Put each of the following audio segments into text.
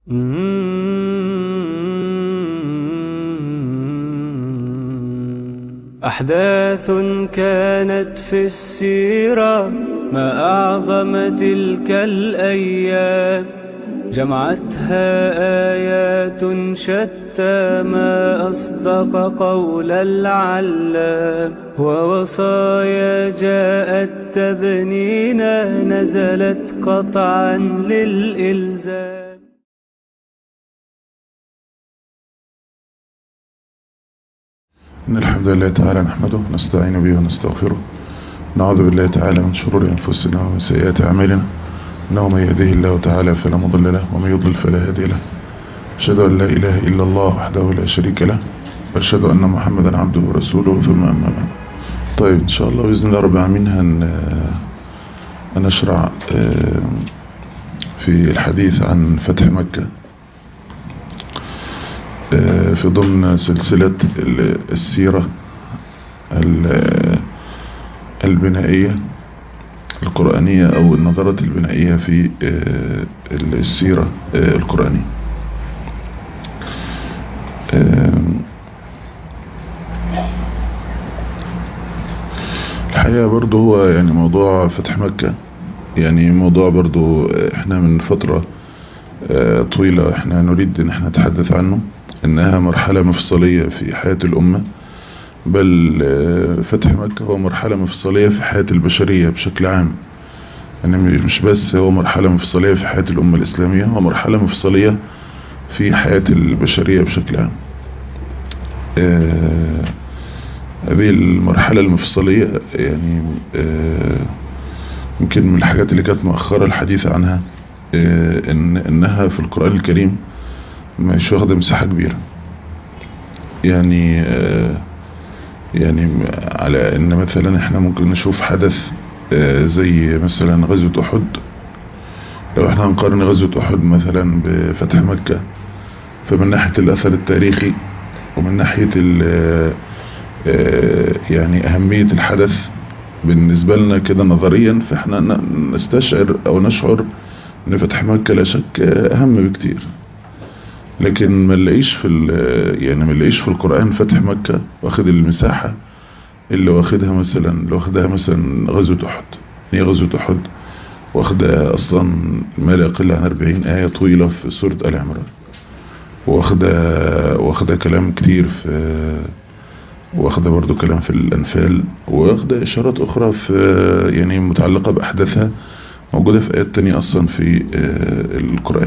أحداث كانت في السيرة ما أعظم تلك الأيام جمعتها آيات شتى ما أصدق قول العلام ووصايا جاءت تبنينا نزلت قطعا للإلزام إن الحمد لله تعالى نحمده ونستعين به ونستغفره نعوذ بالله تعالى من شرور أنفسنا ومن سيئات أعمالنا إنه من يهده الله تعالى فلا مضل له ومن يضلل فلا هادي له أشهد أن لا إله إلا الله وحده لا شريك له وأشهد أن محمدا عبده ورسوله ثم أما بعد طيب إن شاء الله بإذن الله رب العالمين هن هنشرع في الحديث عن فتح مكة في ضمن سلسلة السيرة البنائية القرآنية أو النظرة البنائية في السيرة القرآنية الحقيقة برضو هو يعني موضوع فتح مكة يعني موضوع برضو احنا من فترة طويلة احنا نريد ان احنا نتحدث عنه انها مرحلة مفصلية في حياة الامة بل فتح مكة هو مرحلة مفصلية في حياة البشرية بشكل عام يعني مش بس هو مرحلة مفصلية في حياة الامة الاسلامية هو مرحلة مفصلية في حياة البشرية بشكل عام هذه المرحلة المفصلية يعني يمكن من الحاجات اللي كانت مؤخرة الحديث عنها إن إنها في القرآن الكريم مش واخدة مساحة كبيرة يعني يعني على إن مثلا إحنا ممكن نشوف حدث زي مثلا غزوة أحد لو إحنا هنقارن غزوة أحد مثلا بفتح مكة فمن ناحية الأثر التاريخي ومن ناحية يعني أهمية الحدث بالنسبة لنا كده نظريا فإحنا نستشعر أو نشعر ان فتح مكة لا شك اهم بكتير لكن ما نلاقيش في يعني ما نلاقيش في القرآن فتح مكة واخد المساحة اللي واخدها مثلا اللي واخدها مثلا غزوة احد هي غزوة احد واخدها اصلا ما لا يقل عن 40 آية طويلة في سورة آل عمران واخدها واخدها كلام كتير في واخدها برضو كلام في الأنفال واخدها إشارات أخرى في يعني متعلقة بأحداثها موجودة في آيات تانية أصلا في القرآن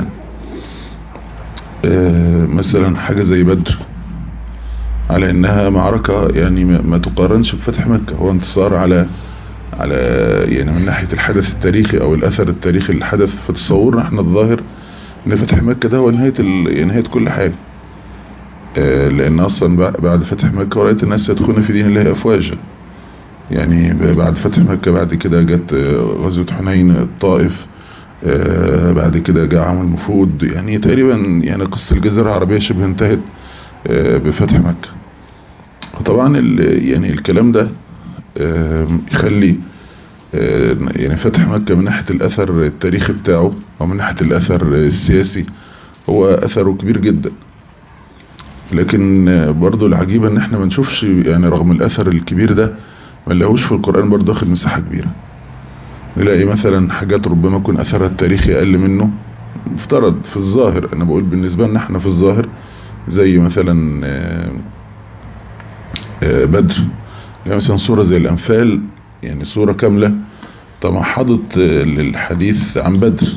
مثلا حاجة زي بدر على انها معركة يعني ما تقارنش بفتح مكة هو انتصار على على يعني من ناحية الحدث التاريخي او الاثر التاريخي للحدث في تصورنا احنا الظاهر ان فتح مكة ده هو نهاية نهاية كل حاجة لان اصلا بعد فتح مكة ورأيت الناس يدخلون في دين الله افواجا يعني بعد فتح مكة بعد كده جت غزوة حنين الطائف بعد كده جاء عام المفروض يعني تقريبا يعني قصة الجزيرة العربية شبه انتهت بفتح مكة طبعا يعني الكلام ده يخلي يعني فتح مكة من ناحية الأثر التاريخي بتاعه أو من ناحية الأثر السياسي هو أثره كبير جدا لكن برضو العجيبة ان احنا ما نشوفش يعني رغم الأثر الكبير ده ما نلاقوش في القرآن برضه واخد مساحة كبيرة نلاقي مثلا حاجات ربما يكون أثرها التاريخي أقل منه مفترض في الظاهر أنا بقول بالنسبة لنا احنا في الظاهر زي مثلا بدر يعني مثلا صورة زي الأنفال يعني صورة كاملة تمحضت للحديث عن بدر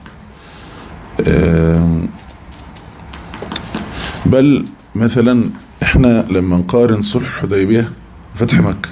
بل مثلا احنا لما نقارن صلح حديبية فتح مكة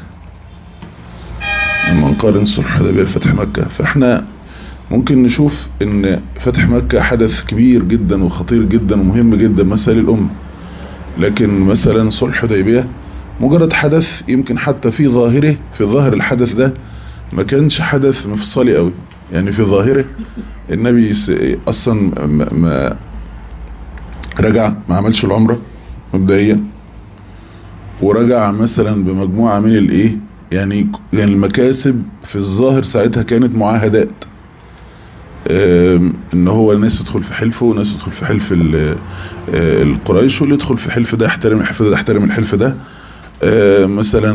لما نقارن صلح حديبية بفتح مكة فاحنا ممكن نشوف ان فتح مكة حدث كبير جدا وخطير جدا ومهم جدا مثلا للأمة لكن مثلا صلح حديبية مجرد حدث يمكن حتى في ظاهره في ظاهر الحدث ده ما كانش حدث مفصلي قوي يعني في ظاهره النبي اصلا ما, ما رجع ما عملش العمرة مبدئيا ورجع مثلا بمجموعة من الايه يعني يعني المكاسب في الظاهر ساعتها كانت معاهدات ان هو الناس تدخل في حلفه وناس تدخل في حلف القريش واللي يدخل في حلف ده يحترم الحلف ده يحترم الحلف ده مثلا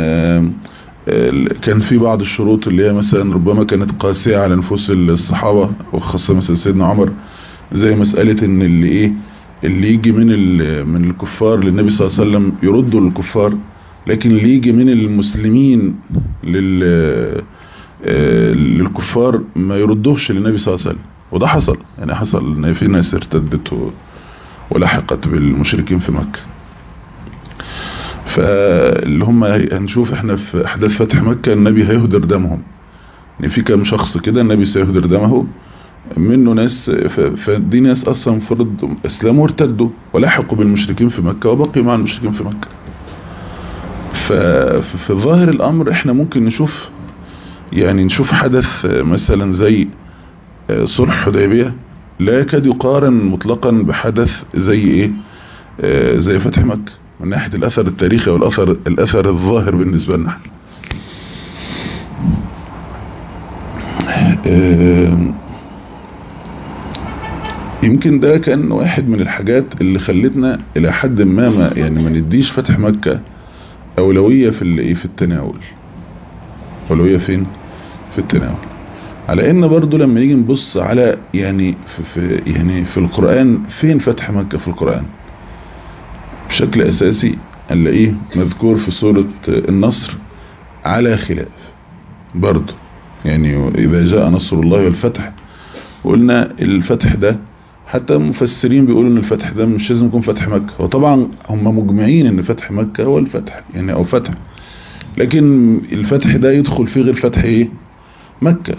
كان في بعض الشروط اللي هي مثلا ربما كانت قاسية على نفوس الصحابة وخاصة مثلا سيدنا عمر زي مسألة ان اللي ايه اللي يجي من من الكفار للنبي صلى الله عليه وسلم يردوا للكفار لكن اللي يجي من المسلمين لل للكفار ما يردوش للنبي صلى الله عليه وسلم وده حصل يعني حصل ان في ناس ارتدت ولحقت بالمشركين في مكة فاللي هم هنشوف احنا في احداث فتح مكة النبي هيهدر دمهم يعني في كام شخص كده النبي سيهدر دمه منه ناس فدي ناس اصلا فرض اسلاموا وارتدوا ولحقوا بالمشركين في مكة وبقيوا مع المشركين في مكة ففي ظاهر الامر احنا ممكن نشوف يعني نشوف حدث مثلا زي صلح حديبية لا يكاد يقارن مطلقا بحدث زي ايه زي فتح مكة من ناحية الاثر التاريخي والاثر الاثر الظاهر بالنسبة لنا يمكن ده كان واحد من الحاجات اللي خلتنا الى حد ما, ما يعني ما نديش فتح مكة اولوية في في التناول اولوية فين في التناول على ان برضو لما نيجي نبص على يعني في, في يعني في القرآن فين فتح مكة في القرآن بشكل اساسي هنلاقيه مذكور في سورة النصر على خلاف برضو يعني اذا جاء نصر الله والفتح قلنا الفتح ده حتى المفسرين بيقولوا ان الفتح ده مش لازم يكون فتح مكة وطبعا هم مجمعين ان فتح مكة هو الفتح يعني او فتح لكن الفتح ده يدخل فيه غير فتح ايه مكة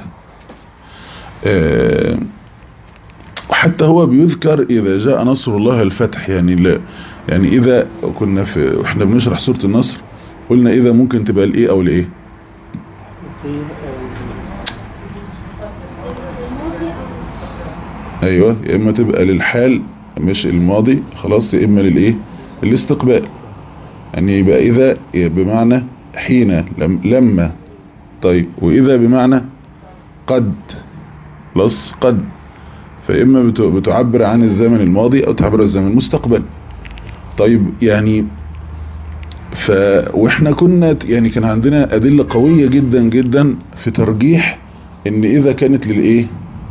آه وحتى هو بيذكر اذا جاء نصر الله الفتح يعني لا يعني اذا كنا في واحنا بنشرح سورة النصر قلنا اذا ممكن تبقى الايه او الايه ايوه يا اما تبقى للحال مش الماضي خلاص يا اما للايه الاستقبال يعني يبقى اذا بمعنى حين لم لما طيب واذا بمعنى قد خلاص قد فاما بتعبر عن الزمن الماضي او تعبر عن الزمن المستقبل طيب يعني ف واحنا كنا يعني كان عندنا ادله قويه جدا جدا في ترجيح ان اذا كانت للايه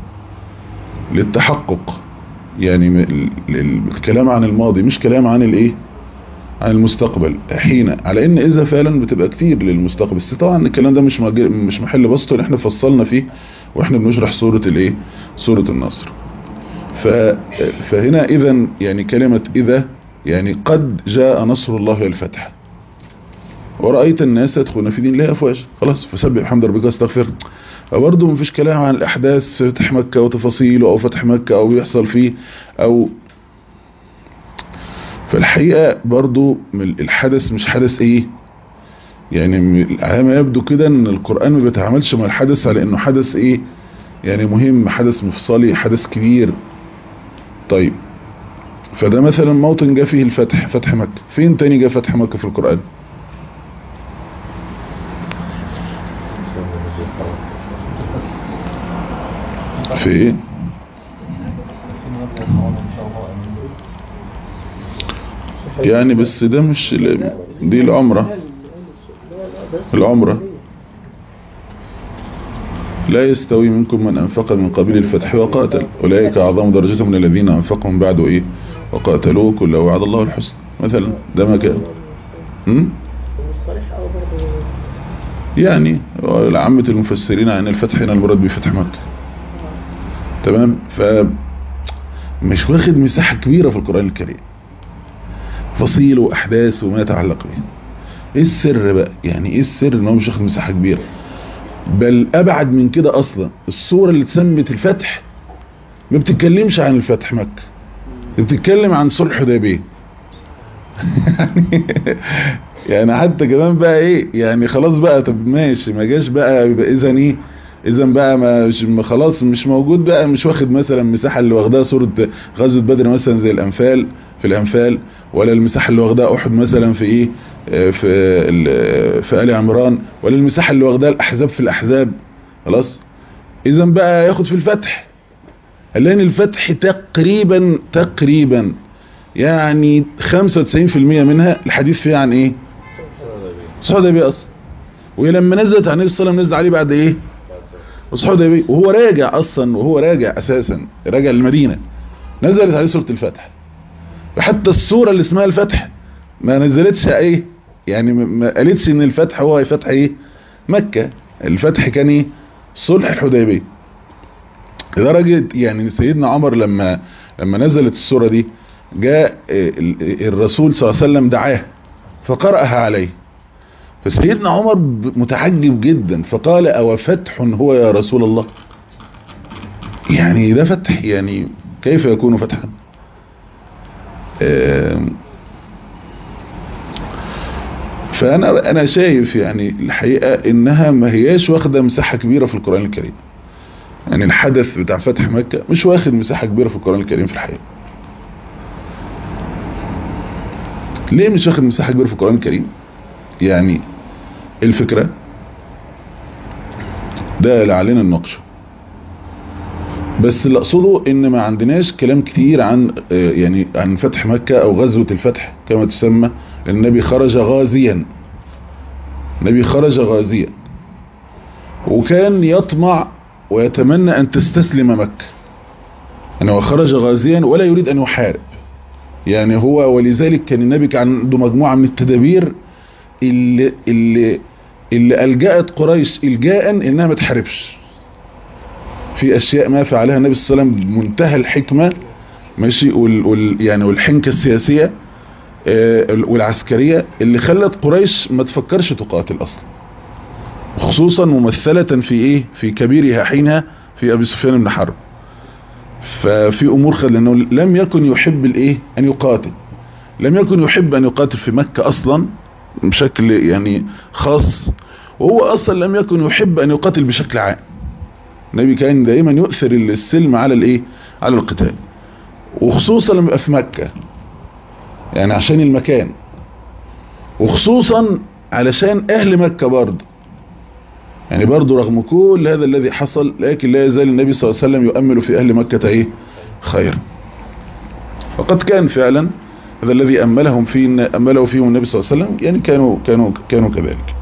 للتحقق يعني الكلام عن الماضي مش كلام عن الايه عن المستقبل حين على ان اذا فعلا بتبقى كتير للمستقبل بس طبعا الكلام ده مش مش محل بسطه اللي احنا فصلنا فيه واحنا بنشرح سورة الايه سورة النصر ف فهنا اذا يعني كلمة اذا يعني قد جاء نصر الله والفتح ورأيت الناس يدخلون في دين الله افواج خلاص فسبح بحمد ربك واستغفر برضه مفيش كلام عن الاحداث فتح مكة وتفاصيله او فتح مكة او يحصل فيه او فالحقيقة برضو الحدث مش حدث ايه يعني على ما يبدو كده ان القرآن ما بيتعاملش مع الحدث على انه حدث ايه يعني مهم حدث مفصلي حدث كبير طيب فده مثلا موطن جاء فيه الفتح فتح مكة فين تاني جاء فتح مكة في القرآن في ايه يعني بس ده مش دي العمرة العمرة لا يستوي منكم من أنفق من قبيل الفتح وقاتل أولئك أعظم درجة من الذين أنفقهم بعد إيه وقاتلوا كل وعد الله الحسن مثلا ده ما كان يعني عامة المفسرين عن الفتح هنا المراد بفتح مكة تمام ف مش واخد مساحة كبيرة في القرآن الكريم تفاصيل واحداث وما يتعلق به ايه السر بقى يعني ايه السر ان هو مش واخد مساحه كبيره بل ابعد من كده اصلا الصوره اللي اتسمت الفتح ما بتتكلمش عن الفتح مكه بتتكلم عن صلح حديبيه يعني يعني حتى كمان بقى ايه يعني خلاص بقى طب ماشي ما جاش بقى يبقى اذا ايه اذا بقى ما خلاص مش موجود بقى مش واخد مثلا مساحه اللي واخداها صوره غزوه بدر مثلا زي الانفال في الانفال ولا المساحة اللي واخدها احد مثلا في ايه في في آل عمران ولا المساحة اللي واخدها الاحزاب في الاحزاب خلاص اذا بقى ياخد في الفتح لان الفتح تقريبا تقريبا يعني 95% منها الحديث فيها عن ايه صحيح ده اصلا وهي لما نزلت عن النبي صلى الله عليه وسلم نزل عليه بعد ايه صحيح ده وهو راجع اصلا وهو راجع اساسا راجع للمدينه نزلت عليه سوره الفتح وحتى السوره اللي اسمها الفتح ما نزلتش ايه يعني ما قالتش ان الفتح هو فتح ايه مكه الفتح كان ايه صلح الحديبيه لدرجه يعني سيدنا عمر لما لما نزلت السوره دي جاء الرسول صلى الله عليه وسلم دعاه فقرأها عليه فسيدنا عمر متعجب جدا فقال أو فتح هو يا رسول الله يعني ده فتح يعني كيف يكون فتحا فأنا أنا شايف يعني الحقيقة إنها ما هياش واخدة مساحة كبيرة في القرآن الكريم يعني الحدث بتاع فتح مكة مش واخد مساحة كبيرة في القرآن الكريم في الحقيقة ليه مش واخد مساحة كبيرة في القرآن الكريم يعني الفكرة ده لعلنا نناقشه بس اللي اقصده ان ما عندناش كلام كتير عن يعني عن فتح مكة او غزوة الفتح كما تسمى النبي خرج غازيا النبي خرج غازيا وكان يطمع ويتمنى ان تستسلم مكة انه خرج غازيا ولا يريد ان يحارب يعني هو ولذلك كان النبي كان عنده مجموعة من التدابير اللي, اللي, اللي ألجأت قريش إلجاء إنها ما تحاربش في أشياء ما فعلها النبي صلى الله عليه وسلم بمنتهى الحكمة ماشي وال وال يعني والحنكة السياسية والعسكرية اللي خلت قريش ما تفكرش تقاتل أصلا خصوصا ممثلة في إيه في كبيرها حينها في أبي سفيان بن حرب ففي امور خد لانه لم يكن يحب الايه ان يقاتل لم يكن يحب ان يقاتل في مكة اصلا بشكل يعني خاص وهو اصلا لم يكن يحب ان يقاتل بشكل عام النبي كان دائما يؤثر السلم على الايه على القتال وخصوصا لما يبقى في مكة يعني عشان المكان وخصوصا علشان اهل مكة برضه يعني برضو رغم كل هذا الذي حصل لكن لا يزال النبي صلى الله عليه وسلم يؤمل في أهل مكة ايه خير وقد كان فعلا هذا الذي أملهم فيه أمله فيهم النبي صلى الله عليه وسلم يعني كانوا كانوا كانوا كذلك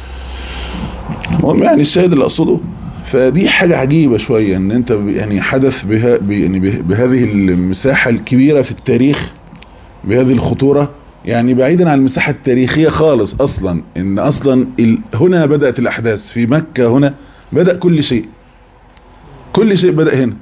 المهم يعني الشاهد اللي أقصده فدي حاجة عجيبة شوية ان انت يعني حدث بها يعني بهذه المساحة الكبيرة في التاريخ بهذه الخطورة يعني بعيدا عن المساحة التاريخية خالص اصلا ان اصلا هنا بدأت الاحداث في مكة هنا بدأ كل شيء كل شيء بدأ هنا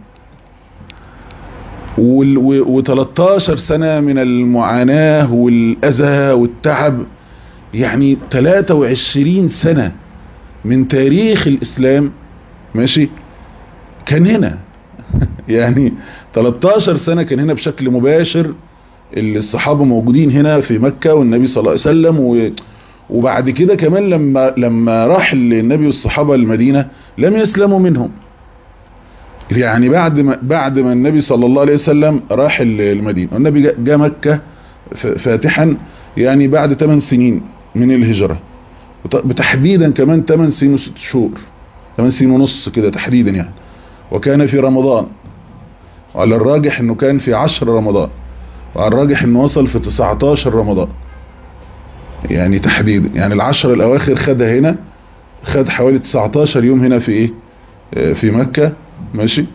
و13 سنة من المعاناة والأذى والتعب يعني 23 سنة من تاريخ الإسلام ماشي كان هنا يعني 13 سنة كان هنا بشكل مباشر الصحابة موجودين هنا في مكة والنبي صلى الله عليه وسلم و وبعد كده كمان لما لما راح النبي والصحابة المدينة لم يسلموا منهم يعني بعد ما بعد ما النبي صلى الله عليه وسلم راح المدينة والنبي جاء مكة فاتحا يعني بعد 8 سنين من الهجرة بتحديدا كمان 8 سنين وست شهور 8 سنين ونص كده تحديدا يعني وكان في رمضان وعلى الراجح انه كان في 10 رمضان وعلى الراجح انه وصل في 19 رمضان يعني تحديدا يعني العشر الاواخر خدها هنا خد حوالي 19 يوم هنا في ايه في مكة ماشي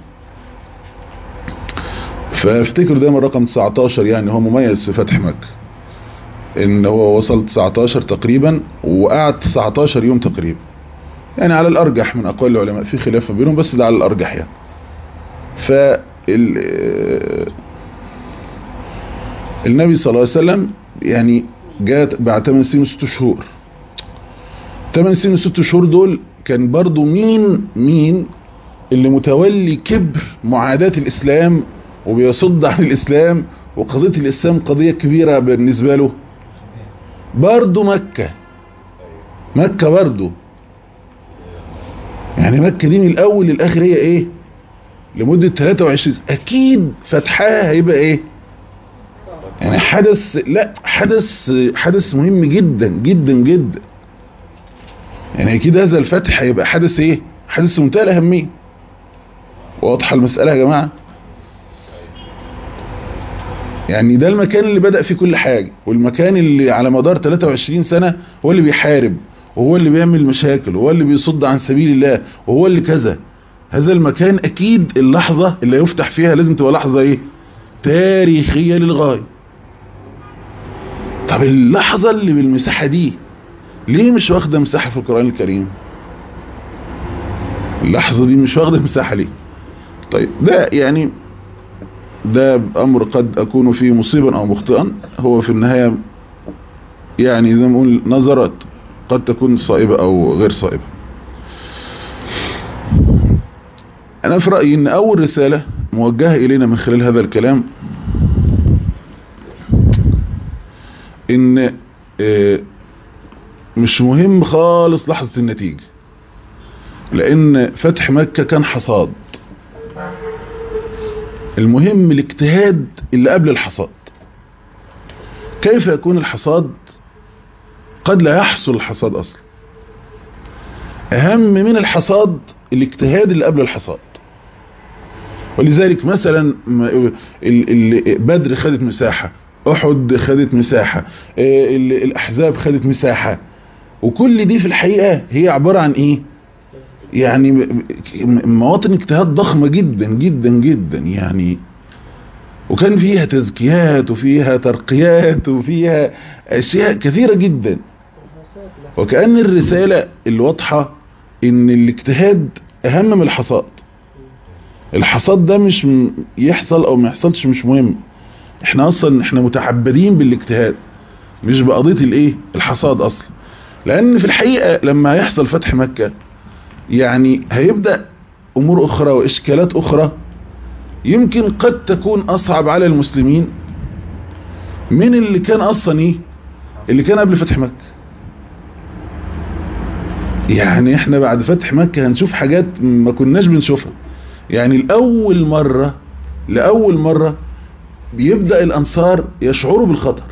فافتكر دايما رقم 19 يعني هو مميز في فتح مكة ان هو وصل 19 تقريبا وقعد 19 يوم تقريبا يعني على الارجح من اقوال العلماء في خلاف بينهم بس ده على الارجح يعني ف النبي صلى الله عليه وسلم يعني جاءت بعد 8 سنين و6 شهور 8 سنين و6 شهور دول كان برضو مين مين اللي متولي كبر معاداة الإسلام وبيصد عن الإسلام وقضية الإسلام قضية كبيرة بالنسبة له برضو مكة مكة برضو يعني مكة دي من الأول للآخر هي إيه لمدة 23 أكيد فتحها هيبقى إيه يعني حدث لا حدث حدث مهم جدا جدا جدا يعني اكيد هذا الفتح هيبقى حدث ايه حدث منتهى الاهميه واضحة المسألة يا جماعة يعني ده المكان اللي بدأ فيه كل حاجة والمكان اللي على مدار 23 سنة هو اللي بيحارب وهو اللي بيعمل مشاكل وهو اللي بيصد عن سبيل الله وهو اللي كذا هذا المكان اكيد اللحظة اللي يفتح فيها لازم تبقى لحظة ايه تاريخية للغاية طب اللحظة اللي بالمساحة دي ليه مش واخدة مساحة في القرآن الكريم اللحظة دي مش واخدة مساحة ليه طيب ده يعني ده أمر قد أكون فيه مصيبا أو مخطئا هو في النهاية يعني زي ما نقول نظرات قد تكون صائبة أو غير صائبة أنا في رأيي أن أول رسالة موجهة إلينا من خلال هذا الكلام إن مش مهم خالص لحظة النتيجة لأن فتح مكة كان حصاد المهم الاجتهاد اللي قبل الحصاد كيف يكون الحصاد قد لا يحصل الحصاد أصلا أهم من الحصاد الاجتهاد اللي قبل الحصاد ولذلك مثلا بدر خدت مساحة أحد خدت مساحة الأحزاب خدت مساحة وكل دي في الحقيقة هي عبارة عن إيه يعني مواطن اجتهاد ضخمة جدا جدا جدا يعني وكان فيها تزكيات وفيها ترقيات وفيها أشياء كثيرة جدا وكأن الرسالة اللي واضحة ان الاجتهاد اهم من الحصاد الحصاد ده مش يحصل او ما يحصلش مش مهم احنا اصلا احنا متعبدين بالاجتهاد مش بقضية الايه الحصاد اصلا لان في الحقيقة لما يحصل فتح مكة يعني هيبدأ امور اخرى واشكالات اخرى يمكن قد تكون اصعب على المسلمين من اللي كان اصلا ايه اللي كان قبل فتح مكة يعني احنا بعد فتح مكة هنشوف حاجات ما كناش بنشوفها يعني لأول مرة لأول مرة بيبدأ الأنصار يشعروا بالخطر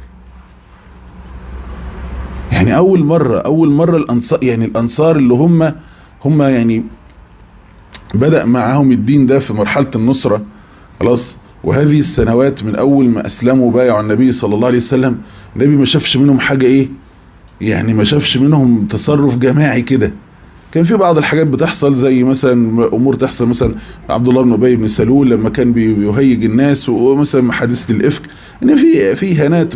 يعني أول مرة أول مرة الأنصار يعني الأنصار اللي هم هم يعني بدأ معهم الدين ده في مرحلة النصرة خلاص وهذه السنوات من أول ما أسلموا بايعوا النبي صلى الله عليه وسلم النبي ما شافش منهم حاجة إيه يعني ما شافش منهم تصرف جماعي كده كان في بعض الحاجات بتحصل زي مثلا امور تحصل مثلا عبد الله بن ابي بن سلول لما كان بيهيج الناس ومثلا حادثه الافك ان في في هنات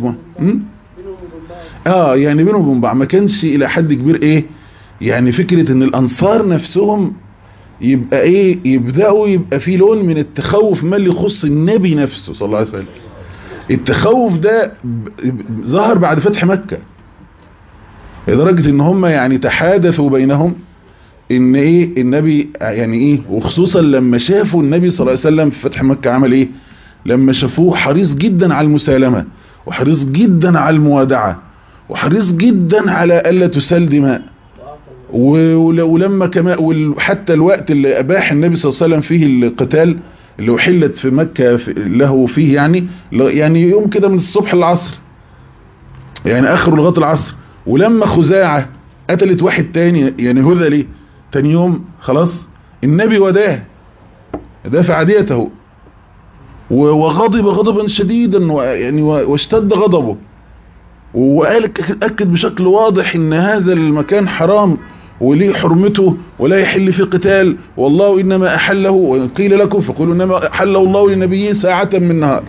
اه يعني بينهم وبين بعض ما كانش الى حد كبير ايه يعني فكره ان الانصار نفسهم يبقى ايه يبداوا يبقى في لون من التخوف ما اللي يخص النبي نفسه صلى الله عليه وسلم التخوف ده ظهر بعد فتح مكه لدرجة ان هم يعني تحادثوا بينهم ان ايه النبي يعني ايه وخصوصا لما شافوا النبي صلى الله عليه وسلم في فتح مكة عمل ايه لما شافوه حريص جدا على المسالمة وحريص جدا على الموادعة وحريص جدا على الا تسال دماء ولما كما وحتى الوقت اللي اباح النبي صلى الله عليه وسلم فيه القتال اللي احلت في مكة له فيه يعني يعني يوم كده من الصبح للعصر يعني اخر لغايه العصر ولما خزاعة قتلت واحد تاني يعني هذلي تاني يوم خلاص النبي وداه دافع عديته وغضب غضبا شديدا يعني واشتد غضبه وقال أكد بشكل واضح ان هذا المكان حرام وليه حرمته ولا يحل في قتال والله إنما أحله وقيل لكم فقولوا إنما أحله الله لنبيه ساعة من نهار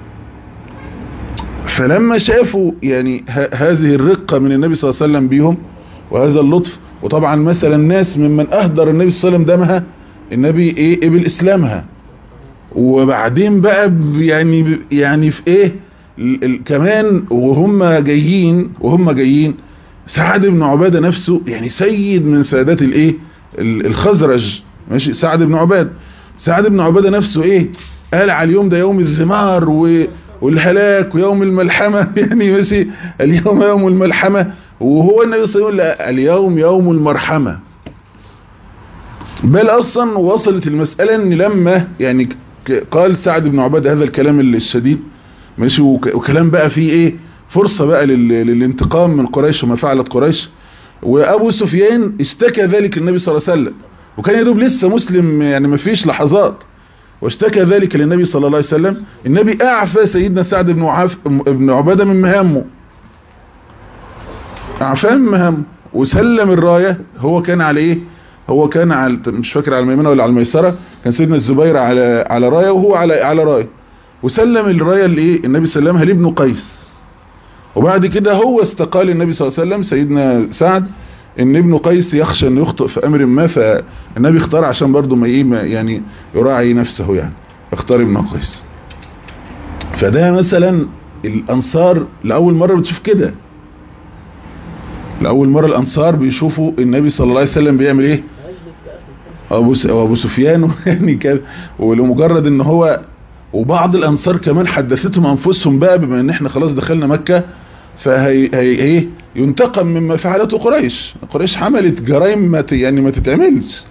فلما شافوا يعني هذه الرقة من النبي صلى الله عليه وسلم بيهم وهذا اللطف وطبعا مثلا الناس ممن أهدر النبي صلى الله عليه وسلم دمها النبي ايه قبل اسلامها وبعدين بقى يعني يعني في ايه كمان وهم جايين وهم جايين سعد بن عبادة نفسه يعني سيد من سادات الايه الخزرج ماشي سعد بن عبادة سعد بن عبادة نفسه ايه قال على اليوم ده يوم الذمار و والهلاك ويوم الملحمة يعني ماشي اليوم يوم الملحمة وهو النبي صلى الله عليه وسلم اليوم يوم المرحمة بل اصلا وصلت المسألة ان لما يعني قال سعد بن عبادة هذا الكلام الشديد ماشي وكلام بقى فيه ايه فرصة بقى للانتقام من قريش وما فعلت قريش وابو سفيان اشتكى ذلك النبي صلى الله عليه وسلم وكان يدوب لسه مسلم يعني ما فيش لحظات واشتكى ذلك للنبي صلى الله عليه وسلم النبي اعفى سيدنا سعد بن عاف بن عبادة من مهامه اعفاه من مهامه وسلم الراية هو كان على ايه هو كان على مش فاكر على الميمنة ولا على الميسرة كان سيدنا الزبير على على راية وهو على على راية وسلم الراية لايه النبي سلمها لابن قيس وبعد كده هو استقال النبي صلى الله عليه وسلم سيدنا سعد ان ابن قيس يخشى انه يخطئ في امر ما فالنبي اختار عشان برضه ما ايه يعني يراعي نفسه يعني اختار ابن قيس فده مثلا الانصار لاول مرة بتشوف كده لاول مرة الانصار بيشوفوا النبي صلى الله عليه وسلم بيعمل ايه ابو ابو سفيان يعني كده ولمجرد ان هو وبعض الانصار كمان حدثتهم انفسهم بقى بما ان احنا خلاص دخلنا مكة فهي هي ايه ينتقم مما فعلته قريش قريش عملت جرائم ما يعني ما تتعملش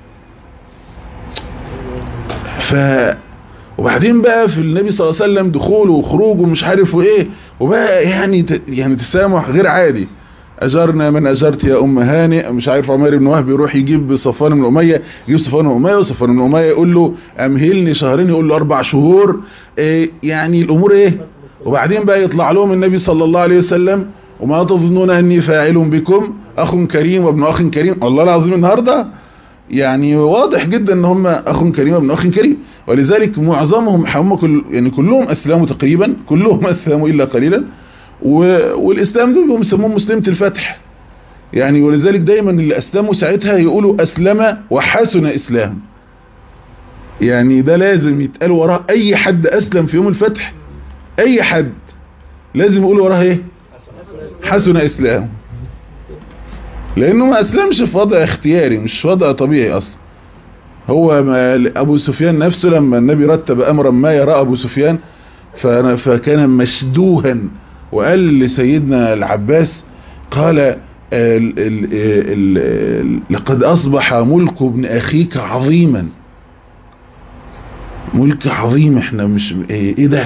ف وبعدين بقى في النبي صلى الله عليه وسلم دخوله وخروجه ومش عارف وايه وبقى يعني يعني تسامح غير عادي اجرنا من اجرت يا ام هانئ مش عارف عمير بن وهب يروح يجيب صفوان بن اميه يجيب صفوان بن اميه وصفوان بن اميه يقول له امهلني شهرين يقول له اربع شهور إيه يعني الامور ايه وبعدين بقى يطلع لهم النبي صلى الله عليه وسلم وما تظنون اني فاعل بكم اخ كريم وابن اخ كريم والله العظيم النهارده يعني واضح جدا ان هم اخ كريم وابن اخ كريم ولذلك معظمهم هم كل يعني كلهم اسلموا تقريبا كلهم اسلموا الا قليلا والاسلام دول بيسموه مسلمة الفتح يعني ولذلك دايما اللي اسلموا ساعتها يقولوا اسلم وحسن اسلام يعني ده لازم يتقال وراه اي حد اسلم في يوم الفتح اي حد لازم يقول وراه ايه حسن اسلام لانه ما اسلمش في وضع اختياري مش وضع طبيعي اصلا هو ما ابو سفيان نفسه لما النبي رتب امرا ما يرى ابو سفيان فكان مشدوها وقال لسيدنا العباس قال ال ال ال لقد اصبح ملك ابن اخيك عظيما ملك عظيم احنا مش ايه ده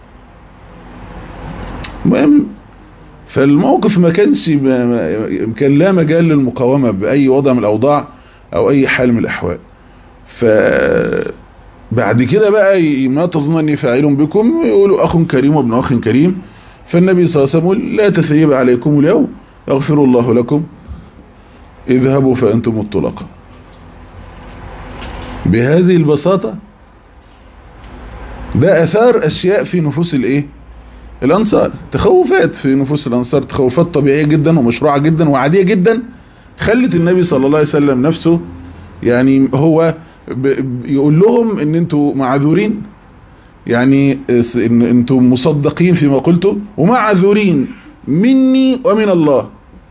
المهم فالموقف ما كانش كان لا مجال للمقاومة بأي وضع من الأوضاع أو أي حال من الأحوال ف بعد كده بقى ما تظن أني فاعل بكم يقولوا أخ كريم وابن أخ كريم فالنبي صلى الله عليه وسلم يقول لا تثريب عليكم اليوم يغفر الله لكم اذهبوا فأنتم الطلقاء بهذه البساطة ده أثار أشياء في نفوس الإيه الأنصار تخوفات في نفوس الأنصار تخوفات طبيعية جدا ومشروعة جدا وعادية جدا خلت النبي صلى الله عليه وسلم نفسه يعني هو يقول لهم ان انتوا معذورين يعني ان انتم مصدقين فيما قلتوا ومعذورين مني ومن الله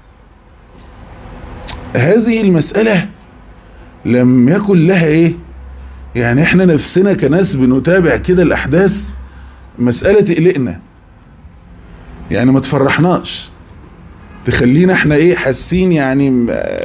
هذه المسألة لم يكن لها ايه يعني احنا نفسنا كناس بنتابع كده الاحداث مسألة تقلقنا يعني ما تفرحناش تخلينا احنا ايه حاسين يعني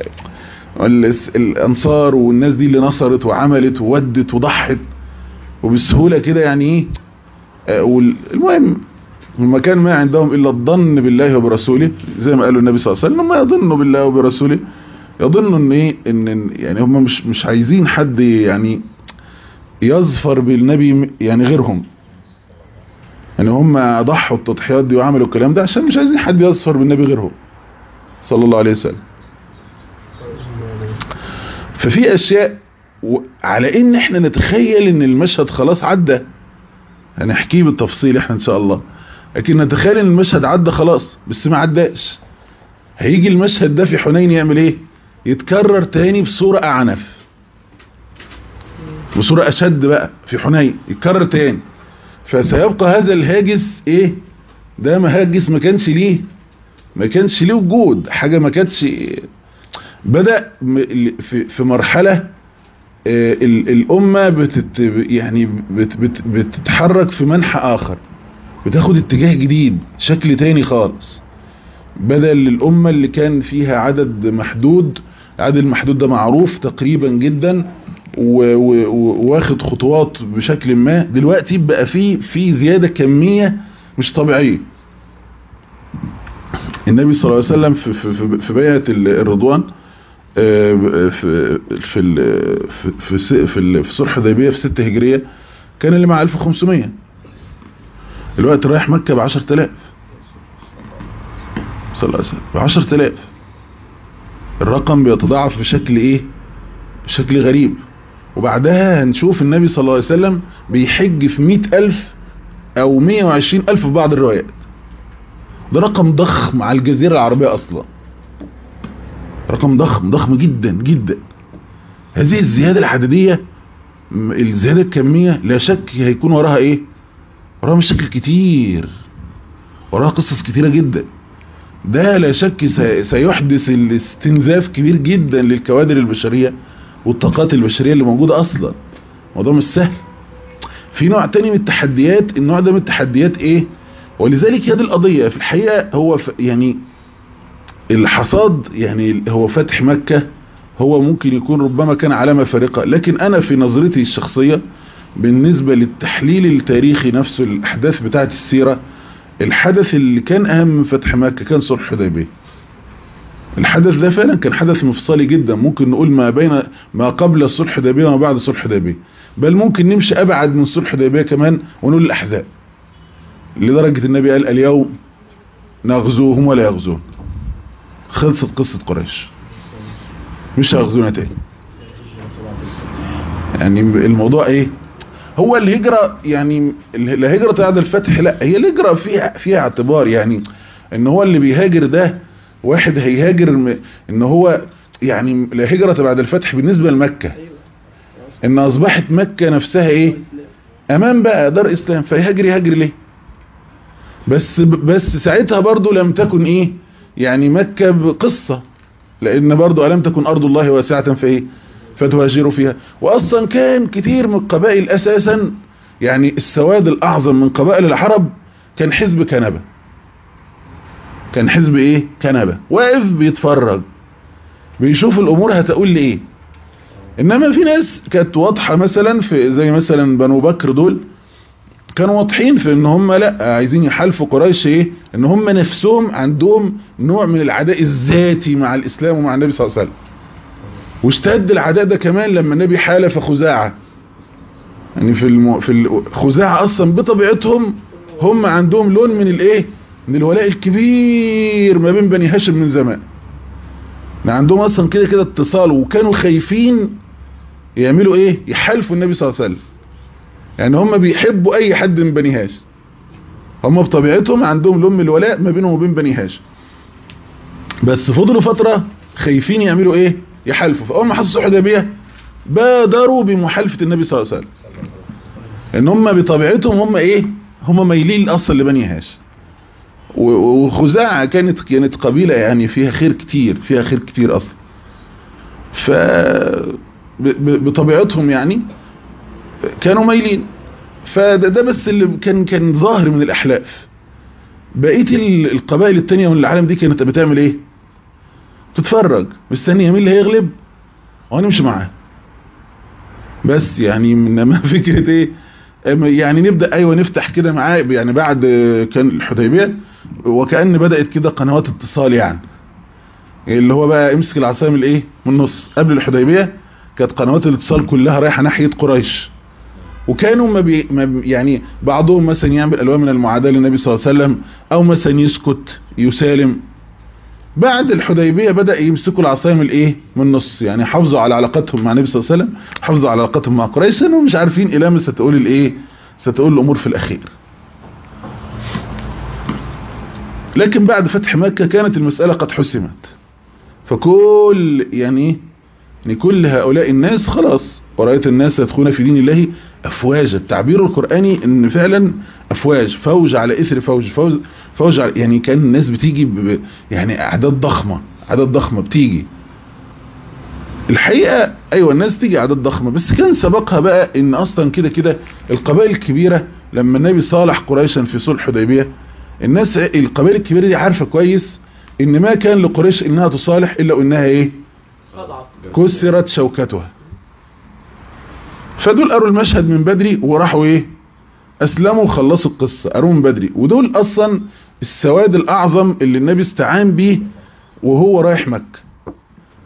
الانصار والناس دي اللي نصرت وعملت وودت وضحت وبسهولة كده يعني ايه المهم المكان ما عندهم الا الظن بالله وبرسوله زي ما قالوا النبي صلى الله عليه وسلم ما يظنوا بالله وبرسوله يظنوا ان ايه ان يعني هم مش مش عايزين حد يعني يظفر بالنبي يعني غيرهم يعني هم ضحوا التضحيات دي وعملوا الكلام ده عشان مش عايزين حد يظفر بالنبي غيرهم صلى الله عليه وسلم ففي اشياء على ان احنا نتخيل ان المشهد خلاص عدى هنحكيه بالتفصيل احنا ان شاء الله لكن نتخيل ان المشهد عدى خلاص بس ما عداش هيجي المشهد ده في حنين يعمل ايه يتكرر تاني بصورة اعنف بصورة اشد بقى في حنين يتكرر تاني فسيبقى هذا الهاجس ايه ده ما هاجس ما كانش ليه ما كانش ليه وجود حاجة ما كانتش بدأ في في مرحلة الأمة بتت يعني بت بت بتتحرك في منحى آخر بتاخد اتجاه جديد شكل تاني خالص بدل الأمة اللي كان فيها عدد محدود العدد المحدود ده معروف تقريبا جدا وواخد خطوات بشكل ما دلوقتي بقى فيه في زيادة كمية مش طبيعية النبي صلى الله عليه وسلم في, في, في بيعة الرضوان في في في في في صلح حديبيه في 6 هجريه كان اللي مع 1500 الوقت رايح مكة ب 10000 صلى الله عليه وسلم ب 10000 الرقم بيتضاعف بشكل ايه بشكل غريب وبعدها هنشوف النبي صلى الله عليه وسلم بيحج في مئة ألف أو مية وعشرين ألف في بعض الروايات ده رقم ضخم على الجزيرة العربية أصلا رقم ضخم ضخم جدا جدا هذه الزيادة العددية الزيادة الكمية لا شك هيكون وراها ايه وراها مشاكل كتير وراها قصص كتيرة جدا ده لا شك سيحدث الاستنزاف كبير جدا للكوادر البشرية والطاقات البشرية اللي موجودة اصلا موضوع مش سهل في نوع تاني من التحديات النوع ده من التحديات ايه ولذلك هذه القضية في الحقيقة هو يعني الحصاد يعني هو فتح مكة هو ممكن يكون ربما كان علامة فارقة لكن انا في نظرتي الشخصية بالنسبة للتحليل التاريخي نفسه الاحداث بتاعت السيرة الحدث اللي كان اهم من فتح مكة كان صلح حديبية الحدث ده فعلا كان حدث مفصلي جدا ممكن نقول ما بين ما قبل صلح حديبية وما بعد صلح حديبية بل ممكن نمشي ابعد من صلح حديبية كمان ونقول الاحزاب لدرجة النبي قال اليوم نغزوهم ولا يغزون خلصت قصة قريش مش هيغزونا تاني يعني الموضوع ايه هو الهجرة يعني الهجرة بعد الفتح لا هي الهجرة فيها فيها اعتبار يعني ان هو اللي بيهاجر ده واحد هيهاجر ان هو يعني الهجرة بعد الفتح بالنسبة لمكة ان اصبحت مكة نفسها ايه امان بقى دار اسلام فيهاجر يهاجر ليه بس بس ساعتها برضو لم تكن ايه يعني مكة بقصة لان برضو ألم تكن ارض الله واسعة في ايه فتهاجروا فيها واصلا كان كتير من القبائل اساسا يعني السواد الاعظم من قبائل العرب كان حزب كنبة كان حزب ايه كنبة واقف بيتفرج بيشوف الامور هتقول لي ايه انما في ناس كانت واضحة مثلا في زي مثلا بنو بكر دول كانوا واضحين في ان هم لا عايزين يحالفوا قريش ايه ان هم نفسهم عندهم نوع من العداء الذاتي مع الاسلام ومع النبي صلى الله عليه وسلم واشتد العداء ده كمان لما النبي حالف خزاعة يعني في الم... في خزاعة اصلا بطبيعتهم هم عندهم لون من الايه من الولاء الكبير ما بين بني هاشم من زمان عندهم اصلا كده كده اتصال وكانوا خايفين يعملوا ايه يحالفوا النبي صلى الله عليه وسلم يعني هم بيحبوا اي حد من بني هاشم هم بطبيعتهم عندهم لون من الولاء ما بينهم وبين بني هاشم بس فضلوا فترة خايفين يعملوا ايه يحالفوا فاول ما حصلوا حديبيه بادروا بمحالفه النبي صلى الله عليه وسلم ان هم بطبيعتهم هم ايه هم مايلين اصلا لبني هاشم وخزاعة كانت كانت قبيلة يعني فيها خير كتير فيها خير كتير اصلا ف بطبيعتهم يعني كانوا مايلين فده ده بس اللي كان كان ظاهر من الاحلاف بقيه القبائل التانية من العالم دي كانت بتعمل ايه تتفرج مستنيه مين اللي هيغلب وهنمشي معاه بس يعني انما فكره ايه يعني نبدا ايوه نفتح كده معاه يعني بعد كان الحديبيه وكأن بدأت كده قنوات اتصال يعني اللي هو بقى امسك العصايه من الايه من النص قبل الحديبيه كانت قنوات الاتصال كلها رايحه ناحيه قريش وكانوا ما بي ما يعني بعضهم مثلا يعمل الوان من المعاداه للنبي صلى الله عليه وسلم او مثلا يسكت يسالم بعد الحديبيه بدا يمسكوا العصايه من الايه من النص يعني حافظوا على علاقتهم مع النبي صلى الله عليه وسلم حافظوا على علاقتهم مع قريش لانهم مش عارفين الى ما ستقول الايه ستقول الامور في الاخير لكن بعد فتح مكة كانت المسألة قد حسمت فكل يعني يعني كل هؤلاء الناس خلاص ورأيت الناس يدخلون في دين الله أفواج التعبير القرآني ان فعلا أفواج فوج على إثر فوج فوج, فوج على يعني كان الناس بتيجي ب يعني أعداد ضخمة أعداد ضخمة بتيجي الحقيقة أيوة الناس تيجي أعداد ضخمة بس كان سبقها بقى إن أصلا كده كده القبائل الكبيرة لما النبي صالح قريشا في صلح حديبية الناس القبائل الكبيرة دي عارفة كويس ان ما كان لقريش انها تصالح الا وانها ايه كسرت شوكتها فدول قروا المشهد من بدري وراحوا ايه اسلموا وخلصوا القصة قروا من بدري ودول اصلا السواد الاعظم اللي النبي استعان بيه وهو رايح مكة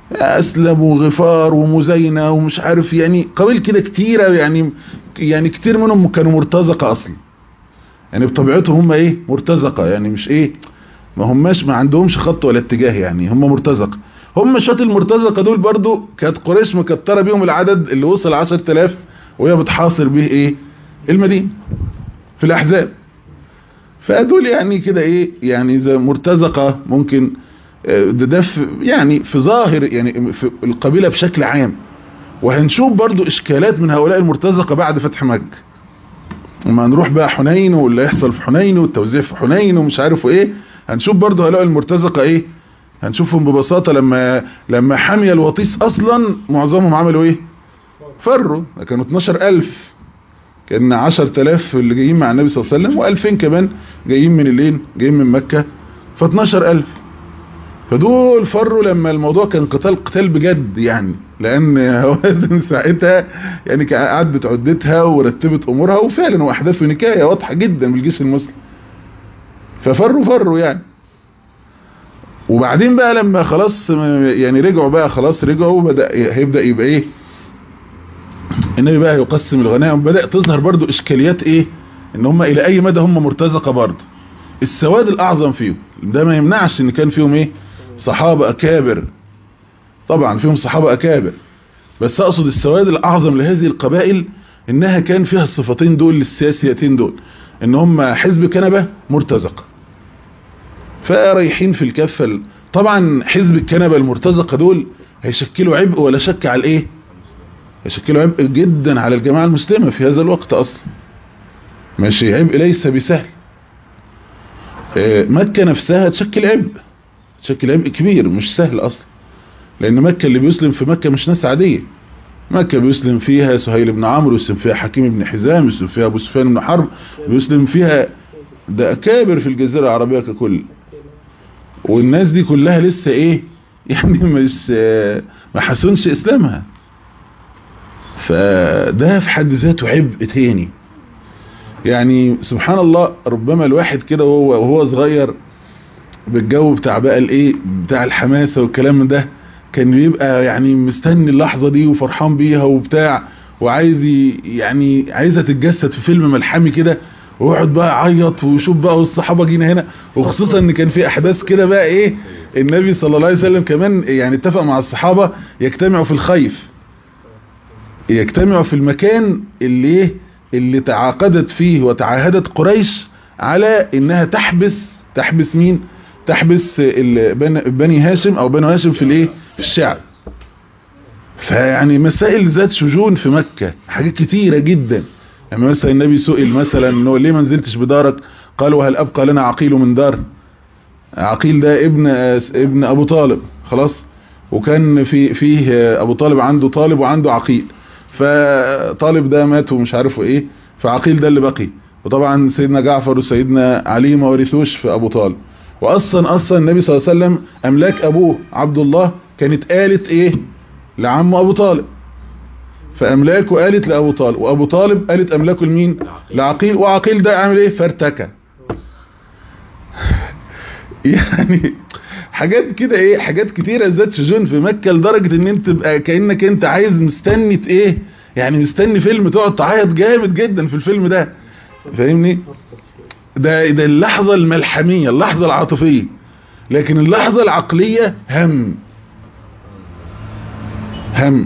اسلم وغفار ومزينة ومش عارف يعني قبائل كده كتيرة يعني يعني كتير منهم كانوا مرتزقة اصلا يعني بطبيعتهم هم ايه مرتزقة يعني مش ايه ما هماش ما عندهمش خط ولا اتجاه يعني هم مرتزقة هم شوية المرتزقة دول برضو كانت قريش مكترة بيهم العدد اللي وصل 10000 وهي بتحاصر به ايه المدينة في الاحزاب فدول يعني كده ايه يعني زي مرتزقة ممكن ده, ده في يعني في ظاهر يعني في القبيلة بشكل عام وهنشوف برضو اشكالات من هؤلاء المرتزقة بعد فتح مكة لما نروح بقى حنين واللي يحصل في حنين والتوزيع في حنين ومش عارف ايه هنشوف برضو هؤلاء المرتزقة ايه هنشوفهم ببساطة لما لما حمي الوطيس اصلا معظمهم عملوا ايه فروا كانوا 12000 كان 10000 اللي جايين مع النبي صلى الله عليه وسلم و2000 كمان جايين من اللين جايين من مكة ف 12000 فدول فروا لما الموضوع كان قتال قتال بجد يعني لان هوازن ساعتها يعني عدت عدتها ورتبت امورها وفعلا واحداث نكايه واضحه جدا بالجيش المسلم ففروا فروا يعني وبعدين بقى لما خلاص يعني رجعوا بقى خلاص رجعوا وبدا هيبدا يبقى ايه النبي بقى يقسم الغنائم بدأ تظهر برضو اشكاليات ايه ان هم الى اي مدى هم مرتزقة برضو السواد الاعظم فيهم ده ما يمنعش ان كان فيهم ايه صحابة اكابر طبعا فيهم صحابة اكابر بس اقصد السواد الاعظم لهذه القبائل انها كان فيها الصفتين دول للسياسيتين دول ان هم حزب كنبة مرتزقة فرايحين في الكفة طبعا حزب الكنبة المرتزقة دول هيشكلوا عبء ولا شك على الايه يشكلوا عبء جدا على الجماعة المسلمة في هذا الوقت اصلا ماشي عبء ليس بسهل مكة نفسها تشكل عبء تشكل عبء كبير مش سهل اصلا لان مكة اللي بيسلم في مكة مش ناس عادية مكة بيسلم فيها سهيل بن عمرو يسلم فيها حكيم بن حزام يسلم فيها ابو سفيان بن حرب بيسلم فيها ده اكابر في الجزيرة العربية ككل والناس دي كلها لسه ايه يعني مش ما حسنش اسلامها فده في حد ذاته عبء تاني يعني سبحان الله ربما الواحد كده وهو وهو صغير بالجو بتاع بقى الايه بتاع الحماسه والكلام ده كان بيبقى يعني مستني اللحظه دي وفرحان بيها وبتاع وعايز يعني عايزه تتجسد في فيلم ملحمي كده ويقعد بقى يعيط ويشوف بقى والصحابه جينا هنا وخصوصا ان كان في احداث كده بقى ايه النبي صلى الله عليه وسلم كمان يعني اتفق مع الصحابه يجتمعوا في الخيف يجتمعوا في المكان اللي اللي تعاقدت فيه وتعاهدت قريش على انها تحبس تحبس مين تحبس بني هاشم او بني هاشم في الايه في الشعب فيعني مسائل ذات شجون في مكة حاجات كتيرة جدا يعني مثلا النبي سئل مثلا انه ليه ما نزلتش بدارك قال وهل ابقى لنا عقيل من دار عقيل ده ابن ابن ابو طالب خلاص وكان في فيه ابو طالب عنده طالب وعنده عقيل فطالب ده مات ومش عارفه ايه فعقيل ده اللي بقي وطبعا سيدنا جعفر وسيدنا علي ما ورثوش في ابو طالب واصلا اصلا النبي صلى الله عليه وسلم املاك ابوه عبد الله كانت قالت ايه لعمه ابو طالب فاملاكه قالت لابو طالب وابو طالب قالت املاكه لمين لعقيل وعقيل ده عامل ايه فرتكه يعني حاجات كده ايه حاجات كتيره ذات شجون في مكه لدرجه ان انت تبقى كانك انت عايز مستني ايه يعني مستني فيلم تقعد تعيط جامد جدا في الفيلم ده فاهمني ده ده اللحظه الملحميه اللحظه العاطفيه لكن اللحظه العقليه هم هم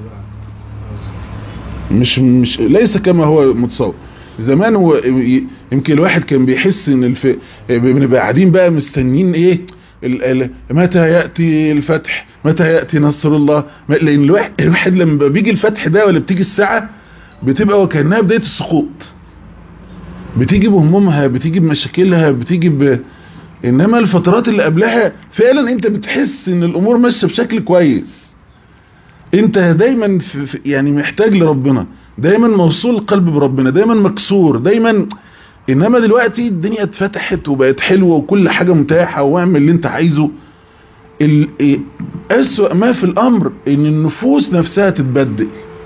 مش مش ليس كما هو متصور زمان هو يمكن الواحد كان بيحس ان الف... بنبقى قاعدين بقى مستنيين ايه ال... ال... متى ياتي الفتح متى ياتي نصر الله لان الواحد, الواحد لما بيجي الفتح ده ولا بتيجي الساعه بتبقى وكانها بدايه السقوط بتيجي بهمومها بتيجي بمشاكلها بتيجي ب... انما الفترات اللي قبلها فعلا انت بتحس ان الامور ماشيه بشكل كويس انت دايما في يعني محتاج لربنا دايما موصول القلب بربنا دايما مكسور دايما انما دلوقتي الدنيا اتفتحت وبقت حلوه وكل حاجه متاحه واعمل اللي انت عايزه اسوأ ما في الامر ان النفوس نفسها تتبدل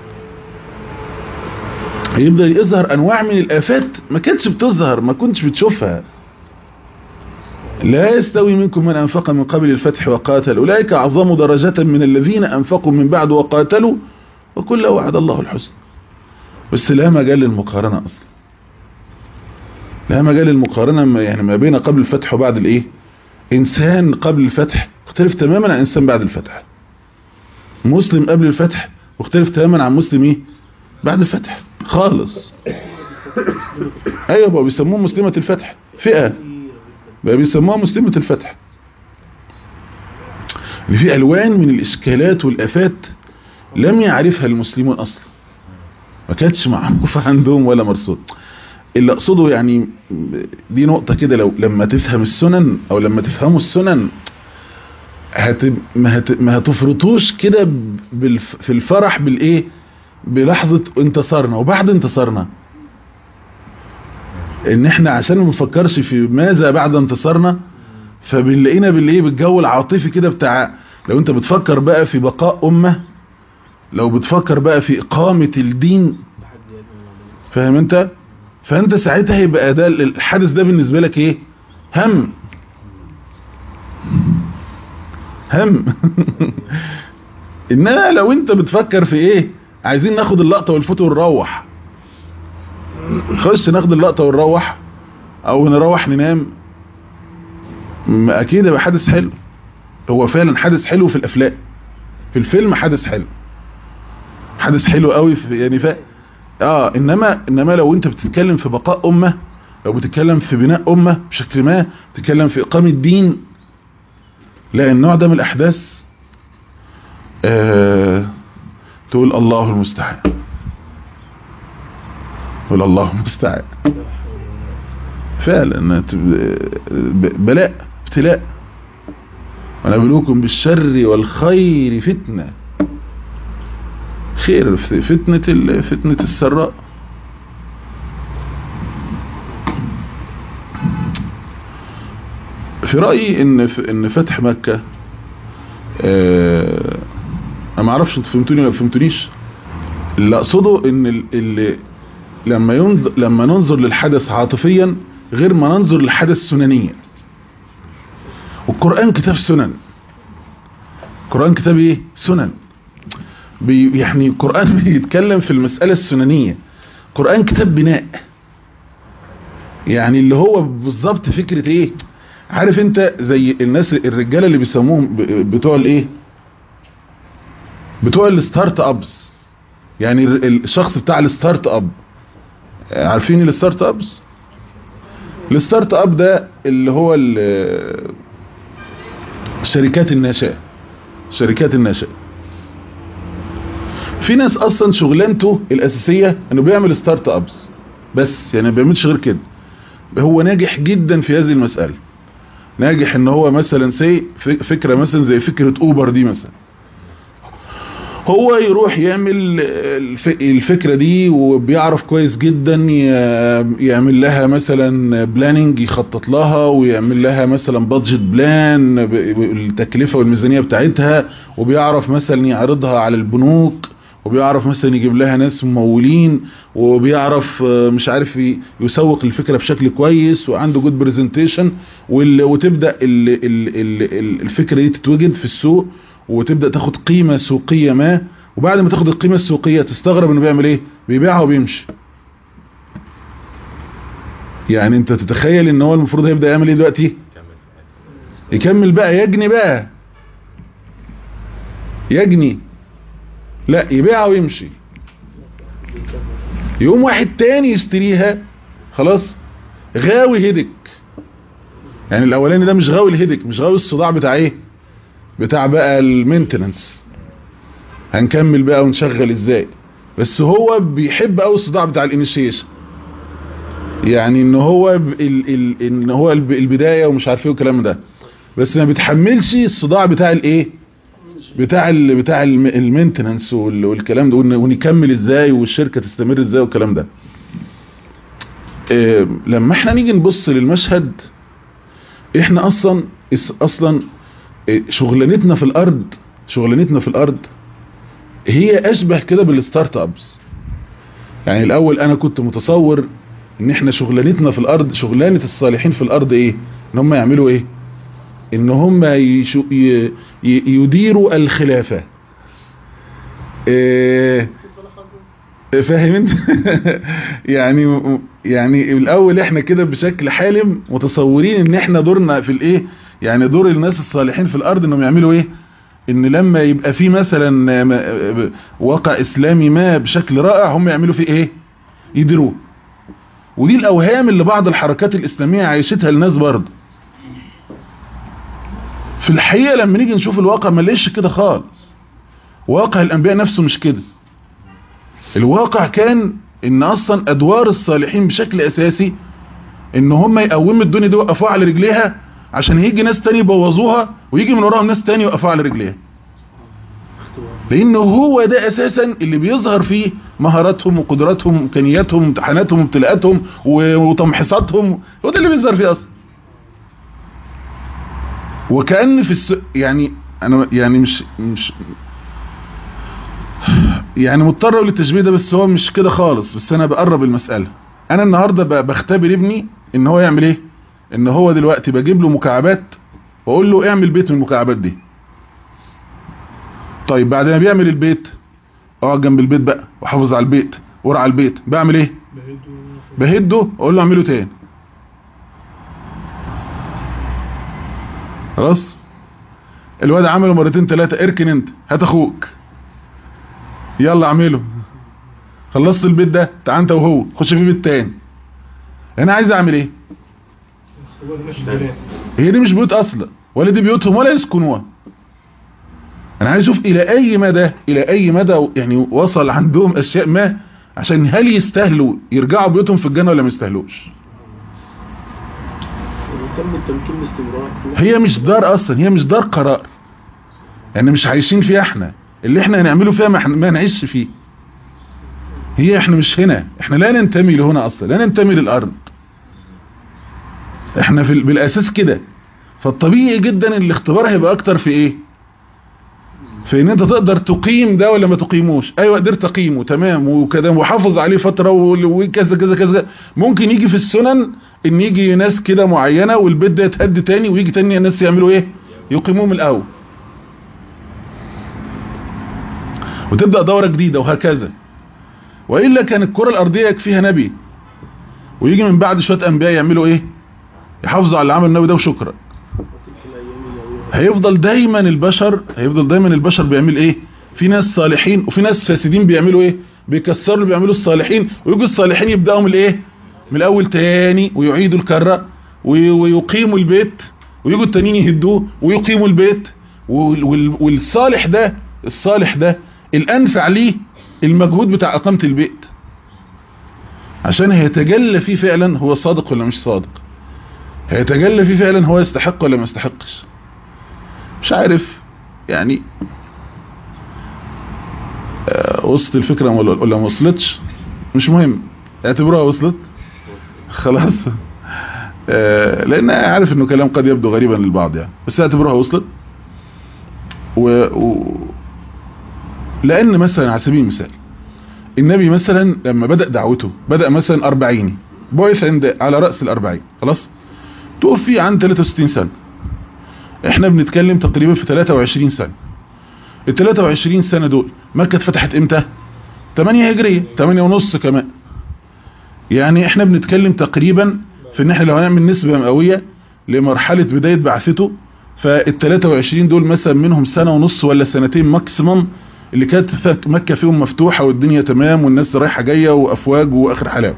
يبدأ يظهر انواع من الافات ما كانتش بتظهر ما كنتش بتشوفها لا يستوي منكم من أنفق من قبل الفتح وقاتل أولئك أعظم درجة من الذين أنفقوا من بعد وقاتلوا وكل وعد الله الحسن بس لا مجال للمقارنة أصلا لا مجال للمقارنة يعني ما بين قبل الفتح وبعد الإيه إنسان قبل الفتح مختلف تماما عن إنسان بعد الفتح مسلم قبل الفتح مختلف تماما عن مسلم إيه بعد الفتح خالص أيوة بقى بيسموه مسلمة الفتح فئة بقى بيسموها مسلمة الفتح ان في الوان من الاشكالات والافات لم يعرفها المسلمون اصلا ما كانتش معروفة عندهم ولا مرصود اللي اقصده يعني دي نقطة كده لو لما تفهم السنن او لما تفهموا السنن هت ما, هت ما هتفرطوش كده بالف في الفرح بالايه بلحظة انتصارنا وبعد انتصارنا ان احنا عشان ما نفكرش في ماذا بعد انتصارنا فبنلاقينا بالايه بالجو العاطفي كده بتاع لو انت بتفكر بقى في بقاء امه لو بتفكر بقى في اقامة الدين فاهم انت فانت ساعتها يبقى ده الحدث ده بالنسبة لك ايه هم هم انما لو انت بتفكر في ايه عايزين ناخد اللقطة والفوتو ونروح خش ناخد اللقطة ونروح او نروح ننام اكيد يبقى حدث حلو هو فعلا حدث حلو في الافلام في الفيلم حدث حلو حدث حلو قوي في يعني ف اه انما انما لو انت بتتكلم في بقاء امه لو بتتكلم في بناء امه بشكل ما بتتكلم في اقامه دين لا النوع ده من الاحداث آه تقول الله المستعان تقول الله المستعان فعلا بلاء ابتلاء ونبلوكم بالشر والخير فتنة خير فتنة فتنة السراء في رأيي ان ان فتح مكة اه انا ما اعرفش انتوا فهمتوني ولا فهمتونيش اللي اقصده ان اللي لما ينظر لما ننظر للحدث عاطفيا غير ما ننظر للحدث سننيا والقرآن كتاب سنن القرآن كتاب ايه سنن بي يعني القرآن بيتكلم في المسألة السننية القرآن كتاب بناء يعني اللي هو بالظبط فكرة ايه عارف انت زي الناس الرجالة اللي بيسموهم بتوع الايه بتوع الستارت ابس يعني الشخص بتاع الستارت اب عارفين الستارت ابس الستارت اب ده اللي هو الشركات الناشئه الشركات الناشئه في ناس اصلا شغلانته الاساسيه انه بيعمل ستارت ابس بس يعني ما بيعملش غير كده هو ناجح جدا في هذه المساله ناجح ان هو مثلا سي فكره مثلا زي فكره اوبر دي مثلا هو يروح يعمل الفكرة دي وبيعرف كويس جدا يعمل لها مثلا بلاننج يخطط لها ويعمل لها مثلا بادجت بلان التكلفة والميزانية بتاعتها وبيعرف مثلا يعرضها على البنوك وبيعرف مثلا يجيب لها ناس ممولين وبيعرف مش عارف يسوق الفكرة بشكل كويس وعنده جود برزنتيشن وتبدأ الفكرة دي تتوجد في السوق وتبدأ تاخد قيمة سوقية ما وبعد ما تاخد القيمة السوقية تستغرب انه بيعمل ايه بيبيعها وبيمشي يعني انت تتخيل ان هو المفروض هيبدأ يعمل ايه دلوقتي يكمل بقى يجني بقى يجني لا يبيعها ويمشي يوم واحد تاني يشتريها خلاص غاوي هدك يعني الاولاني ده مش غاوي الهدك مش غاوي الصداع بتاع ايه بتاع بقى المينتننس هنكمل بقى ونشغل ازاي بس هو بيحب قوي الصداع بتاع الانيشيشن يعني ان هو ال ال ان هو البدايه ومش عارف ايه والكلام ده بس ما بيتحملش الصداع بتاع الايه بتاع ال بتاع المينتننس والكلام ده ونكمل ازاي والشركه تستمر ازاي والكلام ده إيه لما احنا نيجي نبص للمشهد احنا اصلا اصلا شغلانتنا في الارض شغلانتنا في الارض هي اشبه كده بالستارت ابس يعني الاول انا كنت متصور ان احنا شغلانتنا في الارض شغلانة الصالحين في الارض ايه ان هم يعملوا ايه ان هم يشو ي... ي... يديروا الخلافة إيه فاهم انت يعني يعني الاول احنا كده بشكل حالم متصورين ان احنا دورنا في الايه يعني دور الناس الصالحين في الارض انهم يعملوا ايه ان لما يبقى في مثلا واقع اسلامي ما بشكل رائع هم يعملوا فيه ايه يديروه ودي الاوهام اللي بعض الحركات الاسلامية عايشتها الناس برضه في الحقيقة لما نيجي نشوف الواقع ما ليش كده خالص واقع الانبياء نفسه مش كده الواقع كان ان اصلا ادوار الصالحين بشكل اساسي ان هم يقوموا الدنيا دي وقفوها على رجليها عشان هيجي ناس تاني يبوظوها ويجي من وراهم ناس تاني يوقفوها على رجليها لانه هو ده اساسا اللي بيظهر فيه مهاراتهم وقدراتهم وامكانياتهم وامتحاناتهم وابتلاءاتهم وتمحيصاتهم هو ده اللي بيظهر فيه اصلا وكأن في الس... يعني انا يعني مش مش يعني مضطر اقول التشبيه ده بس هو مش كده خالص بس انا بقرب المسألة انا النهاردة بختبر ابني ان هو يعمل ايه ان هو دلوقتي بجيب له مكعبات واقول له اعمل بيت من المكعبات دي طيب بعد ما بيعمل البيت اقعد جنب البيت بقى وحافظ على البيت ورع البيت بعمل ايه بهده اقول له اعمله تاني خلاص الواد عمله مرتين ثلاثة اركن انت هات اخوك يلا اعمله خلصت البيت ده تعال انت وهو خش في بيت تاني انا عايز اعمل ايه هي دي مش بيوت اصلا ولا دي بيوتهم ولا يسكنوها انا عايز اشوف الى اي مدى الى اي مدى يعني وصل عندهم اشياء ما عشان هل يستاهلوا يرجعوا بيوتهم في الجنة ولا ما يستاهلوش تم التمكين باستمرار هي مش دار اصلا هي مش دار قرار يعني مش عايشين فيها احنا اللي احنا هنعمله فيها ما, ما نعيش فيه هي احنا مش هنا احنا لا ننتمي لهنا اصلا لا ننتمي للارض احنا في بالاساس كده فالطبيعي جدا ان الاختبار هيبقى اكتر في ايه في ان انت تقدر تقيم ده ولا ما تقيموش ايوه قدرت اقيمه تمام وكده وحافظ عليه فتره وكذا كذا كذا ممكن يجي في السنن ان يجي ناس كده معينه والبيت ده يتهد تاني ويجي تاني الناس يعملوا ايه يقيموه من الاول وتبدا دوره جديده وهكذا والا كان الكره الارضيه يكفيها نبي ويجي من بعد شويه انبياء يعملوا ايه يحافظوا على اللي عمل النبي ده وشكرا هيفضل دايما البشر هيفضل دايما البشر بيعمل ايه في ناس صالحين وفي ناس فاسدين بيعملوا ايه بيكسروا اللي بيعملوا الصالحين ويجوا الصالحين يبداوا من الايه من الاول تاني ويعيدوا الكره ويقيموا البيت ويجوا التانيين يهدوه ويقيموا البيت والصالح ده الصالح ده الانفع ليه المجهود بتاع اقامه البيت عشان هيتجلى فيه فعلا هو صادق ولا مش صادق هيتجلى فيه فعلا هو يستحق ولا ما يستحقش مش عارف يعني وصلت الفكرة ولا ما وصلتش مش مهم اعتبروها وصلت خلاص لان عارف انه كلام قد يبدو غريبا للبعض يعني بس اعتبروها وصلت و... و... لان مثلا على سبيل المثال النبي مثلا لما بدأ دعوته بدأ مثلا أربعيني بعث عند على رأس الأربعين خلاص توفي عن 63 سنة احنا بنتكلم تقريبا في 23 سنة ال 23 سنة دول مكة اتفتحت امتى 8 هجرية 8 ونص كمان يعني احنا بنتكلم تقريبا في ان احنا لو هنعمل نسبة مئوية لمرحلة بداية بعثته فال 23 دول مثلا منهم سنة ونص ولا سنتين ماكسيمم اللي كانت مكة فيهم مفتوحة والدنيا تمام والناس رايحة جاية وافواج واخر حلاوة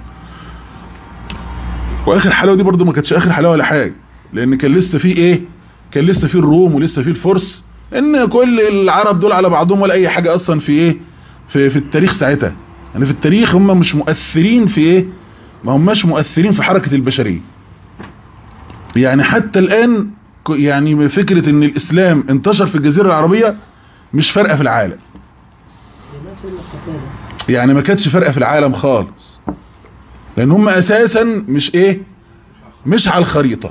واخر حلاوة دي برضو ما كانتش اخر حلاوة ولا حاجة لان كان لسه في ايه كان لسه في الروم ولسه في الفرس ان كل العرب دول على بعضهم ولا اي حاجة اصلا في ايه في, في التاريخ ساعتها يعني في التاريخ هم مش مؤثرين في ايه ما هماش مؤثرين في حركة البشرية يعني حتى الان يعني فكرة ان الاسلام انتشر في الجزيرة العربية مش فارقة في العالم يعني ما كانتش فارقة في العالم خالص لان هم اساسا مش ايه مش على الخريطة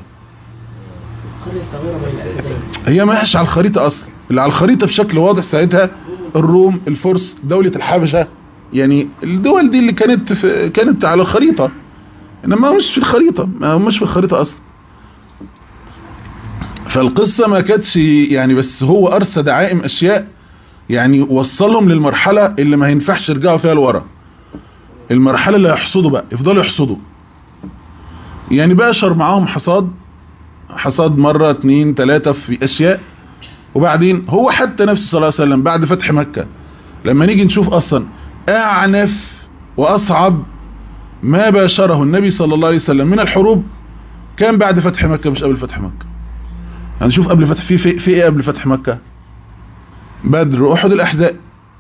هي ما هيش على الخريطة اصلا اللي على الخريطة بشكل واضح ساعتها الروم الفرس دولة الحبشة يعني الدول دي اللي كانت في كانت على الخريطة انما مش في الخريطة ما مش في الخريطة اصلا فالقصة ما كانتش يعني بس هو ارسى دعائم اشياء يعني وصلهم للمرحلة اللي ما ينفعش يرجعوا فيها لورا المرحلة اللي هيحصدوا بقى يفضلوا يحصدوا يعني باشر معاهم حصاد حصاد مرة اتنين تلاتة في اشياء وبعدين هو حتى نفسه صلى الله عليه وسلم بعد فتح مكة لما نيجي نشوف اصلا اعنف واصعب ما باشره النبي صلى الله عليه وسلم من الحروب كان بعد فتح مكة مش قبل فتح مكة يعني شوف قبل فتح في في, في ايه قبل فتح مكة بدر احد الاحزاب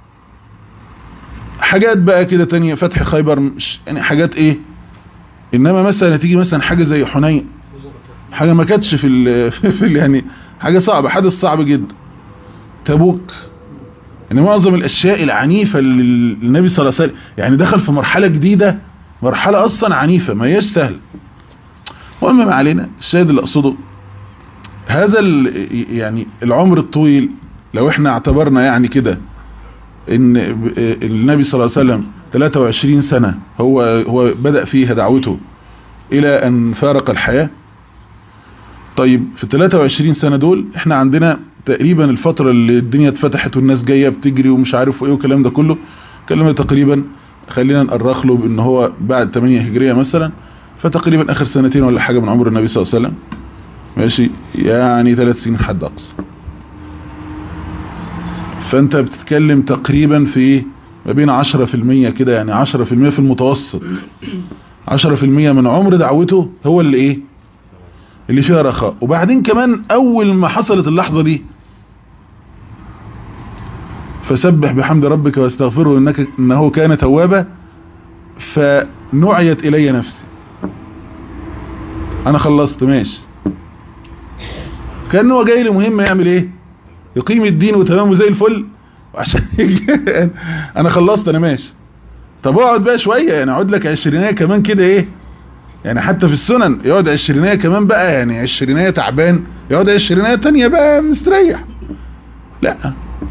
حاجات بقى كده تانية فتح خيبر مش يعني حاجات ايه انما مثلا تيجي مثلا حاجة زي حنين حاجة ما كانتش في ال في ال يعني حاجة صعبة حدث صعب جدا تبوك ان معظم الاشياء العنيفة اللي النبي صلى الله عليه وسلم يعني دخل في مرحلة جديدة مرحلة اصلا عنيفة ما هياش سهل واما ما علينا الشاهد اللي اقصده هذا يعني العمر الطويل لو احنا اعتبرنا يعني كده ان النبي صلى الله عليه وسلم 23 سنة هو هو بدأ فيها دعوته الى ان فارق الحياة طيب في 23 سنة دول احنا عندنا تقريبا الفترة اللي الدنيا اتفتحت والناس جاية بتجري ومش عارف ايه والكلام ده كله كلام تقريبا خلينا نأرخ له بان هو بعد 8 هجرية مثلا فتقريبا اخر سنتين ولا حاجة من عمر النبي صلى الله عليه وسلم ماشي يعني ثلاث سنين حد اقصى فانت بتتكلم تقريبا في ما بين 10% كده يعني 10% في المتوسط 10% من عمر دعوته هو اللي ايه اللي فيها رخاء وبعدين كمان اول ما حصلت اللحظة دي فسبح بحمد ربك واستغفره انك انه كان توابا فنعيت الي نفسي انا خلصت ماشي كان هو جاي لي مهمة يعمل ايه يقيم الدين وتمامه زي الفل عشان انا خلصت انا ماشي طب اقعد بقى شوية يعني اقعد لك عشرينية كمان كده ايه يعني حتى في السنن يقعد عشرينية كمان بقى يعني عشرينية تعبان يقعد عشرينية تانية بقى مستريح لا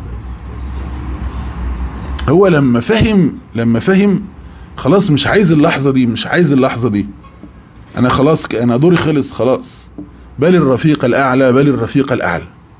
هو لما فهم لما فهم خلاص مش عايز اللحظة دي مش عايز اللحظة دي انا خلاص انا دوري خلص خلاص بل الرفيق الاعلى بل الرفيق الاعلى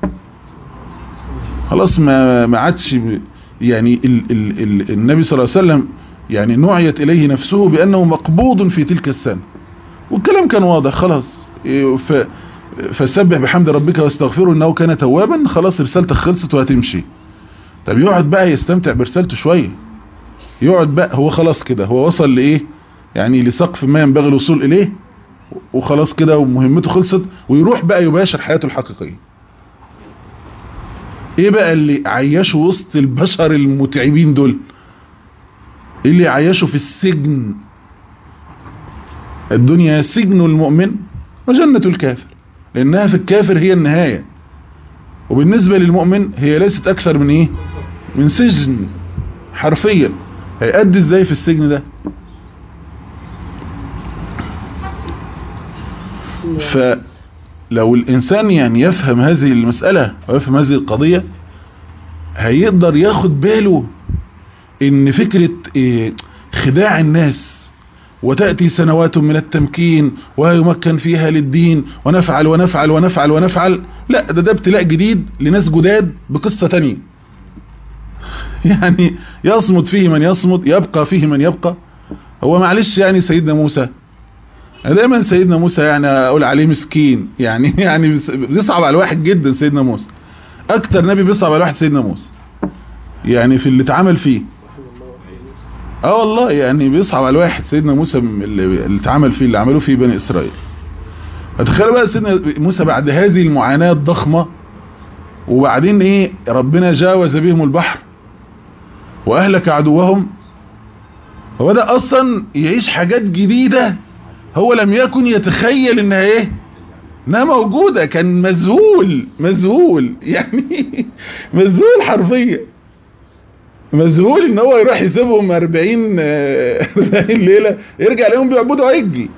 خلاص ما ما عادش يعني ال ال ال النبي صلى الله عليه وسلم يعني نعيت اليه نفسه بانه مقبوض في تلك السنة والكلام كان واضح خلاص ف فسبح بحمد ربك واستغفره انه كان توابا خلاص رسالتك خلصت وهتمشي طب يقعد بقى يستمتع برسالته شوية يقعد بقى هو خلاص كده هو وصل لايه يعني لسقف ما ينبغي الوصول اليه وخلاص كده ومهمته خلصت ويروح بقى يباشر حياته الحقيقية ايه بقى اللي عيشه وسط البشر المتعبين دول ايه اللي عيشه في السجن الدنيا سجن المؤمن وجنة الكافر لانها في الكافر هي النهاية وبالنسبة للمؤمن هي ليست اكثر من ايه من سجن حرفيا هيأدي ازاي في السجن ده فلو الانسان يعني يفهم هذه المسألة ويفهم هذه القضية هيقدر ياخد باله ان فكرة إيه خداع الناس وتأتي سنوات من التمكين ويمكن فيها للدين ونفعل ونفعل ونفعل ونفعل لا ده ده ابتلاء جديد لناس جداد بقصة تانية يعني يصمد فيه من يصمد يبقى فيه من يبقى هو معلش يعني سيدنا موسى دايما سيدنا موسى يعني اقول عليه مسكين يعني يعني بيصعب على الواحد جدا سيدنا موسى اكتر نبي بيصعب على الواحد سيدنا موسى يعني في اللي اتعمل فيه اه والله يعني بيصعب على الواحد سيدنا موسى اللي اتعمل فيه اللي عملوه فيه بني اسرائيل فتخيل بقى سيدنا موسى بعد هذه المعاناة الضخمة وبعدين ايه ربنا جاوز بهم البحر واهلك عدوهم هو ده اصلا يعيش حاجات جديدة هو لم يكن يتخيل انها ايه انها موجودة كان مذهول مذهول يعني مذهول حرفيا مذهول ان هو يروح يسيبهم 40 40 ليلة يرجع لهم بيعبدوا عجي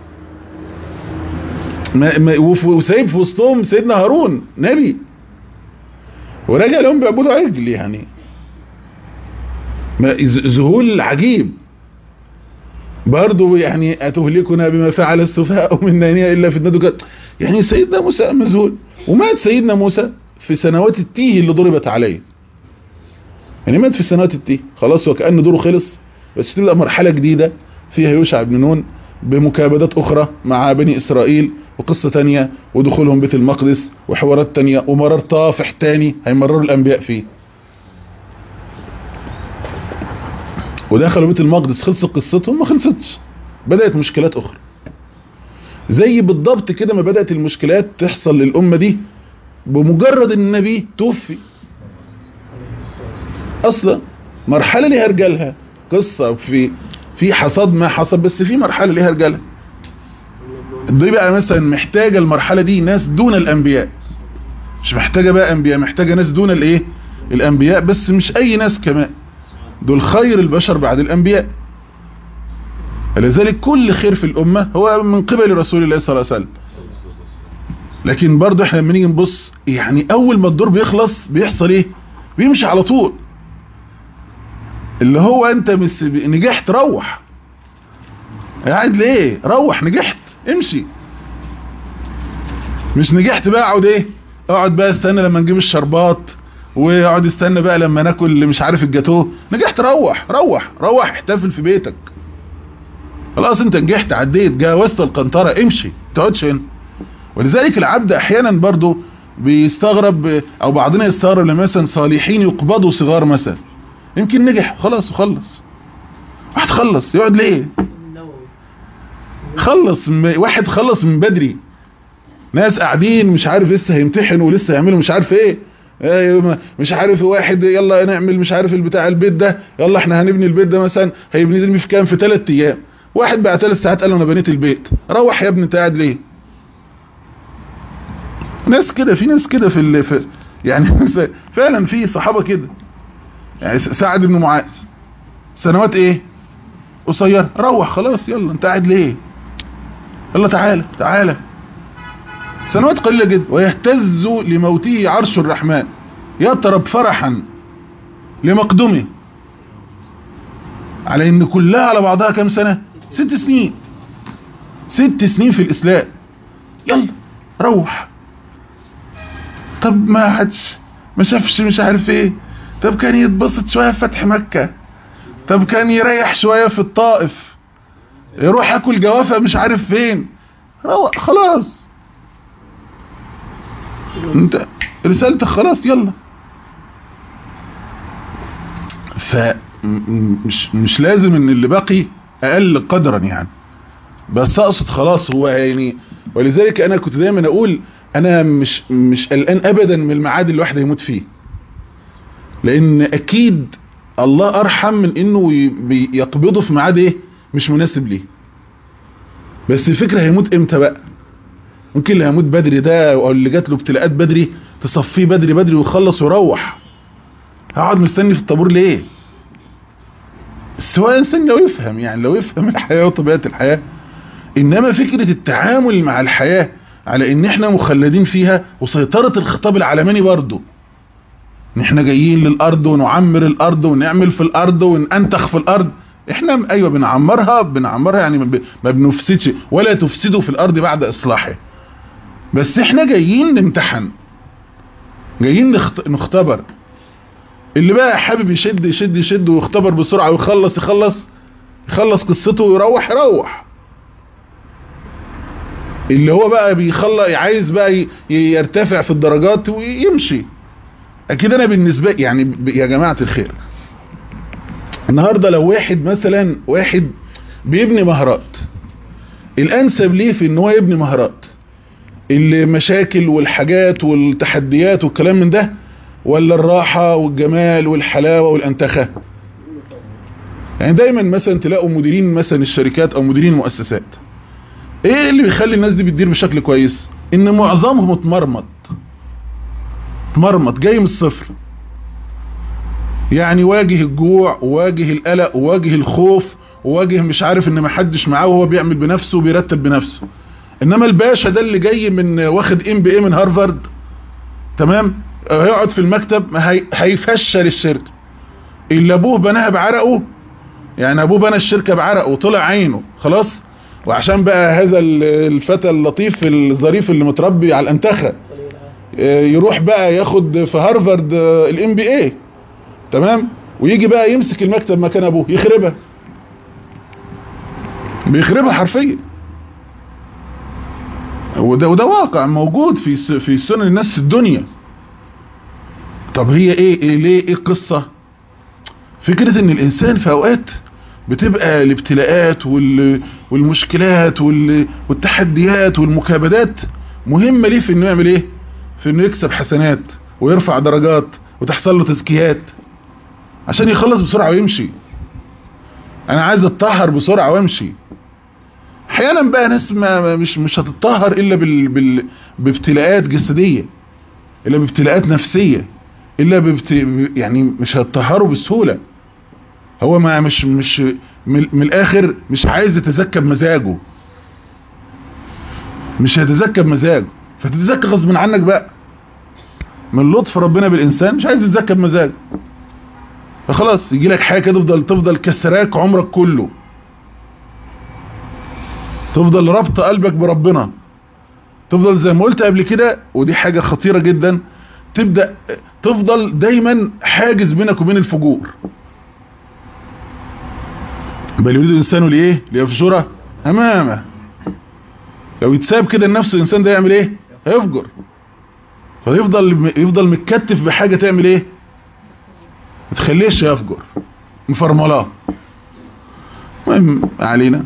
وسايب في وسطهم سيدنا هارون نبي وراجع لهم بيعبدوا عجل يعني ذهول عجيب برضه يعني أتهلكنا بما فعل السفهاء منا إن هي إلا فتنتك يعني سيدنا موسى مذهول ومات سيدنا موسى في سنوات التيه اللي ضربت عليه يعني مات في سنوات التيه خلاص وكأن دوره خلص بس تبدأ مرحلة جديدة فيها يوشع بن نون بمكابدات أخرى مع بني إسرائيل وقصة تانية ودخولهم بيت المقدس وحوارات تانية ومرار طافح تاني هيمرروا الأنبياء فيه ودخلوا بيت المقدس خلصت قصتهم ما خلصتش بدأت مشكلات أخرى زي بالضبط كده ما بدأت المشكلات تحصل للأمة دي بمجرد ان النبي توفي اصلا مرحلة ليها رجالها قصة في في حصاد ما حصل بس في مرحلة ليها رجالها دي بقى مثلا محتاجة المرحلة دي ناس دون الانبياء مش محتاجة بقى انبياء محتاجة ناس دون الايه الانبياء بس مش اي ناس كمان دول خير البشر بعد الانبياء لذلك كل خير في الامة هو من قبل رسول الله صلى الله عليه وسلم لكن برضه احنا لما نيجي نبص يعني اول ما الدور بيخلص بيحصل ايه بيمشي على طول اللي هو انت مس... نجحت روح قاعد ليه روح نجحت امشي مش نجحت بقى اقعد ايه اقعد بقى استنى لما نجيب الشربات واقعد استنى بقى لما ناكل اللي مش عارف الجاتوه نجحت روح روح روح احتفل في بيتك خلاص انت نجحت عديت جاوزت القنطره امشي تقعدش هنا ولذلك العبد احيانا برضو بيستغرب او بعضنا يستغرب لما مثلا صالحين يقبضوا صغار مثلا يمكن نجح خلاص وخلص واحد خلص يقعد ليه خلص واحد خلص من بدري ناس قاعدين مش عارف لسه هيمتحنوا ولسه يعملوا مش عارف ايه مش عارف واحد يلا نعمل مش عارف البتاع البيت ده يلا احنا هنبني البيت ده مثلا هيبني في كام في ثلاث ايام واحد بقى ثلاث ساعات قال انا بنيت البيت روح يا ابني انت قاعد ليه ناس كده في ناس كده في, ال... في يعني فعلا في صحابه كده يعني سعد بن معاذ سنوات ايه قصير روح خلاص يلا انت قاعد ليه يلا تعالى تعالى سنوات قليله جدا ويهتز لموته عرش الرحمن يطرب فرحا لمقدمه على ان كلها على بعضها كام سنه ست سنين ست سنين في الاسلام يلا روح طب ما حدش ما شافش مش عارف ايه طب كان يتبسط شوية في فتح مكة طب كان يريح شوية في الطائف يروح ياكل جوافة مش عارف فين روح خلاص انت رسالتك خلاص يلا فمش مش لازم ان اللي باقي اقل قدرا يعني بس اقصد خلاص هو يعني ولذلك انا كنت دايما اقول انا مش مش قلقان ابدا من الميعاد اللي الواحد هيموت فيه لان اكيد الله ارحم من انه يقبضه في ميعاد ايه مش مناسب ليه بس الفكره هيموت امتى بقى ممكن اللي هيموت بدري ده او اللي جات له ابتلاءات بدري تصفيه بدري بدري ويخلص ويروح هقعد مستني في الطابور ليه سواء انسان لو يفهم يعني لو يفهم الحياه وطبيعه الحياه انما فكره التعامل مع الحياه على ان احنا مخلدين فيها وسيطرة الخطاب العالماني برضو ان احنا جايين للارض ونعمر الارض ونعمل في الارض وننتخ في الارض احنا ايوه بنعمرها بنعمرها يعني ما بنفسدش ولا تفسدوا في الارض بعد اصلاحها بس احنا جايين نمتحن جايين نخت... نختبر اللي بقى حابب يشد يشد يشد ويختبر بسرعة ويخلص يخلص يخلص قصته ويروح يروح اللي هو بقى بيخلص عايز بقى يرتفع في الدرجات ويمشي اكيد انا بالنسبة يعني يا جماعة الخير النهاردة لو واحد مثلا واحد بيبني مهارات الانسب ليه في ان هو يبني مهارات المشاكل والحاجات والتحديات والكلام من ده ولا الراحة والجمال والحلاوة والانتخة يعني دايما مثلا تلاقوا مديرين مثلا الشركات او مديرين المؤسسات ايه اللي بيخلي الناس دي بتدير بشكل كويس ان معظمهم اتمرمط اتمرمط جاي من الصفر يعني واجه الجوع وواجه القلق وواجه الخوف وواجه مش عارف ان محدش معاه وهو بيعمل بنفسه وبيرتب بنفسه انما الباشا ده اللي جاي من واخد ام بي اي من هارفارد تمام هيقعد في المكتب هي... هيفشل الشركه اللي ابوه بناها بعرقه يعني ابوه بنى الشركة بعرق وطلع عينه خلاص وعشان بقى هذا ال- الفتى اللطيف الظريف اللي متربي على الانتخة آه، يروح بقى ياخد في هارفارد الام بي اي تمام ويجي بقى يمسك المكتب مكان ابوه يخربها بيخربها حرفيا وده وده واقع موجود في س- في سنن الناس في الدنيا طب هي ايه, إيه ليه ايه القصة فكرة ان الانسان في اوقات بتبقى الابتلاءات وال والمشكلات وال والتحديات والمكابدات مهمة ليه في انه يعمل ايه في انه يكسب حسنات ويرفع درجات وتحصل له تزكيات عشان يخلص بسرعة ويمشي انا عايز اتطهر بسرعة وامشي احيانا بقى ناس ما ما- مش مش هتتطهر الا بال بال بابتلاءات جسدية الا بابتلاءات نفسية الا ببت... يعني مش هتطهروا بسهولة هو ما مش مش من, من الاخر مش عايز يتزكى بمزاجه مش هيتزكى بمزاجه فتتزكى غصب عنك بقى من لطف ربنا بالانسان مش عايز يتزكى بمزاجه فخلاص يجي لك حاجه كده تفضل تفضل كسراك عمرك كله تفضل ربط قلبك بربنا تفضل زي ما قلت قبل كده ودي حاجة خطيرة جدا تبدأ تفضل دايما حاجز بينك وبين الفجور بل يريد الإنسان لإيه ليفجره أمامه لو يتساب كده لنفسه الإنسان ده يعمل إيه هيفجر فيفضل يفضل متكتف بحاجة تعمل إيه ما تخليش يفجر مفرملاه المهم علينا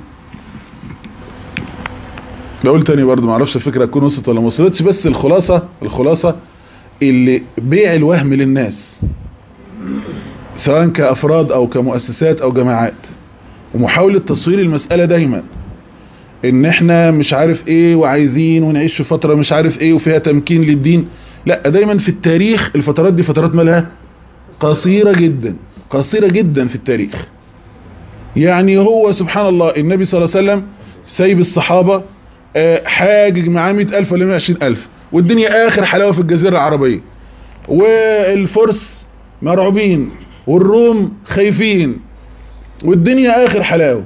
بقول تاني برضو معرفش الفكرة تكون وصلت ولا ما وصلتش بس الخلاصة الخلاصة اللي بيع الوهم للناس سواء كأفراد او كمؤسسات او جماعات ومحاولة تصوير المسألة دايما ان احنا مش عارف ايه وعايزين ونعيش في فترة مش عارف ايه وفيها تمكين للدين لا دايما في التاريخ الفترات دي فترات مالها قصيرة جدا قصيرة جدا في التاريخ يعني هو سبحان الله النبي صلى الله عليه وسلم سايب الصحابة آه، حاجج معاه 100000 ولا 120000 والدنيا اخر حلاوة في الجزيرة العربية والفرس مرعوبين والروم خايفين والدنيا اخر حلاوة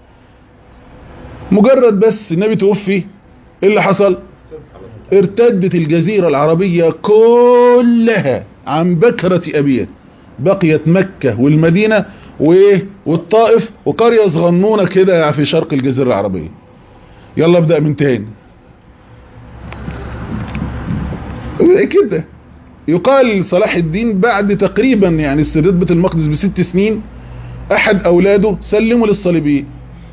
مجرد بس النبي توفي ايه اللي حصل ارتدت الجزيرة العربية كلها عن بكرة ابيات بقيت مكة والمدينة وايه والطائف وقرية صغنونة كده في شرق الجزيرة العربية يلا ابدأ من تاني كده يقال صلاح الدين بعد تقريبا يعني استرداد بيت المقدس بست سنين احد اولاده سلموا للصليبيين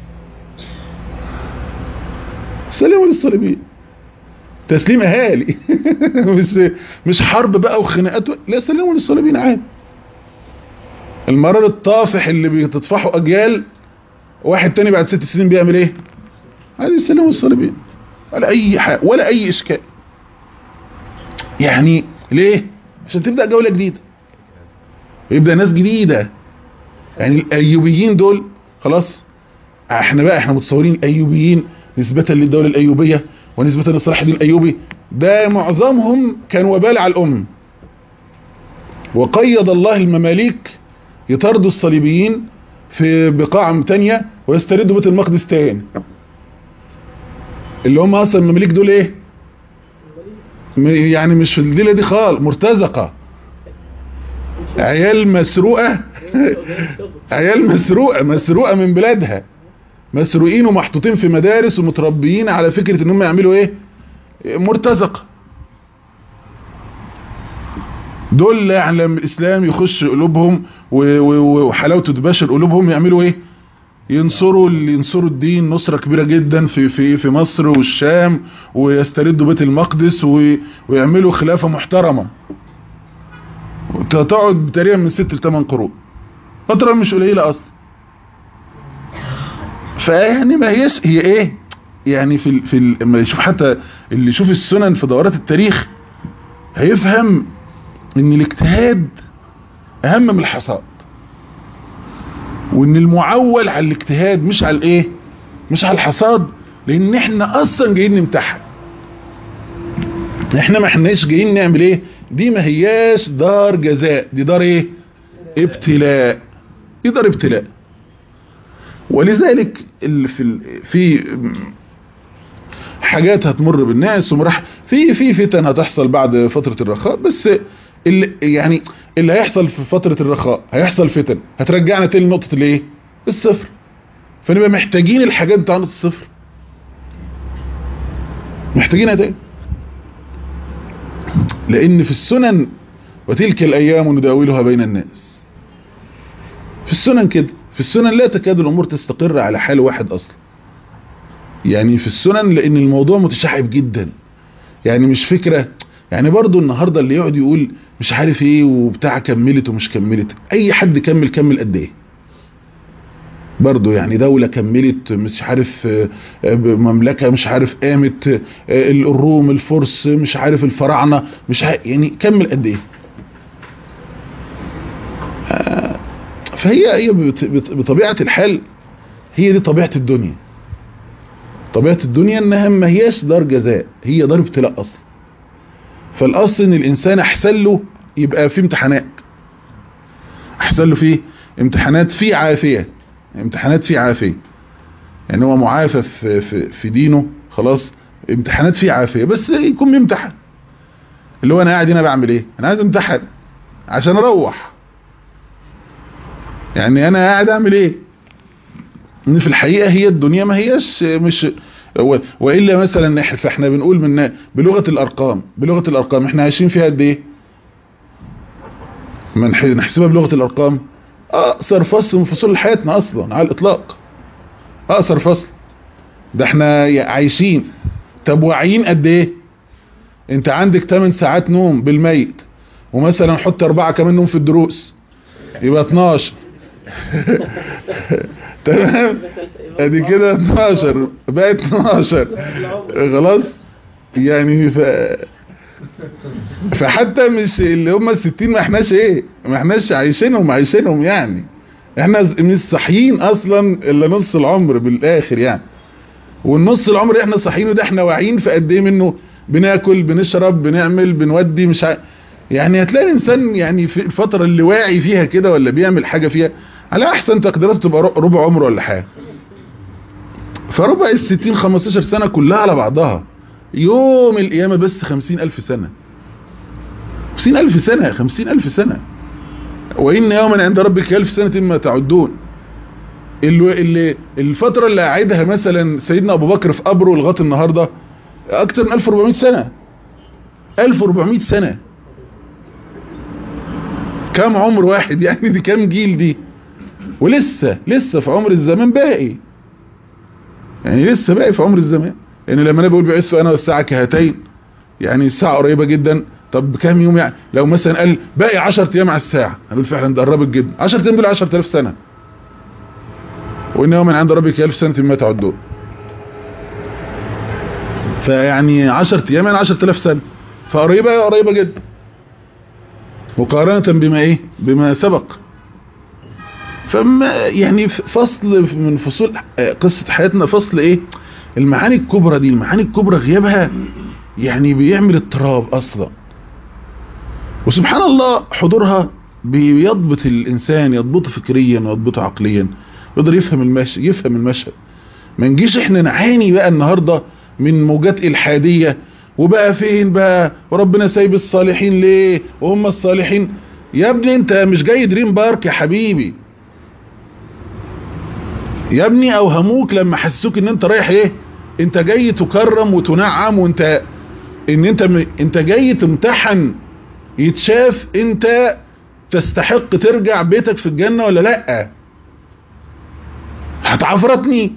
سلموا للصليبيين تسليم اهالي مش مش حرب بقى وخناقات لا سلموا للصليبيين عادي المرار الطافح اللي بتطفحه اجيال واحد تاني بعد ست سنين بيعمل ايه عادي يسلموا الصليبيين ولا اي حاجه ولا اي اشكال يعني ليه عشان تبدا جوله جديده ويبدا ناس جديده يعني الايوبيين دول خلاص احنا بقى احنا متصورين الايوبيين نسبه للدوله الايوبيه ونسبه لصلاح الدين الايوبي ده معظمهم كان وبال على الامم وقيد الله المماليك يطردوا الصليبيين في بقاع تانية ويستردوا بيت المقدس تاني اللي هم اصلا المماليك دول ايه م- يعني مش في الليله دي خالص مرتزقه عيال مسروقه عيال مسروقه مسروقه من بلادها مسروقين ومحطوطين في مدارس ومتربيين على فكره ان هم يعملوا ايه مرتزقه دول يعني لما الاسلام يخش قلوبهم و- و- وحلاوته تباشر قلوبهم يعملوا ايه ينصروا اللي ينصروا الدين نصرة كبيرة جدا في في في مصر والشام ويستردوا بيت المقدس و- ويعملوا خلافة محترمة وت- تقعد تقريبا من ست لثمان قرون فترة مش قليلة اصلا فيعني ما هيش هي ايه يعني في ال في ال- لما يشوف حتى اللي يشوف السنن في دورات التاريخ هيفهم ان الاجتهاد اهم من الحصاد وان المعول على الاجتهاد مش على الايه مش على الحصاد لان احنا اصلا جايين نمتحن احنا ما احناش جايين نعمل ايه دي ما هياش دار جزاء دي دار ايه ابتلاء دي دار ابتلاء ولذلك ال- في ال- في حاجات هتمر بالناس ومراح في في فتن هتحصل بعد فترة الرخاء بس اللي يعني اللي هيحصل في فترة الرخاء هيحصل فتن هترجعنا تاني لنقطة الايه الصفر فنبقى محتاجين الحاجات بتاع نقطة الصفر محتاجينها تاني لان في السنن وتلك الايام نداولها بين الناس في السنن كده في السنن لا تكاد الامور تستقر على حال واحد اصلا يعني في السنن لان الموضوع متشعب جدا يعني مش فكرة يعني برضو النهاردة اللي يقعد يقول مش عارف ايه وبتاع كملت ومش كملت اي حد كمل كمل قد ايه برضو يعني دولة كملت مش عارف آه، آه، مملكة مش عارف قامت آه، الروم الفرس مش عارف الفراعنة مش عارف يعني كمل قد ايه آه، فهي هي بط- بط- بطبيعة الحال هي دي طبيعة الدنيا طبيعة الدنيا انها ما هياش دار جزاء هي دار ابتلاء اصلا فالاصل ان الانسان احسن له يبقى في امتحانات احسن له فيه امتحانات في عافية امتحانات في عافية يعني هو معافى في, في, في دينه خلاص امتحانات في عافية بس يكون بيمتحن اللي هو انا قاعد هنا بعمل ايه انا عايز امتحن عشان اروح يعني انا قاعد اعمل ايه ان في الحقيقة هي الدنيا ما هياش مش و- والا مثلا إح- فاحنا بنقول من بلغة الارقام بلغة الارقام احنا عايشين فيها قد ايه ما نح- نحسبها بلغة الارقام اقصر فصل من فصول حياتنا اصلا على الاطلاق اقصر فصل ده احنا ي- عايشين طب واعيين قد ايه انت عندك 8 ساعات نوم بالميت ومثلا حط اربعة كمان نوم في الدروس يبقى 12 تمام ادي كده 12 بقت 12 خلاص يعني ف فحتى مش اللي هم الستين ما احناش ايه ما احناش عايشينهم عايشينهم يعني احنا ز- مش صاحيين اصلا الا نص العمر بالاخر يعني والنص العمر اللي احنا صاحيينه ده احنا واعيين في قد ايه منه بناكل بنشرب بنعمل بنودي مش ع... يعني هتلاقي الانسان يعني في الفترة اللي واعي فيها كده ولا بيعمل حاجة فيها على احسن تقديراته تبقى ر- ربع عمره ولا حاجة فربع الستين 15 سنة كلها على بعضها يوم القيامة بس خمسين الف سنة خمسين الف سنة خمسين الف سنة وإن يوما عند ربك ألف سنة ما تعدون اللي, اللي الفترة اللي قاعدها مثلا سيدنا أبو بكر في قبره لغاية النهاردة أكتر من 1400 سنة 1400 سنة كم عمر واحد يعني دي كم جيل دي ولسه لسه في عمر الزمان باقي يعني لسه باقي في عمر الزمان يعني لما انا بقول بعث انا والساعه كهاتين يعني الساعه قريبه جدا طب كام يوم يعني لو مثلا قال باقي 10 ايام على الساعه هنقول فعلا ده قربت جدا 10 ايام دول 10000 سنه وان يوما عند ربك 1000 سنه مما تعدون فيعني 10 ايام يعني 10000 سنه فقريبه قريبه جدا مقارنه بما ايه بما سبق فما يعني فصل من فصول قصة حياتنا فصل ايه المعاني الكبرى دي المعاني الكبرى غيابها يعني بيعمل اضطراب اصلا وسبحان الله حضورها بيضبط الانسان يضبطه فكريا ويضبطه عقليا يقدر يفهم المشهد يفهم المشهد ما نجيش احنا نعاني بقى النهاردة من موجات الحادية وبقى فين بقى وربنا سايب الصالحين ليه وهم الصالحين يا ابني انت مش جاي دريم بارك يا حبيبي يا ابني اوهموك لما حسسوك ان انت رايح ايه انت جاي تكرم وتنعم وانت ان انت م... انت جاي تمتحن يتشاف انت تستحق ترجع بيتك في الجنة ولا لا هتعفرتني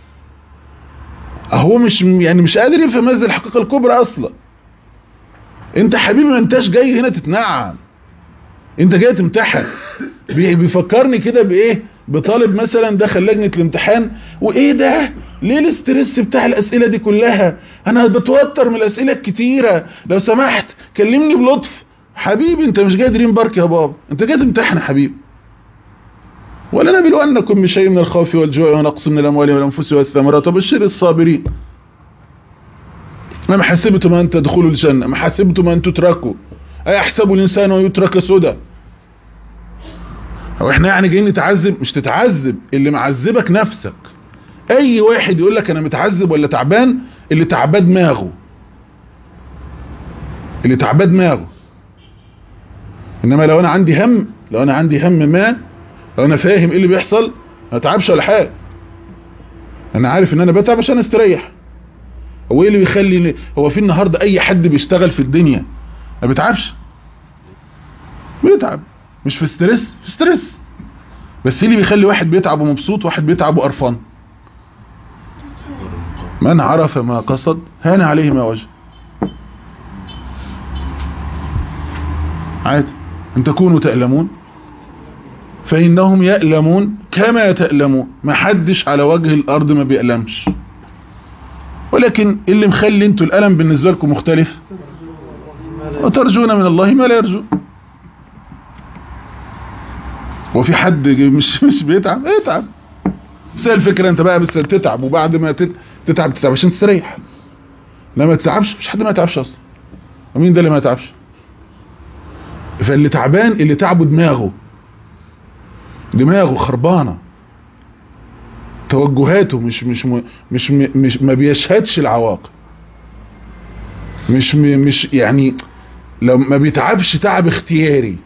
هو مش يعني مش قادر يفهم هذه الحقيقة الكبرى اصلا انت حبيبي ما انتش جاي هنا تتنعم انت جاي تمتحن بيفكرني كده بايه بطالب مثلا دخل لجنة الامتحان وايه ده ليه الاسترس بتاع الاسئلة دي كلها انا بتوتر من الاسئلة الكتيرة لو سمحت كلمني بلطف حبيبي انت مش جاي دريم بارك يا بابا انت جاي تمتحن يا حبيبي ولا نبلونكم بشيء من الخوف والجوع ونقص من الاموال والانفس والثمرات وبشر الصابرين ما حسبتم ان تدخلوا الجنة ما حسبتم ان تتركوا ايحسب الانسان ويترك سدى هو احنا يعني جايين نتعذب مش تتعذب اللي معذبك نفسك اي واحد يقول لك انا متعذب ولا تعبان اللي تعبان دماغه اللي تعبان دماغه انما لو انا عندي هم لو انا عندي هم ما لو انا فاهم ايه اللي بيحصل ما اتعبش ولا حاجه انا عارف ان انا بتعب عشان استريح هو ايه اللي بيخلي هو في النهارده اي حد بيشتغل في الدنيا ما بيتعبش بيتعب مش في ستريس في ستريس بس ايه اللي بيخلي واحد بيتعب ومبسوط واحد بيتعب وقرفان من عرف ما قصد هان عليه ما وجه عادي ان تكونوا تألمون فإنهم يألمون كما تألمون ما حدش على وجه الأرض ما بيألمش ولكن اللي مخلي انتوا الألم بالنسبة لكم مختلف وترجون من الله ما لا يرجون وفي حد مش مش بيتعب يتعب بس هي الفكرة انت بقى بس تتعب وبعد ما تت- تتعب تتعب عشان تستريح لما تتعبش مش حد ما يتعبش اصلا ومين ده اللي ما يتعبش فاللي تعبان اللي تعبه دماغه دماغه خربانه توجهاته مش مش م- مش م- مش ما بيشهدش العواقب مش م- مش يعني لو ما بيتعبش تعب اختياري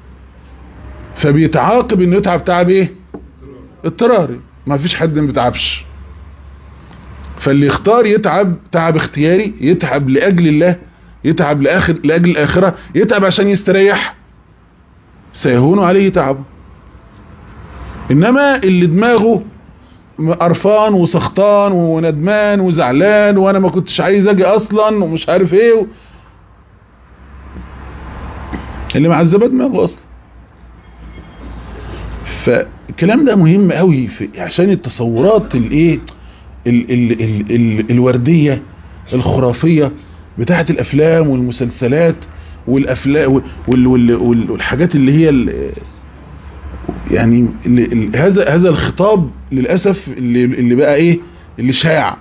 فبيتعاقب انه يتعب تعب ايه اضطراري ما فيش حد ما بيتعبش فاللي يختار يتعب تعب اختياري يتعب لاجل الله يتعب لاخر لاجل الاخره يتعب عشان يستريح سيهون عليه تعبه انما اللي دماغه قرفان وسخطان وندمان وزعلان وانا ما كنتش عايز اجي اصلا ومش عارف ايه و... اللي معذبه دماغه اصلا فالكلام ده مهم قوي في عشان التصورات الايه ال ال ال ال الورديه الخرافيه بتاعه الافلام والمسلسلات والافلام وال وال وال والحاجات اللي هي ال- يعني اللي ال- هذا هذا الخطاب للاسف اللي اللي بقى ايه اللي شاع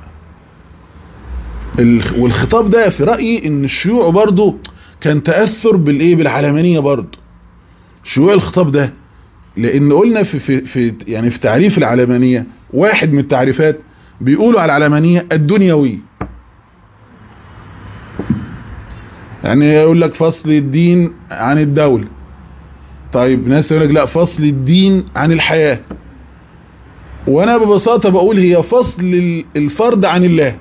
ال- والخطاب ده في رايي ان الشيوع برضو كان تاثر بالايه بالعلمانيه برضو شيوع الخطاب ده لان قلنا في في في يعني في تعريف العلمانيه واحد من التعريفات بيقولوا على العلمانيه الدنيويه يعني يقول لك فصل الدين عن الدوله طيب ناس يقول لك لا فصل الدين عن الحياه وانا ببساطه بقول هي فصل ال- الفرد عن الله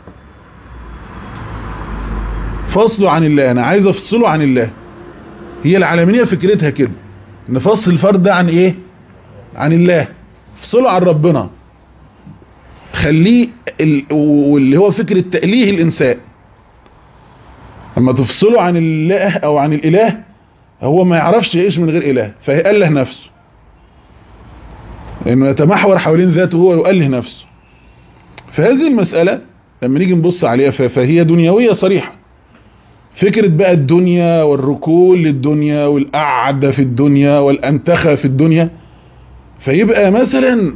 فصله عن الله انا عايز افصله عن الله هي العالمية فكرتها كده ان فصل الفرد ده عن ايه عن الله افصله عن ربنا خليه ال... واللي هو فكرة تأليه الانسان اما تفصله عن الله او عن الاله هو ما يعرفش يعيش من غير اله فيأله نفسه انه يتمحور حوالين ذاته هو يؤله نفسه فهذه المسألة لما نيجي نبص عليها ف- فهي دنيوية صريحة فكرة بقى الدنيا والركون للدنيا والقعدة في الدنيا والأنتخة في الدنيا فيبقى مثلا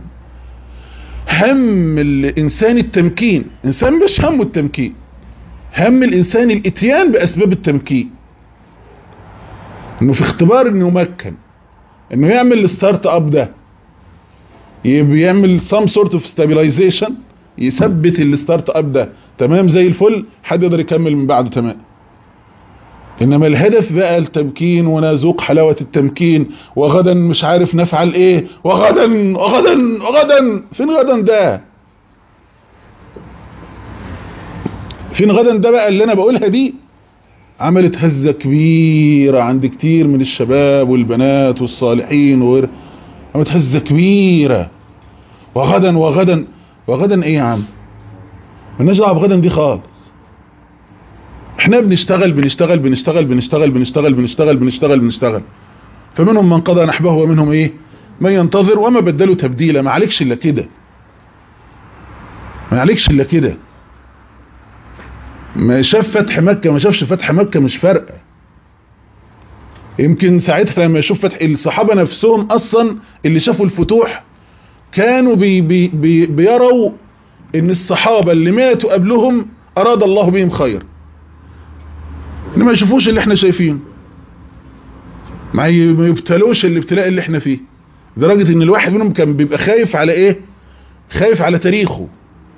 هم الإنسان التمكين إنسان مش همه التمكين هم الإنسان الإتيان بأسباب التمكين إنه في اختبار إنه يمكن إنه يعمل الستارت أب ده يبقى يعمل some sort of stabilization يثبت الستارت اب ده تمام زي الفل حد يقدر يكمل من بعده تمام انما الهدف بقى التمكين ونذوق حلاوة التمكين وغدا مش عارف نفعل ايه وغدا وغدا وغدا فين غدا ده فين غدا ده بقى اللي انا بقولها دي عملت هزة كبيرة عند كتير من الشباب والبنات والصالحين وغير عملت هزة كبيرة وغدا وغدا وغدا ايه يا عم مالناش دعوه بغدا دي خالص احنا بنشتغل بنشتغل بنشتغل بنشتغل بنشتغل بنشتغل بنشتغل بنشتغل فمنهم من قضى نحبه ومنهم ايه من ينتظر وما بدلوا تبديلا ما عليكش الا كده ما عليكش الا كده ما شاف فتح مكة ما شافش فتح مكة مش فارقه يمكن ساعتها لما يشوف فتح الصحابة نفسهم اصلا اللي شافوا الفتوح كانوا بي بي بي بيروا ان الصحابة اللي ماتوا قبلهم اراد الله بهم خير ان ما يشوفوش اللي احنا شايفينه ما ي- ما يبتلوش الابتلاء اللي احنا فيه لدرجة ان الواحد منهم كان بيبقى خايف على ايه خايف على تاريخه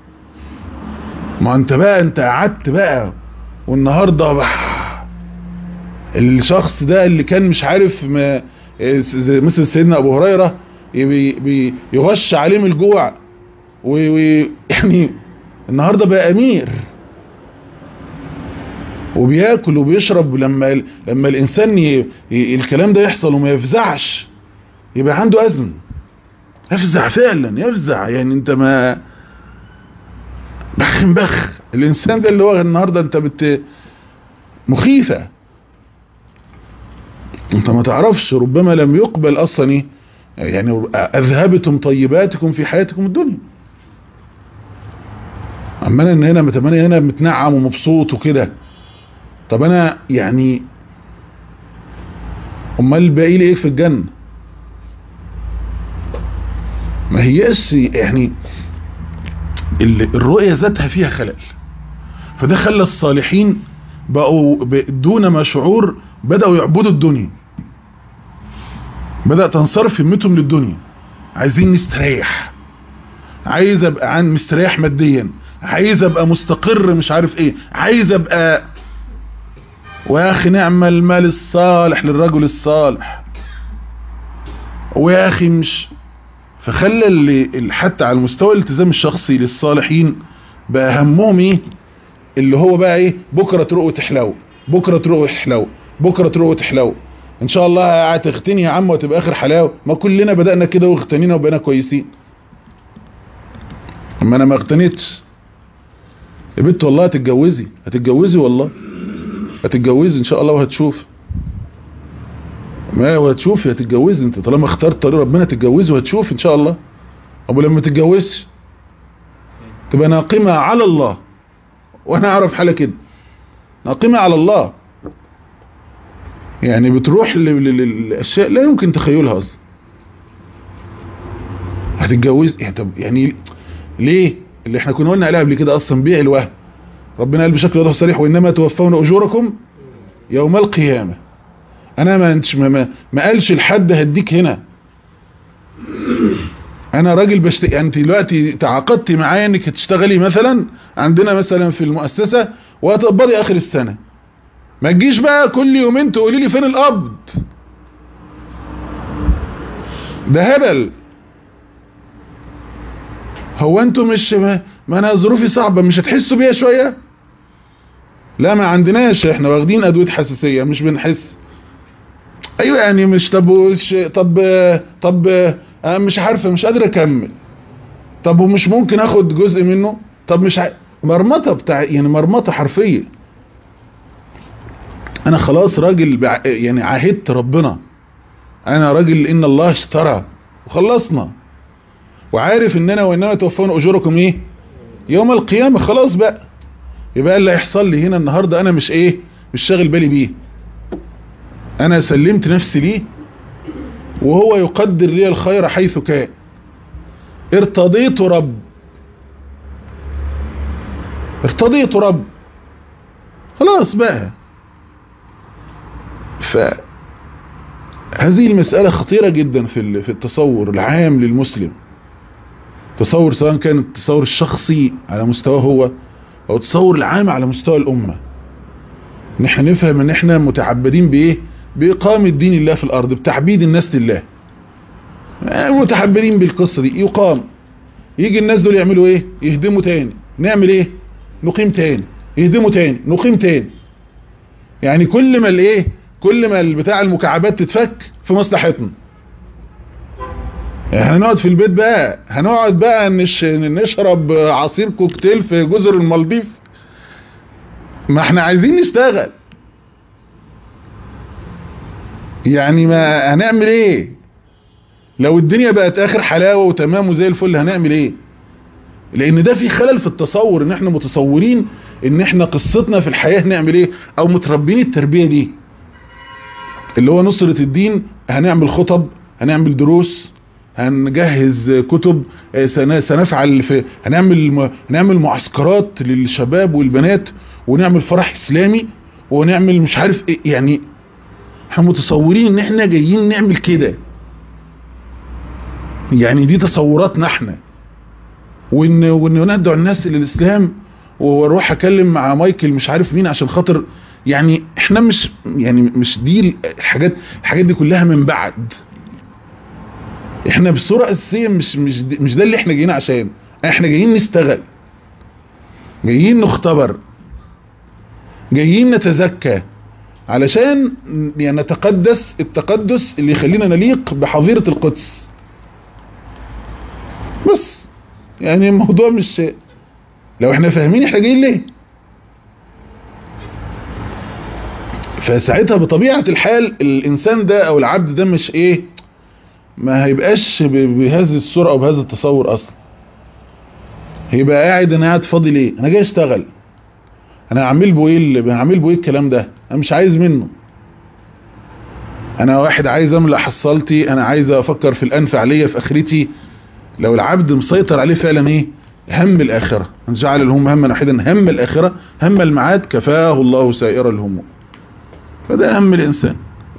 ما انت بقى انت قعدت بقى والنهارده بح الشخص ده اللي كان مش عارف ما زي مثل سيدنا ابو هريره بي بي يغش عليه من الجوع ويعني النهارده بقى امير وبياكل وبيشرب لما لما الانسان ي... ي... الكلام ده يحصل وما يفزعش يبقى عنده ازمه يفزع فعلا يفزع يعني انت ما بخ بخ الانسان ده اللي هو النهارده انت بت مخيفه انت ما تعرفش ربما لم يقبل اصلا ايه يعني اذهبتم طيباتكم في حياتكم الدنيا اما انا ان هنا متمنى هنا متنعم ومبسوط وكده طب انا يعني امال باقي لي ايه في الجنه ما هيش يعني الرؤيه ذاتها فيها خلل فده خلى الصالحين بقوا دون ما شعور بدأوا يعبدوا الدنيا بدأ تنصرف همتهم للدنيا عايزين نستريح عايز ابقى عن مستريح ماديا عايز ابقى مستقر مش عارف ايه عايز ابقى ويا اخي نعم المال الصالح للرجل الصالح ويا اخي مش فخلى اللي حتى على المستوى الالتزام الشخصي للصالحين بقى همهم ايه اللي هو بقى ايه بكره تروق وتحلو بكره تروق وتحلو بكره تروق وتحلو ان شاء الله هتغتني يا عم وتبقى اخر حلاوه ما كلنا بدأنا كده واغتنينا وبقينا كويسين اما انا ما اغتنيتش يا بنت والله هتتجوزي هتتجوزي والله هتتجوزي ان شاء الله وهتشوف ما وهتشوفي هتتجوزي انت طالما اخترت طريق ربنا تتجوزي وهتشوفي ان شاء الله ابو لما تتجوزش تبقى ناقمة على الله وانا اعرف حالة كده ناقمة على الله يعني بتروح للاشياء لا يمكن تخيلها اصلا هتتجوز يعني طب يعني ليه اللي احنا كنا قلنا عليها قبل كده اصلا بيع الوهم ربنا قال بشكل واضح صريح وانما توفون اجوركم يوم القيامه انا ما ما, ما قالش لحد هديك هنا انا راجل بشت... انت دلوقتي تعاقدتي معايا انك هتشتغلي مثلا عندنا مثلا في المؤسسه وهتقبضي اخر السنه ما تجيش بقى كل يومين تقولي لي فين القبض ده هبل هو انتوا مش ما, ما انا ظروفي صعبه مش هتحسوا بيها شويه لا ما عندناش احنا واخدين ادويه حساسيه مش بنحس ايوه يعني مش طب وش طب طب انا مش عارفه مش قادر اكمل طب ومش ممكن اخد جزء منه طب مش ع... مرمطه بتاع يعني مرمطه حرفيه انا خلاص راجل بع... يعني عاهدت ربنا انا راجل ان الله اشترى وخلصنا وعارف ان انا وانما توفون اجوركم ايه يوم القيامه خلاص بقى يبقى اللي هيحصل لي هنا النهارده انا مش ايه مش شاغل بالي بيه انا سلمت نفسي ليه وهو يقدر لي الخير حيث كان ارتضيت رب ارتضيت رب خلاص بقى ف هذه المسألة خطيرة جدا في في التصور العام للمسلم تصور سواء كان التصور الشخصي على مستوى هو او التصور العام على مستوى الامة نحن نفهم ان احنا متعبدين بايه بإقامة دين الله في الأرض بتعبيد الناس لله متحبرين بالقصة دي يقام يجي الناس دول يعملوا ايه يهدموا تاني نعمل ايه نقيم تاني يهدموا تاني نقيم تاني يعني كل ما الايه كل ما بتاع المكعبات تتفك في مصلحتنا احنا نقعد في البيت بقى هنقعد بقى نش... نشرب عصير كوكتيل في جزر المالديف ما احنا عايزين نشتغل يعني ما هنعمل ايه لو الدنيا بقت اخر حلاوة وتمام وزي الفل هنعمل ايه لان ده في خلل في التصور ان احنا متصورين ان احنا قصتنا في الحياة نعمل ايه او متربين التربية دي اللي هو نصرة الدين هنعمل خطب هنعمل دروس هنجهز كتب سنفعل في هنعمل هنعمل معسكرات للشباب والبنات ونعمل فرح اسلامي ونعمل مش عارف ايه يعني احنا متصورين ان احنا جايين نعمل كده يعني دي تصوراتنا احنا وان وان ندعو الناس للاسلام واروح اكلم مع مايكل مش عارف مين عشان خاطر يعني احنا مش يعني مش دي الحاجات الحاجات دي كلها من بعد احنا بصوره اساسيه مش مش دي مش ده اللي احنا جايين عشان احنا جايين نشتغل جايين نختبر جايين نتزكى علشان يعني نتقدس التقدس اللي يخلينا نليق بحظيرة القدس بس يعني الموضوع مش لو احنا فاهمين احنا جايين ليه فساعتها بطبيعة الحال الانسان ده او العبد ده مش ايه ما هيبقاش بهذه الصورة او بهذا التصور اصلا هيبقى قاعد انا قاعد فاضي ليه انا جاي اشتغل انا هعمل بو ايه هعمل بو ايه الكلام ده انا مش عايز منه انا واحد عايز املأ حصلتي انا عايز افكر في الانفع ليا في اخرتي لو العبد مسيطر عليه فعلا ايه هم الاخرة ان جعل الهم هما واحدا هم الاخرة هم المعاد كفاه الله سائر الهموم فده هم الانسان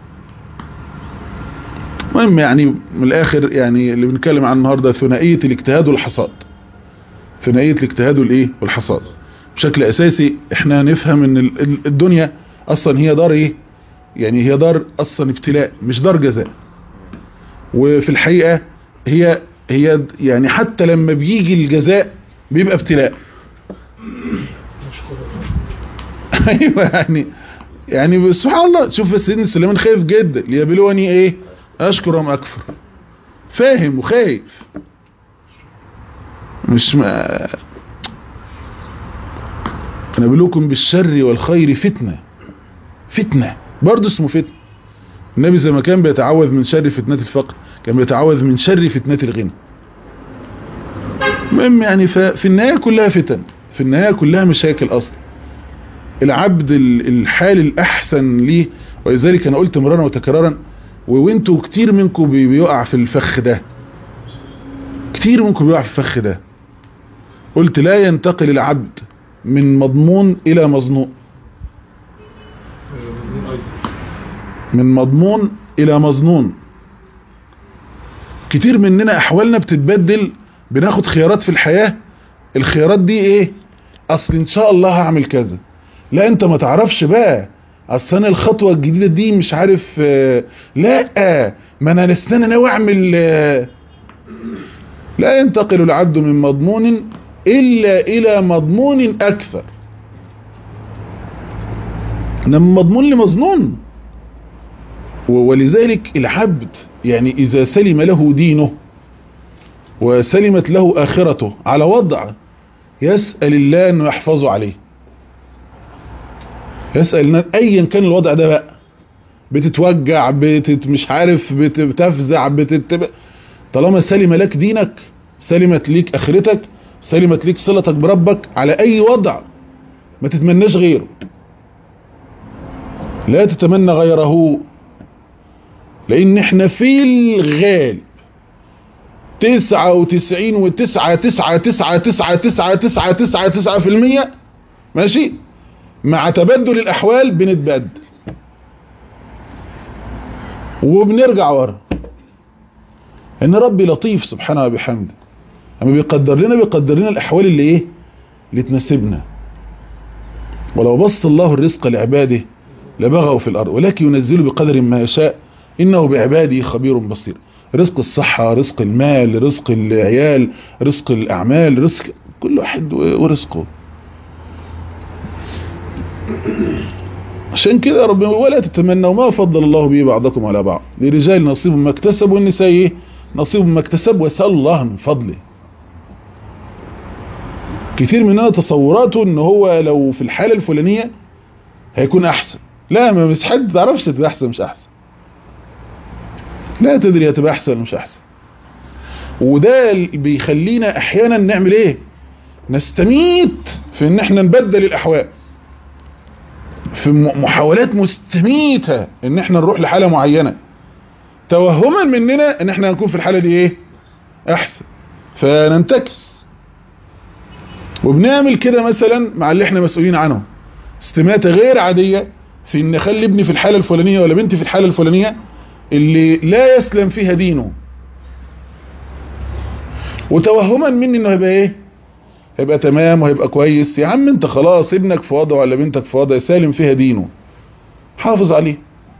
المهم يعني من الاخر يعني اللي بنتكلم عن النهارده ثنائيه الاجتهاد والحصاد ثنائيه الاجتهاد والايه والحصاد بشكل اساسي احنا نفهم ان الدنيا اصلا هي دار ايه يعني هي دار اصلا ابتلاء مش دار جزاء وفي الحقيقه هي هي يعني حتى لما بيجي الجزاء بيبقى ابتلاء ايوه يعني يعني سبحان الله شوف سيدنا سليمان خايف جدا ليبلوني ايه اشكر ام اكفر فاهم وخايف مش ما نبلوكم بالشر والخير فتنة فتنة برضه اسمه فتنة النبي زي ما كان بيتعوذ من شر فتنة الفقر كان بيتعوذ من شر فتنة الغنى المهم يعني في النهاية كلها فتن في النهاية كلها مشاكل اصلا العبد الحال الاحسن ليه ولذلك انا قلت مرارا وتكرارا وانتوا كتير منكم بيقع في الفخ ده كتير منكم بيقع في الفخ ده قلت لا ينتقل العبد من مضمون الى مظنون من مضمون الى مظنون كتير مننا احوالنا بتتبدل بناخد خيارات في الحياة الخيارات دي ايه اصل ان شاء الله هعمل كذا لا انت ما تعرفش بقى اصل انا الخطوة الجديدة دي مش عارف آه لا ما انا لسه ناوي اعمل آه لا ينتقل العبد من مضمون الا الى مضمون اكثر من مضمون لمظنون ولذلك العبد يعني اذا سلم له دينه وسلمت له اخرته على وضع يسأل الله انه يحفظه عليه يسأل ايا كان الوضع ده بقى بتتوجع بتت مش عارف بت بتفزع بتت طالما سلم لك دينك سلمت ليك اخرتك سلمت ليك صلتك بربك على اي وضع ما تتمناش غيره لا تتمنى غيره لان احنا في الغالب تسعة وتسعين وتسعة تسعة تسعة تسعة تسعة تسعة تسعة تسعة في المية ماشي مع تبدل الاحوال بنتبدل وبنرجع ورا ان ربي لطيف سبحانه وبحمده اما بيقدر لنا بيقدر لنا الاحوال اللي ايه اللي تناسبنا ولو بسط الله الرزق لعباده لبغوا في الارض ولكن ينزل بقدر ما يشاء انه بعباده خبير بصير رزق الصحة رزق المال رزق العيال رزق الاعمال رزق كل واحد ورزقه عشان كده ربنا ولا تتمنوا ما فضل الله به بعضكم على بعض لرجال نصيب ما اكتسبوا والنساء نصيب ما اكتسب واسال الله من فضله كتير مننا تصوراته ان هو لو في الحالة الفلانية هيكون احسن لا ما مش حد تعرفش تبقى احسن مش احسن لا تدري هتبقى احسن مش احسن وده بيخلينا احيانا نعمل ايه نستميت في ان احنا نبدل الاحوال في محاولات مستميتة ان احنا نروح لحالة معينة توهما مننا ان احنا هنكون في الحالة دي ايه احسن فننتكس وبنعمل كده مثلا مع اللي احنا مسؤولين عنه استماتة غير عادية في ان اخلي ابني في الحالة الفلانية ولا بنتي في الحالة الفلانية اللي لا يسلم فيها دينه وتوهما مني انه هيبقى ايه هيبقى تمام وهيبقى كويس يا عم انت خلاص ابنك في وضع ولا بنتك في وضع سالم فيها دينه حافظ عليه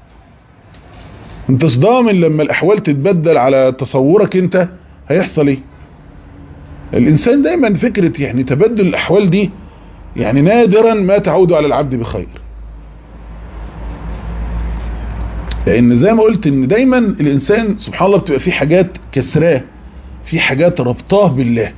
انت ضامن لما الاحوال تتبدل على تصورك انت هيحصل ايه الانسان دايما فكرة يعني تبدل الاحوال دي يعني نادرا ما تعود على العبد بخير لان زي ما قلت ان دايما الانسان سبحان الله بتبقى فيه حاجات كسراه في حاجات ربطاه بالله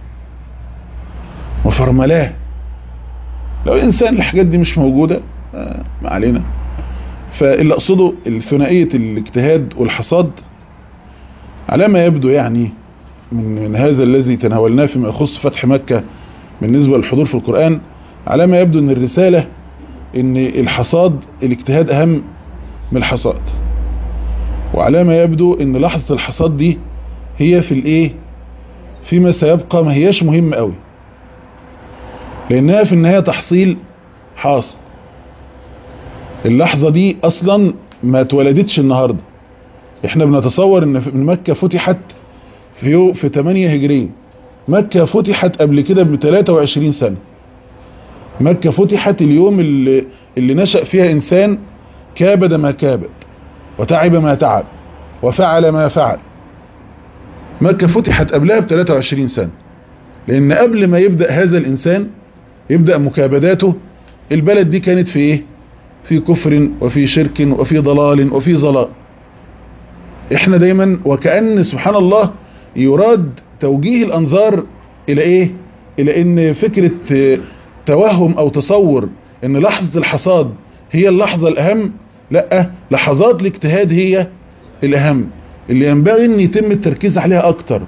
وفرملاه لو الانسان الحاجات دي مش موجودة آه ما علينا فاللي اقصده الثنائية الاجتهاد والحصاد على ما يبدو يعني من, من هذا الذي تناولناه فيما يخص فتح مكة بالنسبة للحضور في القرآن على ما يبدو ان الرسالة ان الحصاد الاجتهاد اهم من الحصاد وعلى ما يبدو ان لحظة الحصاد دي هي في الايه فيما سيبقى ما هياش مهم قوي لانها في النهاية تحصيل حاصل اللحظة دي اصلا ما اتولدتش النهاردة احنا بنتصور ان مكة فتحت في يوم في 8 هجرية مكة فتحت قبل كده ب 23 سنة مكة فتحت اليوم اللي, اللي نشأ فيها انسان كابد ما كابد وتعب ما تعب وفعل ما فعل مكة فتحت قبلها ب 23 سنة لان قبل ما يبدأ هذا الانسان يبدأ مكابداته البلد دي كانت في ايه في كفر وفي شرك وفي ضلال وفي ظلال احنا دايما وكأن سبحان الله يراد توجيه الانظار الى ايه الى ان فكرة توهم او تصور ان لحظة الحصاد هي اللحظة الاهم لا لحظات الاجتهاد هي الاهم اللي ينبغي ان يتم التركيز عليها اكتر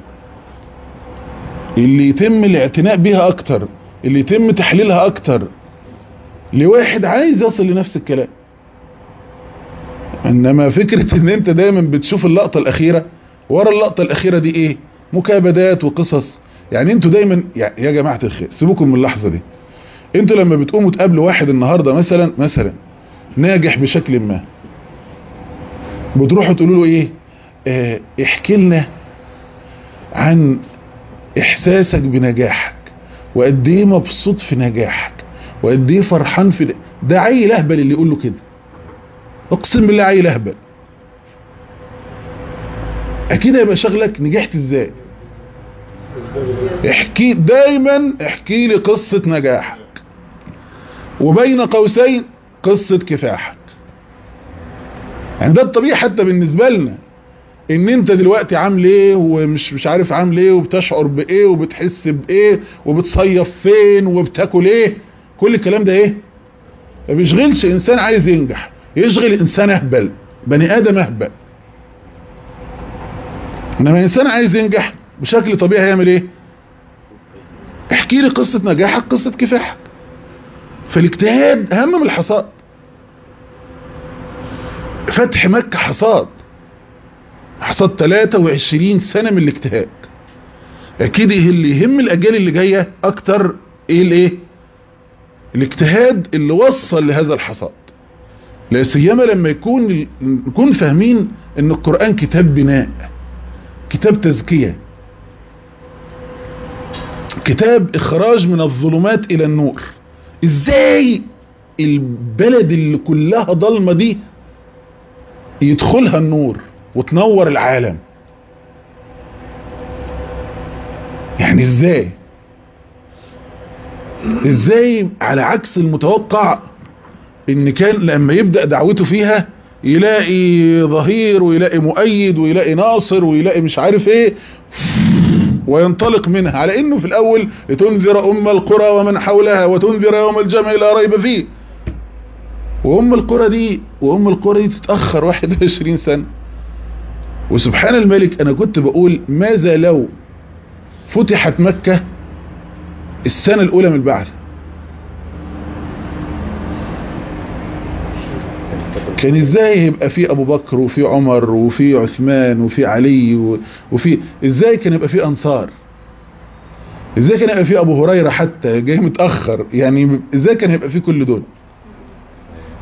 اللي يتم الاعتناء بها اكتر اللي يتم تحليلها اكتر لواحد عايز يصل لنفس الكلام انما فكرة ان انت دايما بتشوف اللقطة الاخيرة ورا اللقطة الاخيرة دي ايه مكابدات وقصص يعني انتوا دايما يا جماعة الخير سيبوكم من اللحظة دي انتوا لما بتقوموا تقابلوا واحد النهاردة مثلا مثلا ناجح بشكل ما بتروحوا تقولوا له ايه اه احكي لنا عن احساسك بنجاحك وقد ايه مبسوط في نجاحك وقد ايه فرحان في ده عيل اهبل اللي يقول له كده اقسم بالله عيل اهبل اكيد هيبقى شغلك نجحت ازاي احكي دايما احكي لي قصة نجاحك وبين قوسين قصة كفاحك يعني ده الطبيعي حتى بالنسبة لنا ان انت دلوقتي عامل ايه ومش مش عارف عامل ايه وبتشعر بايه وبتحس بايه وبتصيف فين وبتاكل ايه كل الكلام ده ايه ما بيشغلش انسان عايز ينجح يشغل انسان اهبل بني ادم اهبل انما انسان عايز ينجح بشكل طبيعي هيعمل ايه احكي لي قصة نجاحك قصة كفاحك فالاجتهاد اهم من الحصاد فتح مكة حصاد حصاد 23 سنة من الاجتهاد اكيد اللي يهم الاجيال اللي جاية اكتر ايه الايه الاجتهاد اللي وصل لهذا الحصاد لا سيما لما يكون نكون فاهمين ان القرآن كتاب بناء كتاب تزكية كتاب اخراج من الظلمات الى النور ازاي البلد اللي كلها ضلمة دي يدخلها النور وتنور العالم يعني ازاي ازاي على عكس المتوقع ان كان لما يبدأ دعوته فيها يلاقي ظهير ويلاقي مؤيد ويلاقي ناصر ويلاقي مش عارف ايه وينطلق منها على انه في الاول لتنذر ام القرى ومن حولها وتنذر يوم الجمع لا ريب فيه وام القرى دي وام القرى دي تتأخر 21 سنة وسبحان الملك انا كنت بقول ماذا لو فتحت مكة السنة الاولى من البعث كان ازاي يبقى في ابو بكر وفي عمر وفي عثمان وفي علي وفي ازاي كان يبقى في انصار ازاي كان يبقى في ابو هريرة حتى جاي متأخر يعني ازاي كان يبقى في كل دول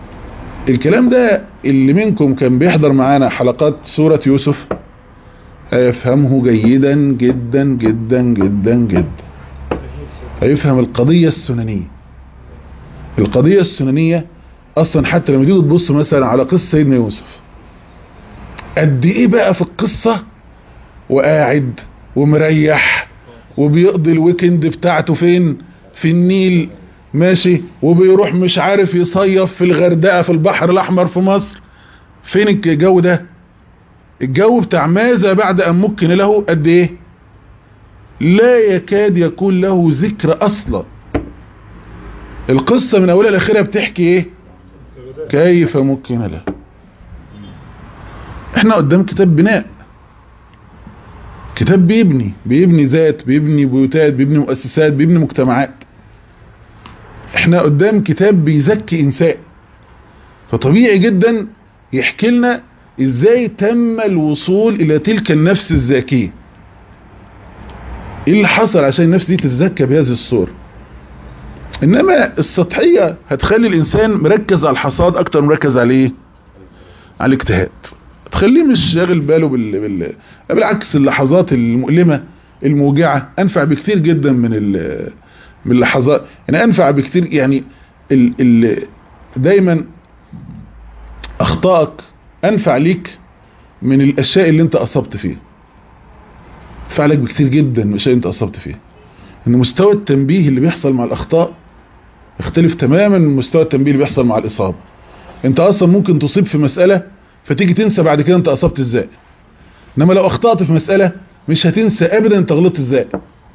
الكلام ده اللي منكم كان بيحضر معانا حلقات سورة يوسف هيفهمه جيدا جدا جدا جدا جدا هيفهم القضية السننية القضية السننية اصلا حتى لما تيجي تبص مثلا على قصة سيدنا يوسف قد ايه بقى في القصة وقاعد ومريح وبيقضي الويكند بتاعته فين في النيل ماشي وبيروح مش عارف يصيف في الغردقة في البحر الاحمر في مصر فين الجو ده الجو بتاع ماذا بعد ان مكن له قد ايه لا يكاد يكون له ذكر اصلا القصة من اولها لاخرها بتحكي ايه كيف مكن له احنا قدام كتاب بناء كتاب بيبني بيبني ذات بيبني بيوتات بيبني مؤسسات بيبني مجتمعات احنا قدام كتاب بيزكي انسان فطبيعي جدا يحكي لنا ازاي تم الوصول الى تلك النفس الزاكية ايه اللي حصل عشان النفس دي تتزكى بهذه الصورة انما السطحية هتخلي الانسان مركز على الحصاد اكتر مركز عليه على الاجتهاد تخليه مش شاغل باله بال... بال... بالعكس اللحظات المؤلمة الموجعة انفع بكتير جدا من ال... من اللحظات يعني انفع بكتير يعني ال... ال... دايما اخطائك انفع ليك من الاشياء اللي انت اصبت فيها انفع لك بكتير جدا من الاشياء اللي انت اصبت فيها ان مستوى التنبيه اللي بيحصل مع الاخطاء يختلف تماما من مستوى التنبيه اللي بيحصل مع الاصابة انت اصلا ممكن تصيب في مسألة فتيجي تنسى بعد كده انت اصبت ازاي انما لو اخطأت في مسألة مش هتنسى ابدا انت غلطت ازاي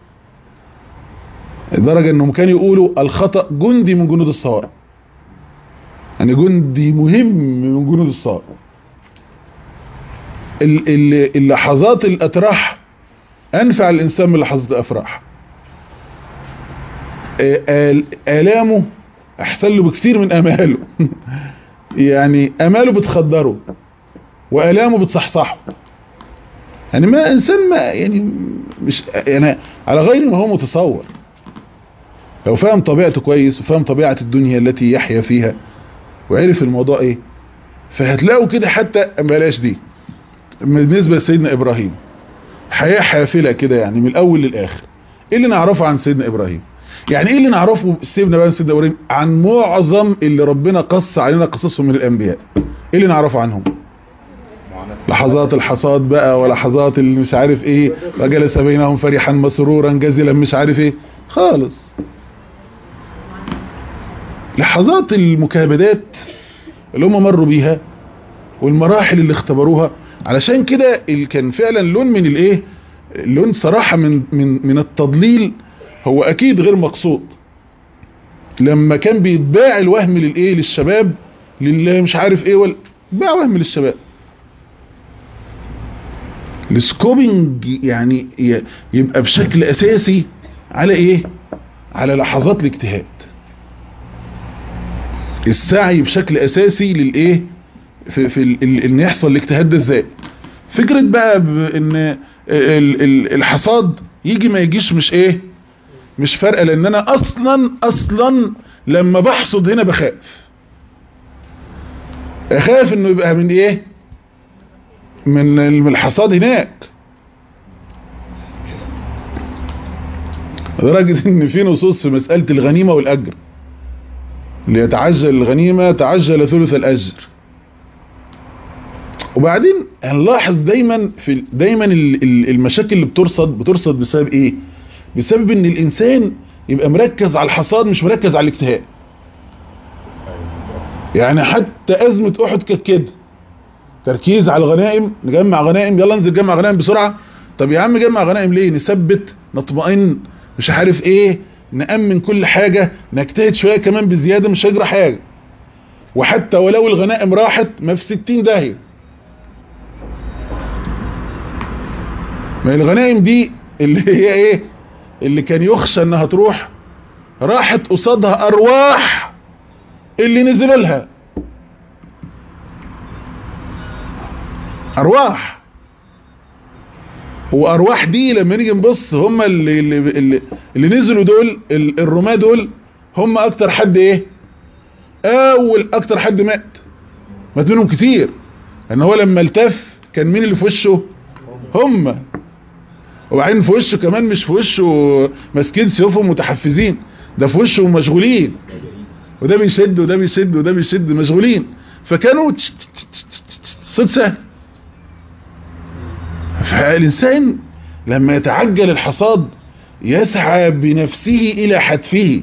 لدرجة انهم كانوا يقولوا الخطأ جندي من جنود الصواب يعني جندي مهم من جنود الصواب اللحظات الاتراح انفع الانسان من لحظات الافراح آلامه احسن له بكتير من اماله يعني اماله بتخدره والامه بتصحصحه يعني ما انسان ما يعني مش يعني على غير ما هو متصور لو فهم طبيعته كويس وفهم طبيعة الدنيا التي يحيا فيها وعرف الموضوع ايه فهتلاقوا كده حتى بلاش دي بالنسبة لسيدنا ابراهيم حياة حافلة كده يعني من الاول للاخر ايه اللي نعرفه عن سيدنا ابراهيم يعني ايه اللي نعرفه سيدنا بقى سيدنا ابراهيم عن معظم اللي ربنا قص علينا قصصهم من الانبياء ايه اللي نعرفه عنهم لحظات الحصاد بقى ولحظات اللي مش عارف ايه وجلس بينهم فرحا مسرورا جزلا مش عارف ايه خالص لحظات المكابدات اللي هم مروا بيها والمراحل اللي اختبروها علشان كده كان فعلا لون من الايه لون صراحة من من من التضليل هو اكيد غير مقصود لما كان بيتباع الوهم للايه للشباب للي مش عارف ايه ولا باع وهم للشباب السكوبينج يعني يبقى بشكل اساسي على ايه على لحظات الاجتهاد السعي بشكل اساسي للايه في, في ال ان يحصل الاجتهاد ده ازاي فكرة بقى ان الحصاد يجي ما يجيش مش ايه مش فارقه لان انا اصلا اصلا لما بحصد هنا بخاف اخاف انه يبقى من ايه من الحصاد هناك لدرجة ان في نصوص في مسألة الغنيمة والاجر اللي يتعجل الغنيمة تعجل ثلث الاجر وبعدين هنلاحظ دايما في دايما المشاكل اللي بترصد بترصد بسبب ايه بسبب ان الانسان يبقى مركز على الحصاد مش مركز على الاجتهاد يعني حتى ازمة احد كانت كده تركيز على الغنائم نجمع غنائم يلا انزل جمع غنائم بسرعة طب يا عم جمع غنائم ليه نثبت نطمئن مش عارف ايه نأمن كل حاجة نجتهد شوية كمان بزيادة مش هيجرى حاجة وحتى ولو الغنائم راحت ما في ستين داهية ما الغنائم دي اللي هي ايه اللي كان يخشى انها تروح راحت قصادها ارواح اللي نزلوا لها ارواح وارواح دي لما نيجي نبص هم اللي, اللي, اللي, اللي نزلوا دول الرماة دول هم اكتر حد ايه اول اكتر حد مات مات منهم كتير ان هو لما التف كان مين اللي في وشه هم وبعدين في وشه كمان مش في وشه ماسكين سيوفهم متحفزين ده في وشه مشغولين وده بيشد وده بيشد وده بيشد مشغولين فكانوا صوت سهل فالإنسان لما يتعجل الحصاد يسعى بنفسه إلى حتفه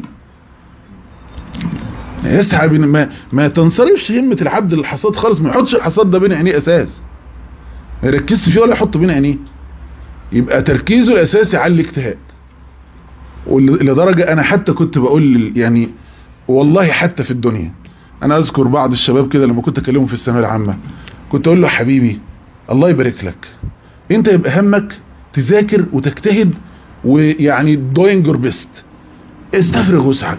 يسعى بن ما, ما تنصرفش همة العبد للحصاد خالص ما يحطش الحصاد ده بين عينيه أساس ما يركزش فيه ولا يحطه بين عينيه يبقى تركيزه الأساسي على الاجتهاد ولدرجة أنا حتى كنت بقول يعني والله حتى في الدنيا أنا أذكر بعض الشباب كده لما كنت أكلمهم في الثانويه العامة كنت أقول له حبيبي الله يبارك لك أنت يبقى همك تذاكر وتجتهد ويعني doing your best استفرغ وسعك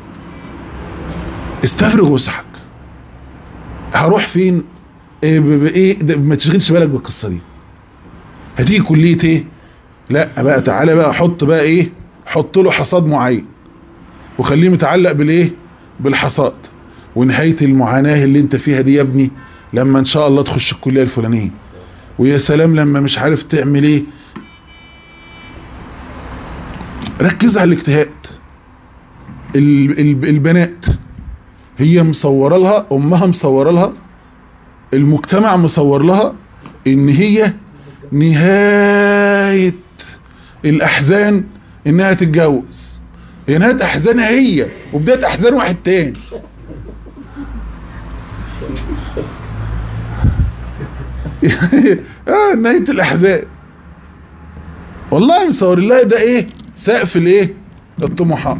استفرغ وسعك هروح فين ايه, إيه ما تشغلش بالك بالقصة دي هتيجي كلية ايه لا بقى تعالى بقى حط بقى ايه حط له حصاد معين وخليه متعلق بالايه بالحصاد ونهاية المعاناة اللي انت فيها دي يا ابني لما ان شاء الله تخش الكلية الفلانية ويا سلام لما مش عارف تعمل ايه ركز على الاجتهاد البنات هي مصوره لها امها مصوره لها المجتمع مصور لها ان هي نهاية الاحزان انها تتجوز هي نهاية احزانها هي وبداية احزان واحد تاني اه نهاية الاحزان والله مصور الله ده ايه سقف الايه الطموحات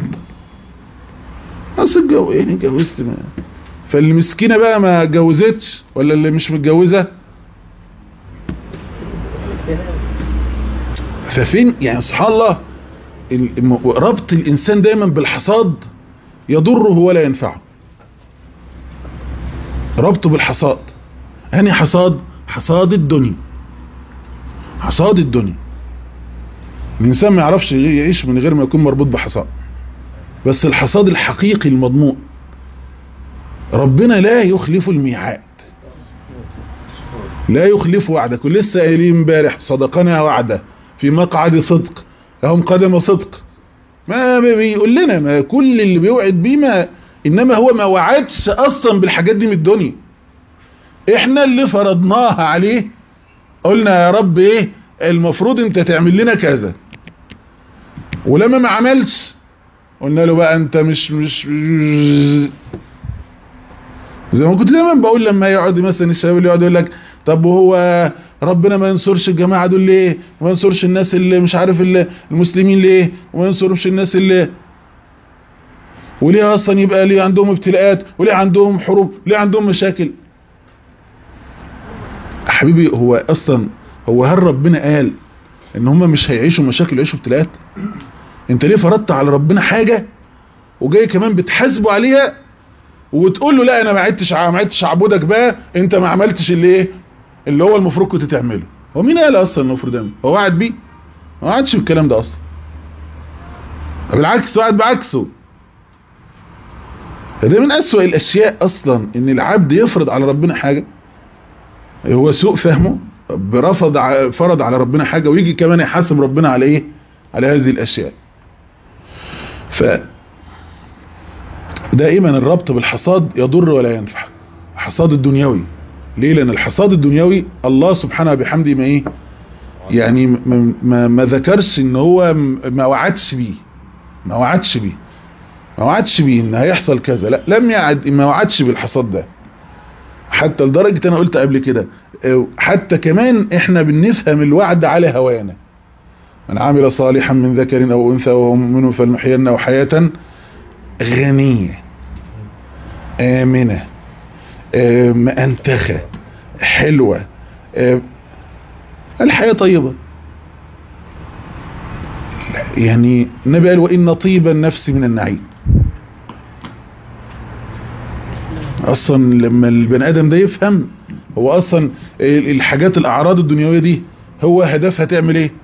اصل الجو يعني اتجوزت ما فالمسكينه بقى ما اتجوزتش ولا اللي مش متجوزه ففين يعني سبحان الله ربط الانسان دايما بالحصاد يضره ولا ينفعه ربطه بالحصاد هني حصاد حصاد الدنيا حصاد الدنيا الانسان ما يعرفش يعيش من غير ما يكون مربوط بحصاد بس الحصاد الحقيقي المضمون ربنا لا يخلف الميعاد لا يخلف وعدك ولسه قايلين امبارح صدقنا وعده في مقعد صدق لهم قدم صدق ما بيقول لنا ما كل اللي بيوعد بيه ما انما هو ما وعدش اصلا بالحاجات دي من الدنيا احنا اللي فرضناها عليه قلنا يا رب ايه المفروض انت تعمل لنا كذا ولما ما عملش قلنا له بقى انت مش مش زي ما كنت دايما بقول لما يقعد مثلا الشباب اللي يقعد يقول لك طب وهو ربنا ما ينصرش الجماعه دول ليه وما ينصرش الناس اللي مش عارف اللي المسلمين ليه وما ينصرش الناس اللي وليه اصلا يبقى ليه عندهم ابتلاءات وليه عندهم حروب ليه عندهم مشاكل حبيبي هو اصلا هو هل ربنا قال ان هم مش هيعيشوا مشاكل يعيشوا ابتلاءات انت ليه فرضت على ربنا حاجة وجاي كمان بتحاسبه عليها وتقول له لا انا ما عدتش ما عدتش اعبدك بقى انت ما عملتش اللي ايه اللي هو المفروض كنت تعمله هو مين قال اصلا المفروض يعمل هو وعد بيه ما وعدش بالكلام ده اصلا بالعكس وعد بعكسه فده من اسوأ الاشياء اصلا ان العبد يفرض على ربنا حاجة هو سوء فهمه برفض فرض على ربنا حاجة ويجي كمان يحاسب ربنا على ايه على هذه الاشياء ف دائما الربط بالحصاد يضر ولا ينفع الحصاد الدنيوي ليه لان الحصاد الدنيوي الله سبحانه بحمده ما ايه يعني ما, ما, ما ذكرش ان هو ما وعدش بيه ما وعدش بيه ما وعدش بيه ان هيحصل كذا لا لم يعد ما وعدش بالحصاد ده حتى لدرجة انا قلت قبل كده حتى كمان احنا بنفهم الوعد على هوانا من عمل صالحا من ذكر او انثى وهو مؤمن فلنحيينه حياة غنية آمنة مأنتخة حلوة الحياة طيبة يعني النبي قال وإن طيب النفس من النعيم اصلا لما البني ادم ده يفهم هو اصلا الحاجات الاعراض الدنيوية دي هو هدفها تعمل ايه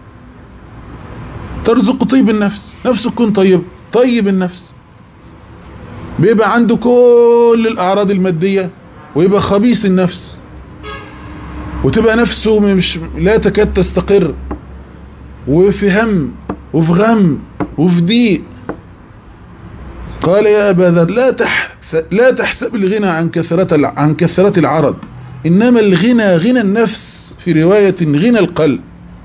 ترزق طيب النفس نفسه تكون طيب طيب النفس بيبقى عنده كل الاعراض المادية ويبقى خبيث النفس وتبقى نفسه مش لا تكاد تستقر وفي هم وفي غم وفي ضيق قال يا أبا ذر لا تح لا تحسب الغنى عن كثرة عن كثرة العرض إنما الغنى غنى النفس في رواية غنى القلب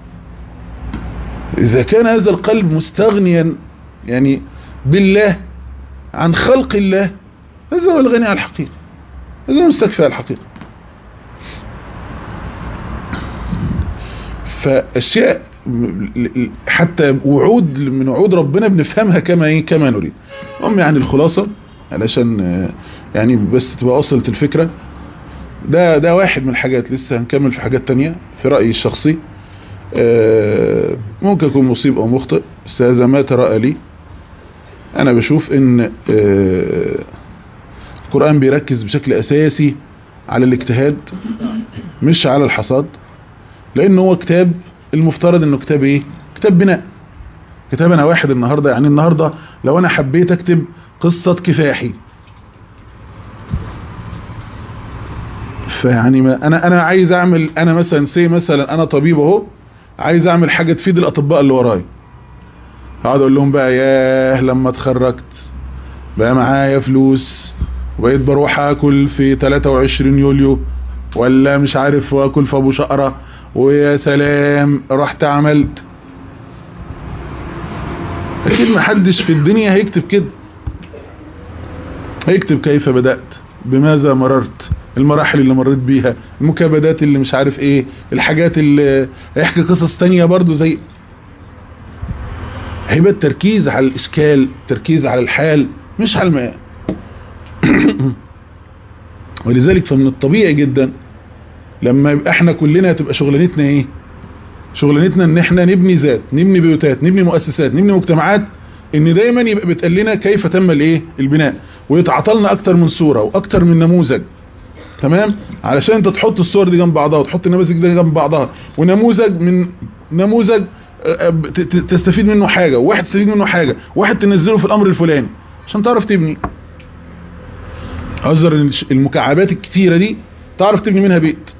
إذا كان هذا القلب مستغنيا يعني بالله عن خلق الله هذا هو الغنى على الحقيقة هذا هو المستكفى على الحقيقة فأشياء حتى وعود من وعود ربنا بنفهمها كما ايه كما نريد المهم يعني الخلاصة علشان يعني بس تبقى وصلت الفكرة ده ده واحد من الحاجات لسه هنكمل في حاجات تانية في رأيي الشخصي ممكن يكون مصيب او مخطئ بس هذا ما ترى لي انا بشوف ان القرآن بيركز بشكل اساسي على الاجتهاد مش على الحصاد لانه هو كتاب المفترض انه كتاب ايه كتاب بناء كتاب انا واحد النهاردة يعني النهاردة لو انا حبيت اكتب قصة كفاحي فيعني ما انا انا عايز اعمل انا مثلا سي مثلا انا طبيب اهو عايز اعمل حاجة تفيد الاطباء اللي ورايا اقعد اقول لهم بقى ياه لما اتخرجت بقى معايا فلوس وبقيت بروح اكل في 23 يوليو ولا مش عارف واكل في ابو شقره ويا سلام رحت عملت اكيد محدش في الدنيا هيكتب كده هيكتب كيف بدأت بماذا مررت المراحل اللي مريت بيها المكابدات اللي مش عارف ايه الحاجات اللي هيحكي قصص تانية برضو زي هيبقى التركيز على الاشكال التركيز على الحال مش على الماء ولذلك فمن الطبيعي جدا لما يبقى احنا كلنا تبقى شغلانتنا ايه شغلانتنا ان احنا نبني ذات نبني بيوتات نبني مؤسسات نبني مجتمعات ان دايما يبقى بتقال لنا كيف تم الايه البناء ويتعطلنا اكتر من صورة واكتر من نموذج تمام علشان انت تحط الصور دي جنب بعضها وتحط النماذج دي جنب بعضها ونموذج من نموذج تستفيد منه حاجة وواحد تستفيد منه حاجة واحد تنزله في الامر الفلاني عشان تعرف تبني اعذر المكعبات الكتيرة دي تعرف تبني منها بيت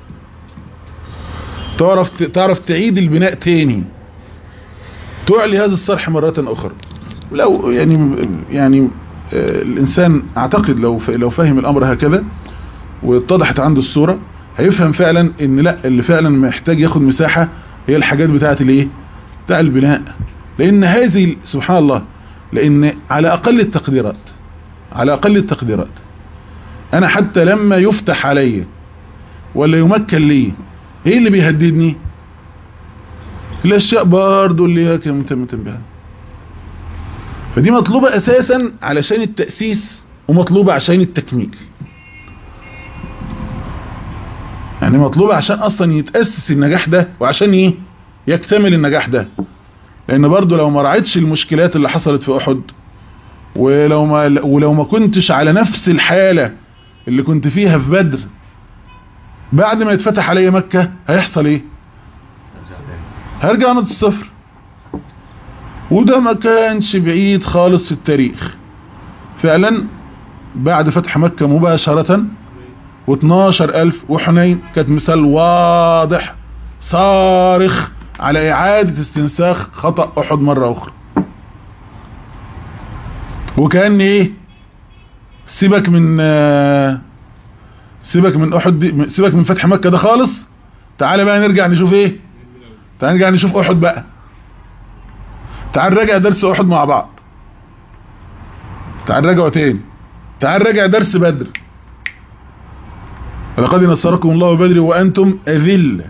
تعرف تعرف تعيد البناء تاني تعلي هذا الصرح مرة اخرى ولو يعني يعني الانسان اعتقد لو لو فهم الامر هكذا واتضحت عنده الصورة هيفهم فعلا ان لا اللي فعلا محتاج ياخد مساحة هي الحاجات بتاعت الايه بتاع البناء لان هذه سبحان الله لان على اقل التقديرات على اقل التقديرات انا حتى لما يفتح علي ولا يمكن لي ايه اللي بيهددني الاشياء برضو اللي هي متمتم بها فدي مطلوبة اساسا علشان التأسيس ومطلوبة عشان التكميل يعني مطلوبة عشان اصلا يتأسس النجاح ده وعشان ايه يكتمل النجاح ده لان برضو لو ما رعيتش المشكلات اللي حصلت في احد ولو ما ولو ما كنتش على نفس الحالة اللي كنت فيها في بدر بعد ما يتفتح علي مكة هيحصل ايه هرجع نقطة الصفر وده ما كانش بعيد خالص في التاريخ فعلا بعد فتح مكة مباشرة و12 ألف وحنين كانت مثال واضح صارخ على إعادة استنساخ خطأ أحد مرة أخرى وكان إيه سيبك من سيبك من أحد دي سيبك من فتح مكة ده خالص تعال بقى نرجع نشوف إيه تعال نرجع نشوف أحد بقى تعال نراجع درس أحد مع بعض تعال نراجعه تاني تعال نراجع درس بدر ولقد نصركم الله بدر وأنتم أذل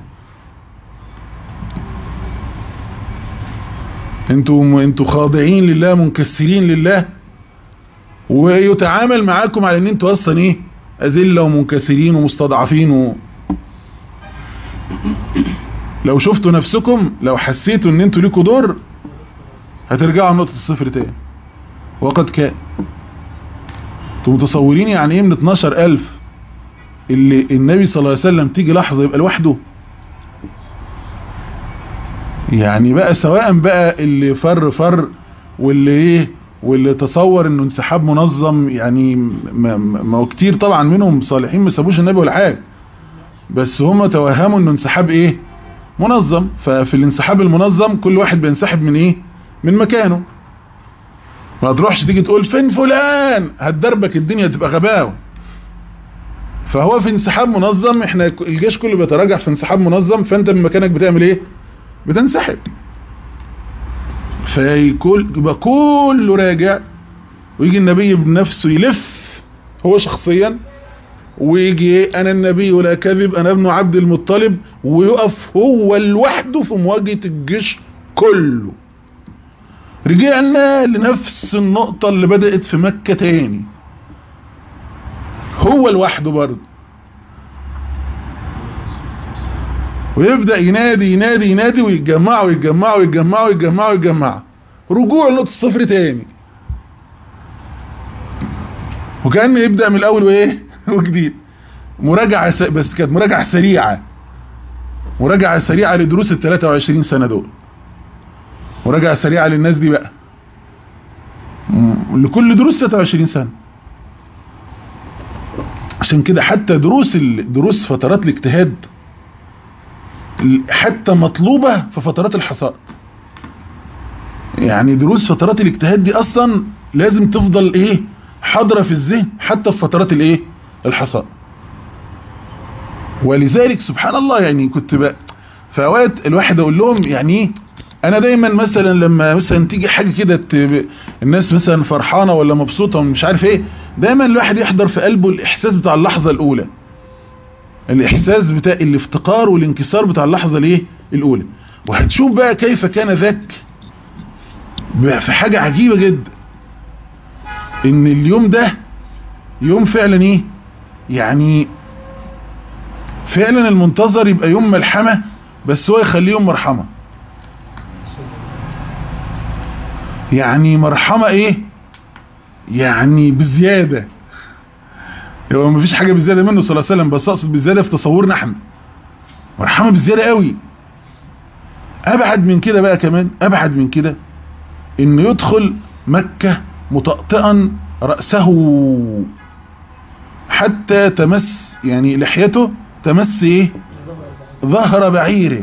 انتم انتوا خاضعين لله منكسرين لله ويتعامل معاكم على ان انتوا اصلا ايه اذله ومنكسرين ومستضعفين و... لو شفتوا نفسكم لو حسيتوا ان انتوا ليكوا دور هترجعوا لنقطه الصفر تاني وقد كان انتوا متصورين يعني ايه من 12000 اللي النبي صلى الله عليه وسلم تيجي لحظه يبقى لوحده يعني بقى سواء بقى اللي فر فر واللي ايه واللي تصور انه انسحاب منظم يعني ما, ما كتير طبعا منهم صالحين ما سابوش النبي ولا حاجه بس هم توهموا انه انسحاب ايه منظم ففي الانسحاب المنظم كل واحد بينسحب من ايه من مكانه ما تروحش تيجي تقول فين فلان هتدربك الدنيا تبقى غباوه فهو في انسحاب منظم احنا الجيش كله بيتراجع في انسحاب منظم فانت من مكانك بتعمل ايه بتنسحب فيكون يبقى كله راجع ويجي النبي بنفسه يلف هو شخصيا ويجي انا النبي ولا كذب انا ابن عبد المطلب ويقف هو لوحده في مواجهة الجيش كله رجعنا لنفس النقطة اللي بدأت في مكة تاني هو لوحده برضه ويبدأ ينادي ينادي ينادي ويتجمعوا ويتجمعوا ويتجمعوا ويتجمعوا ويتجمعوا رجوع لنقطة الصفر تاني وكأنه يبدأ من الأول وإيه وجديد مراجعة س... بس كانت مراجعة سريعة مراجعة سريعة لدروس ال 23 سنة دول مراجعة سريعة للناس دي بقى م... لكل دروس 23 سنة عشان كده حتى دروس ال... دروس فترات الاجتهاد حتى مطلوبة في فترات الحصاد يعني دروس فترات الاجتهاد دي اصلا لازم تفضل ايه حاضرة في الذهن حتى في فترات الايه الحصاد ولذلك سبحان الله يعني كنت بقى في اوقات الواحد اقول لهم يعني ايه انا دايما مثلا لما مثلا تيجي حاجه كده الناس مثلا فرحانه ولا مبسوطه ومش عارف ايه دايما الواحد يحضر في قلبه الاحساس بتاع اللحظه الاولى الاحساس بتاع الافتقار والانكسار بتاع اللحظه الايه الاولى وهتشوف بقى كيف كان ذاك في حاجه عجيبه جدا ان اليوم ده يوم فعلا ايه يعني فعلا المنتظر يبقى يوم ملحمة بس هو يخليه يوم مرحمة يعني مرحمة ايه يعني بزيادة هو مفيش حاجة بزيادة منه صلى الله عليه وسلم بس اقصد بزيادة في تصورنا احنا مرحمة بزيادة قوي ابعد من كده بقى كمان ابعد من كده انه يدخل مكة مطأطئا رأسه حتى تمس يعني لحيته تمس ايه ظهر بعيره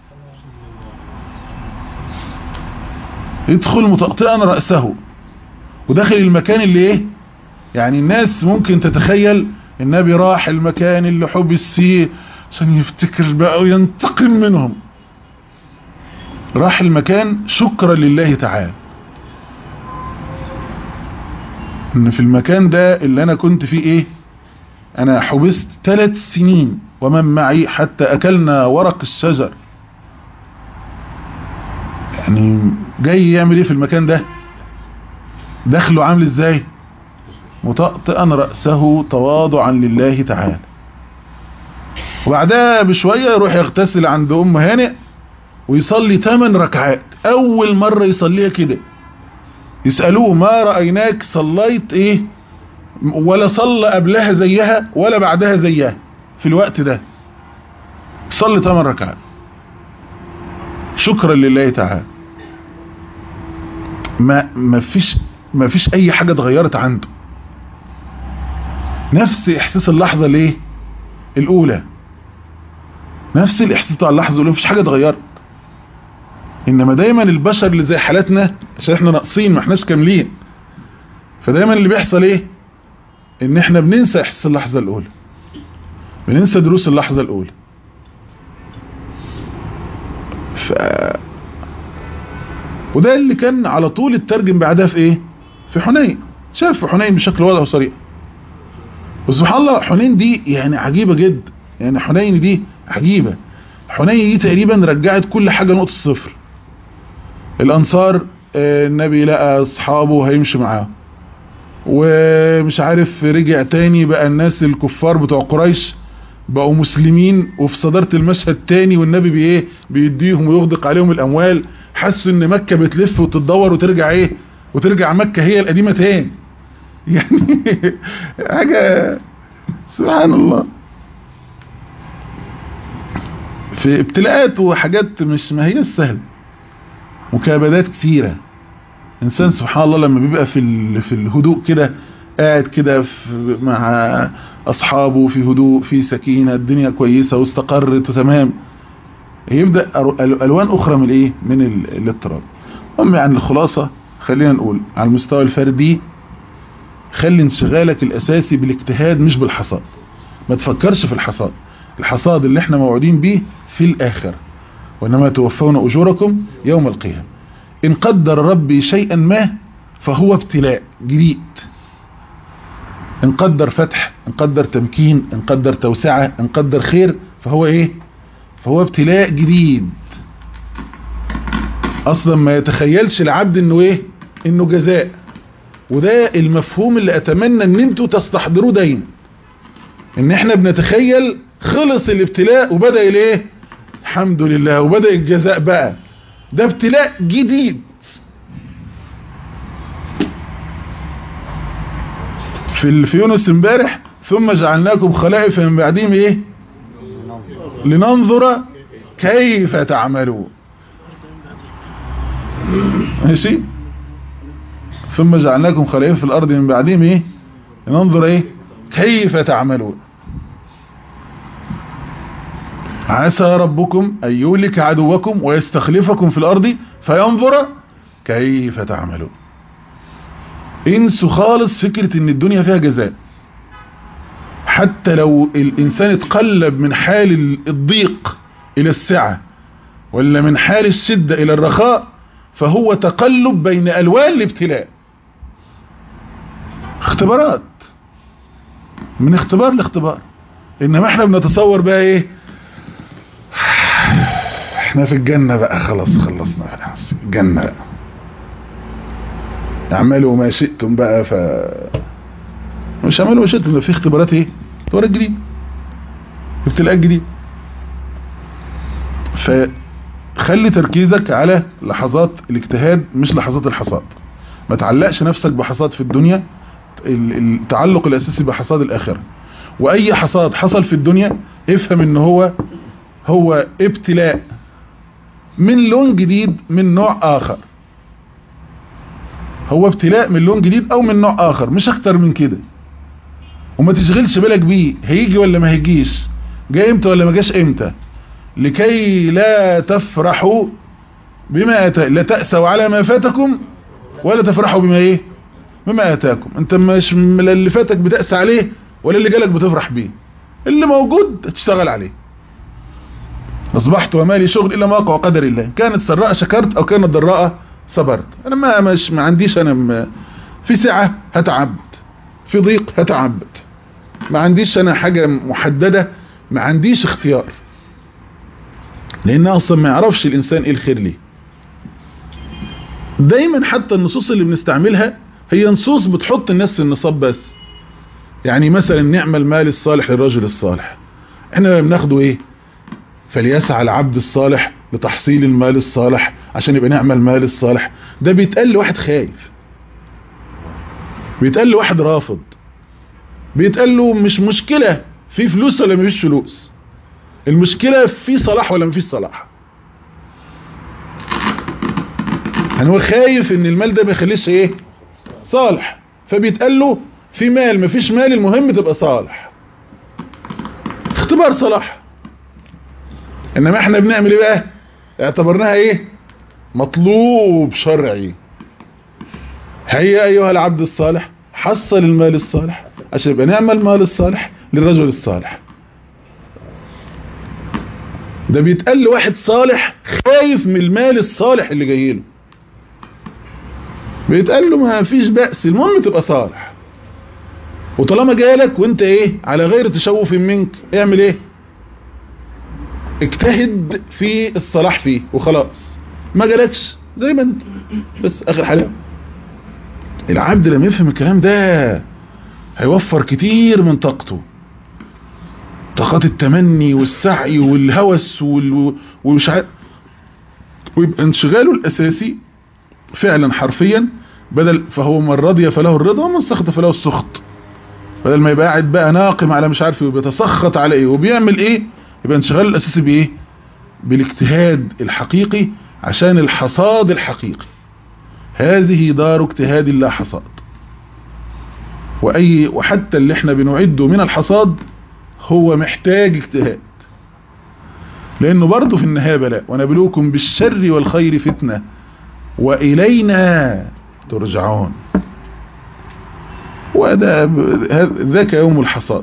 يدخل مطأطئا رأسه وداخل المكان اللي ايه يعني الناس ممكن تتخيل النبي راح المكان اللي حبس فيه عشان يفتكر بقى وينتقم منهم راح المكان شكرا لله تعالى ان في المكان ده اللي انا كنت فيه ايه انا حبست ثلاث سنين ومن معي حتى اكلنا ورق الشجر يعني جاي يعمل ايه في المكان ده دخله عامل ازاي مطأطئا رأسه تواضعا لله تعالى وبعدها بشوية يروح يغتسل عند ام هانئ ويصلي 8 ركعات اول مرة يصليها كده يسألوه ما رأيناك صليت ايه ولا صلى قبلها زيها ولا بعدها زيها في الوقت ده صلي 8 ركعات شكرا لله تعالى ما ما فيش ما فيش اي حاجة اتغيرت عنده نفس احساس اللحظة الايه الاولى نفس الاحساس بتاع اللحظة الاولى مفيش حاجة اتغيرت انما دايما البشر اللي زي حالتنا عشان احنا ناقصين ما احناش كاملين فدايما اللي بيحصل ايه ان احنا بننسى احساس اللحظة الاولى بننسى دروس اللحظة الاولى ف وده اللي كان على طول الترجم بعدها في ايه في حنين شاف في حنين بشكل واضح وصريح وسبحان الله حنين دي يعني عجيبة جدا يعني حنين دي عجيبة حنين دي تقريبا رجعت كل حاجة نقطة الصفر الانصار النبي لقى اصحابه هيمشي معاه ومش عارف رجع تاني بقى الناس الكفار بتوع قريش بقوا مسلمين وفي صدارة المشهد تاني والنبي بايه بيديهم ويغدق عليهم الاموال حسوا ان مكة بتلف وتتدور وترجع ايه وترجع مكة هي القديمة تاني يعني حاجة سبحان الله في ابتلاءات وحاجات مش ما هي السهل مكابدات كثيرة انسان سبحان الله لما بيبقى في في الهدوء كده قاعد كده في- مع اصحابه في هدوء في سكينة الدنيا كويسة واستقرت وتمام يبدأ أر- ال- الوان اخرى من الايه من ال- الاضطراب المهم يعني الخلاصة خلينا نقول على المستوى الفردي خلي انشغالك الاساسي بالاجتهاد مش بالحصاد ما تفكرش في الحصاد الحصاد اللي احنا موعودين بيه في الاخره وإنما توفون أجوركم يوم القيامة إن قدر ربي شيئا ما فهو ابتلاء جديد إن قدر فتح إن قدر تمكين إن قدر توسعة إن قدر خير فهو إيه فهو ابتلاء جديد أصلا ما يتخيلش العبد إنه إيه إنه جزاء وده المفهوم اللي أتمنى إن انتوا تستحضروه دايما إن إحنا بنتخيل خلص الابتلاء وبدأ الإيه الحمد لله وبدأ الجزاء بقى ده ابتلاء جديد في ال- في يونس امبارح ثم جعلناكم خلائف من بعدهم ايه لننظر كيف تعملون ماشي ثم جعلناكم خلائف في الارض من بعدهم ايه لننظر ايه كيف تعملون عسى ربكم أن يهلك عدوكم ويستخلفكم في الأرض فينظر كيف تعملون انسوا خالص فكرة ان الدنيا فيها جزاء حتى لو الإنسان اتقلب من حال الضيق إلى السعة ولا من حال الشدة إلى الرخاء فهو تقلب بين ألوان الابتلاء اختبارات من اختبار لاختبار إنما احنا بنتصور بقى ايه احنا في الجنة بقى خلاص خلصنا خلاص الجنة بقى اعملوا ما شئتم بقى ف مش اعملوا ما شئتم ده في اختبارات ايه اختبارات جديد ابتلاءات جديد فخلي تركيزك على لحظات الاجتهاد مش لحظات الحصاد ما تعلقش نفسك بحصاد في الدنيا ال- التعلق الاساسي بحصاد الاخره واي حصاد حصل في الدنيا افهم ان هو هو ابتلاء من لون جديد من نوع اخر هو ابتلاء من لون جديد او من نوع اخر مش اكتر من كده وما تشغلش بالك بيه هيجي ولا ما هيجيش جاي امتى ولا ما جاش امتى لكي لا تفرحوا بما أتى لا تأسوا على ما فاتكم ولا تفرحوا بما ايه بما اتاكم انت مش من اللي فاتك بتأسى عليه ولا اللي جالك بتفرح بيه اللي موجود تشتغل عليه اصبحت وما لي شغل الا ما وقع قدر الله كانت سراء شكرت او كانت ضراء صبرت انا ما مش ما عنديش انا م- في سعة هتعبد في ضيق هتعبد ما عنديش انا حاجة محددة ما عنديش اختيار لان اصلا ما يعرفش الانسان ايه الخير ليه دايما حتى النصوص اللي بنستعملها هي نصوص بتحط الناس في النصاب بس يعني مثلا نعمل المال الصالح للرجل الصالح احنا بناخده ايه فليسعى العبد الصالح لتحصيل المال الصالح عشان يبقى نعمل المال الصالح ده بيتقال لواحد خايف بيتقال لواحد رافض بيتقال له مش مشكلة في فلوس ولا مفيش فلوس المشكلة في صلاح ولا مفيش صلاح يعني هو خايف ان المال ده ما يخليش ايه صالح فبيتقال له في مال مفيش مال المهم تبقى صالح اختبار صلاح انما احنا بنعمل ايه بقى اعتبرناها ايه مطلوب شرعي هيا ايها العبد الصالح حصل المال الصالح عشان يبقى نعمل المال الصالح للرجل الصالح ده بيتقال لواحد صالح خايف من المال الصالح اللي جاي له بيتقال له ما فيش بأس المهم تبقى صالح وطالما جالك وانت ايه على غير تشوف منك اعمل ايه اجتهد في الصلاح فيه وخلاص ما جالكش زي ما انت بس اخر حاجة العبد لما يفهم الكلام ده هيوفر كتير من طاقته طاقات التمني والسعي والهوس وال... ومش عارف ويبقى انشغاله الاساسي فعلا حرفيا بدل فهو من رضي فله الرضا ومن سخط فله السخط بدل ما يبقى قاعد بقى ناقم على مش عارف ايه وبيتسخط على ايه وبيعمل ايه يبقى انشغاله الاساسي بايه بالاجتهاد الحقيقي عشان الحصاد الحقيقي هذه دار اجتهاد لا حصاد واي وحتى اللي احنا بنعده من الحصاد هو محتاج اجتهاد لانه برضه في النهايه بلاء ونبلوكم بالشر والخير فتنه والينا ترجعون وده ذاك يوم الحصاد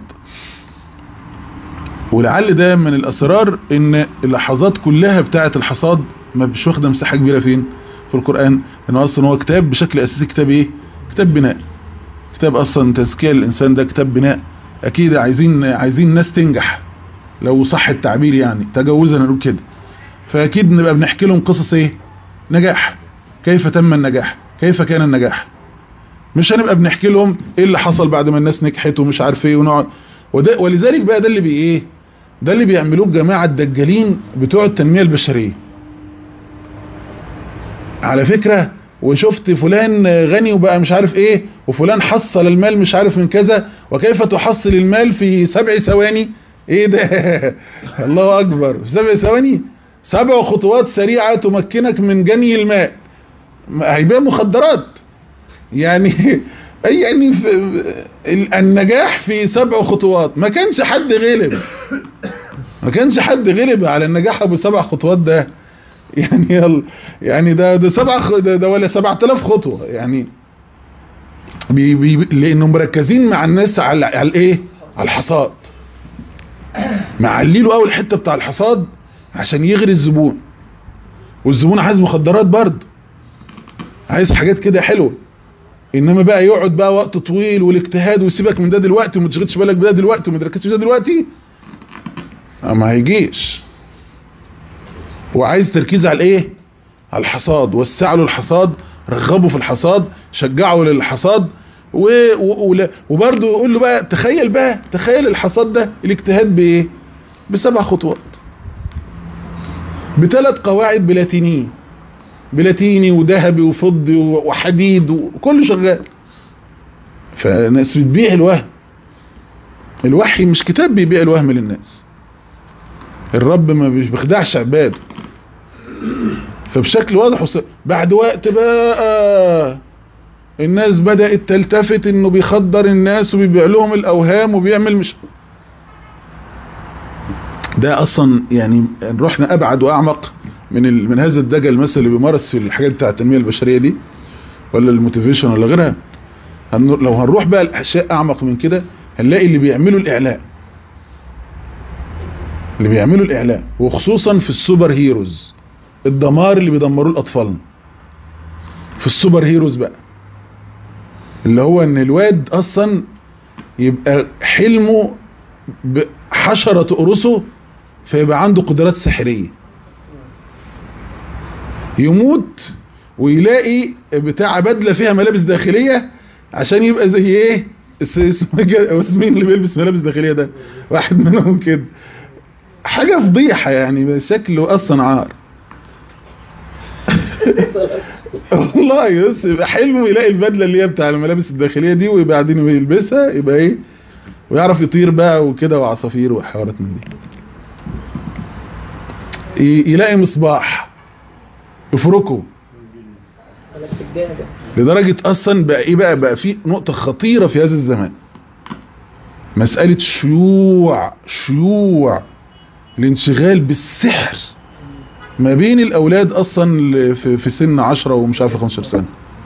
ولعل ده من الاسرار ان اللحظات كلها بتاعه الحصاد ما مش واخده مساحه كبيره فين في القران لانه اصلا هو كتاب بشكل اساسي كتاب ايه كتاب بناء كتاب اصلا تزكيه الانسان ده كتاب بناء اكيد عايزين عايزين ناس تنجح لو صح التعبير يعني تجاوزا نقول كده فاكيد نبقى بنحكي لهم قصص ايه نجاح كيف تم النجاح كيف كان النجاح مش هنبقى بنحكي لهم ايه اللي حصل بعد ما الناس نجحت ومش عارف ايه ونقعد وده ولذلك بقى ده اللي بي ايه ده اللي بيعملوه الجماعه الدجالين بتوع التنميه البشريه على فكره وشفت فلان غني وبقى مش عارف ايه وفلان حصل المال مش عارف من كذا وكيف تحصل المال في سبع ثواني ايه ده الله اكبر في سبع ثواني سبع خطوات سريعة تمكنك من جني الماء هيبقى مخدرات يعني اي يعني في النجاح في سبع خطوات ما كانش حد غلب ما كانش حد غلب على النجاح ابو سبع خطوات ده يعني يلا يعني ده ده سبع ده, ده ولا 7000 خطوه يعني بي بي لانهم مركزين مع الناس على على الايه على الحصاد معليله اول حته بتاع الحصاد عشان يغري الزبون والزبون عايز مخدرات برضه عايز حاجات كده حلوه انما بقى يقعد بقى وقت طويل والاجتهاد ويسيبك من ده دلوقتي وما تشغلش بالك بده دلوقتي وما تركزش في ده دلوقتي ما هيجيش هو عايز تركيز على الايه على الحصاد وسع له الحصاد رغبه في الحصاد شجعه للحصاد و... و... وبرضه يقول له بقى تخيل بقى تخيل الحصاد ده الاجتهاد بايه بسبع خطوات بثلاث قواعد بلاتينيه بلاتيني وذهبي وفضي وحديد وكله شغال فناس بتبيع الوهم الوحي مش كتاب بيبيع الوهم للناس الرب ما مش بيخدعش عباده فبشكل واضح وص... بعد وقت بقى الناس بدأت تلتفت انه بيخدر الناس وبيبيع لهم الاوهام وبيعمل مش ده اصلا يعني رحنا ابعد واعمق من ال... من هذا الدجل مثلا اللي بيمارس في الحاجات بتاعه التنميه البشريه دي ولا الموتيفيشن ولا غيرها هن... لو هنروح بقى الاشياء اعمق من كده هنلاقي اللي بيعملوا الاعلام اللي بيعملوا الاعلام وخصوصا في السوبر هيروز الدمار اللي بيدمروه الاطفال في السوبر هيروز بقى اللي هو ان الواد اصلا يبقى حلمه بحشرة تقرصه فيبقى عنده قدرات سحرية يموت ويلاقي بتاع بدلة فيها ملابس داخلية عشان يبقى زي ايه اسمين اللي بيلبس ملابس داخلية ده واحد منهم كده حاجة فضيحة يعني شكله اصلا عار والله يس يبقى حلمه يلاقي البدله اللي هي بتاع الملابس الداخليه دي وبعدين يلبسها يبقى ايه ويعرف يطير بقى وكده وعصافير وحوارات من دي يلاقي مصباح يفركه لدرجة اصلا بقى ايه بقى بقى في نقطة خطيرة في هذا الزمان مسألة شيوع شيوع الانشغال بالسحر ما بين الاولاد اصلا في, في سن 10 ومش عارف 15 سنة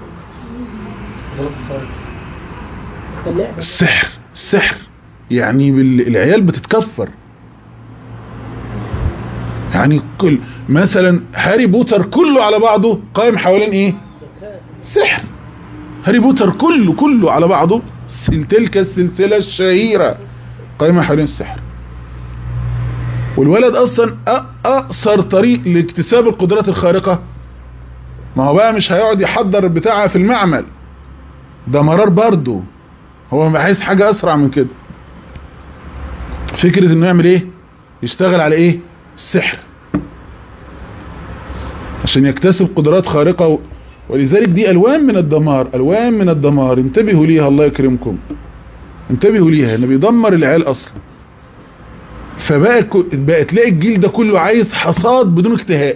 السحر السحر يعني العيال بتتكفر يعني كل مثلا هاري بوتر كله على بعضه قائم حوالين ايه سحر هاري بوتر كله كله على بعضه تلك السلسلة الشهيرة قائمة حوالين السحر والولد اصلا اقصر طريق لاكتساب القدرات الخارقة ما هو بقى مش هيقعد يحضر بتاعها في المعمل ده مرار برضه هو عايز حاجة اسرع من كده فكرة انه يعمل ايه يشتغل على ايه السحر عشان يكتسب قدرات خارقة و... ولذلك دي الوان من الدمار الوان من الدمار انتبهوا ليها الله يكرمكم انتبهوا ليها انه بيدمر العيال اصلا فبقى بقى تلاقي الجيل ده كله عايز حصاد بدون اجتهاد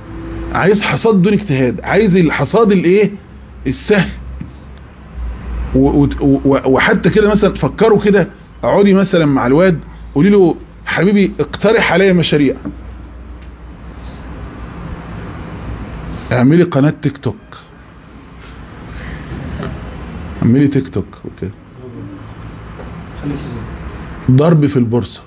عايز حصاد بدون اجتهاد عايز الحصاد الايه السهل و- وت- و- وحتى كده مثلا فكروا كده اقعدي مثلا مع الواد قولي له حبيبي اقترح عليا مشاريع اعملي قناة تيك توك اعملي تيك توك وكده ضرب في البورصة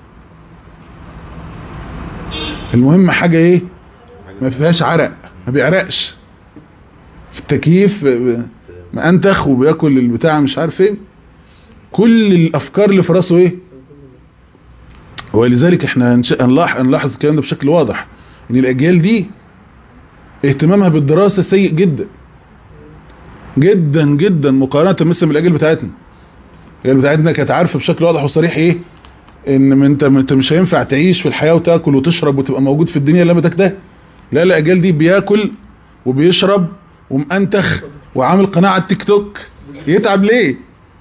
المهم حاجة ايه ما فيهاش عرق ما بيعرقش في التكييف ب- ما انتخ وبياكل البتاع مش عارف ايه كل الافكار اللي في راسه ايه ولذلك احنا هنش- هنلاحظ هنلاحظ الكلام ده بشكل واضح ان الاجيال دي اهتمامها بالدراسة سيء جدا جدا جدا مقارنة مثلا بالاجيال بتاعتنا الاجيال بتاعتنا كانت عارفة بشكل واضح وصريح ايه ان ما انت ما انت مش هينفع تعيش في الحياة وتاكل وتشرب وتبقى موجود في الدنيا الا لما تجتهد لا لا الاجيال دي بياكل وبيشرب ومأنتخ وعامل قناة على التيك توك يتعب ليه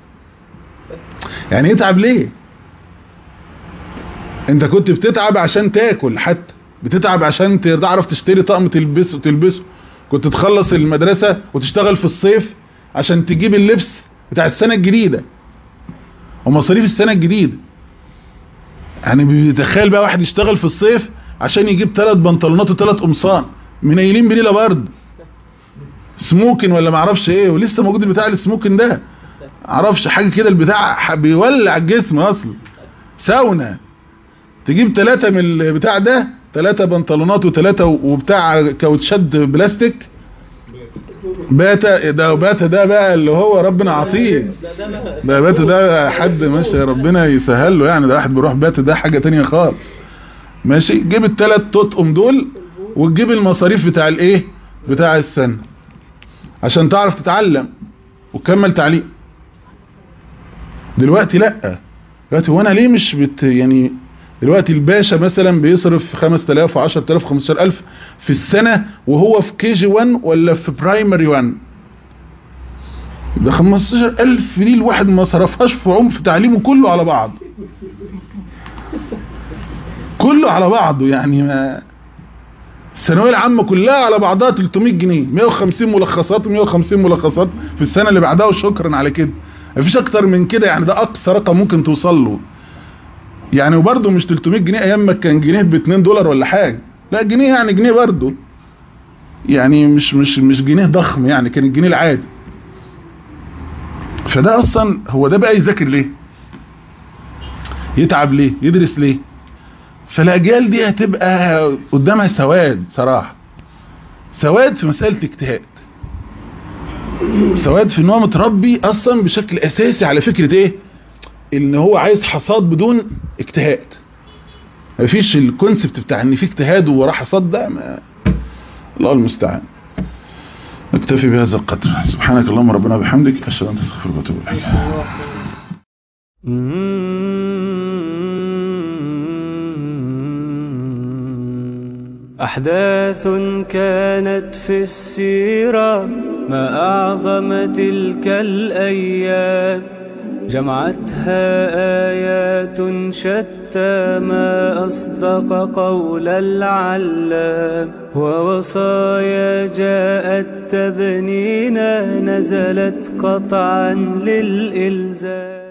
يعني يتعب ليه انت كنت بتتعب عشان تاكل حتى بتتعب عشان تعرف تشتري طقم تلبسه تلبسه كنت تخلص المدرسة وتشتغل في الصيف عشان تجيب اللبس بتاع السنة الجديدة ومصاريف السنة الجديدة يعني بيتخيل بقى واحد يشتغل في الصيف عشان يجيب ثلاث بنطلونات وثلاث قمصان منيلين بليله برد سموكن ولا معرفش ايه ولسه موجود البتاع السموكن ده معرفش حاجه كده البتاع ح- بيولع الجسم اصلا ساونا تجيب ثلاثة من البتاع ده ثلاثة بنطلونات وثلاثة وبتاع كاوتشات بلاستيك باتا ده باتا ده بقى اللي هو ربنا عطيه ده باتا ده حد ماشي ربنا يسهل له يعني ده واحد بيروح باتا ده حاجة تانية خالص ماشي جيب الثلاث تطقم دول وتجيب المصاريف بتاع الايه بتاع السنة عشان تعرف تتعلم وتكمل تعليم دلوقتي لا دلوقتي وانا ليه مش بت يعني دلوقتي الباشا مثلا بيصرف 5000 و10000 15000 في السنة وهو في كي جي 1 ولا في برايمري 1 ده 15000 دي الواحد ما صرفهاش في عمر في تعليمه كله على بعض كله على بعضه يعني ما الثانويه العامه كلها على بعضها 300 جنيه 150 ملخصات و150 ملخصات في السنه اللي بعدها وشكرا على كده مفيش اكتر من كده يعني ده اقصى رقم ممكن توصل له يعني وبرده مش 300 جنيه ايام ما كان جنيه ب 2 دولار ولا حاجه لا جنيه يعني جنيه برده يعني مش مش مش جنيه ضخم يعني كان الجنيه العادي فده اصلا هو ده بقى يذاكر ليه يتعب ليه يدرس ليه فالاجيال دي هتبقى قدامها سواد صراحه سواد في مساله اجتهاد سواد في ان هو متربي اصلا بشكل اساسي على فكره ايه ان هو عايز حصاد بدون اجتهاد مفيش الكونسبت بتاع ان في اجتهاد ووراه حصاد ده ما الله المستعان نكتفي بهذا القدر سبحانك اللهم ربنا وبحمدك اشهد ان لا اله الا انت استغفرك واتوب اليك أحداث كانت في السيرة ما أعظم تلك الأيام جمعتها آيات شتى ما أصدق قول العلام ووصايا جاءت تبنينا نزلت قطعا للإلزام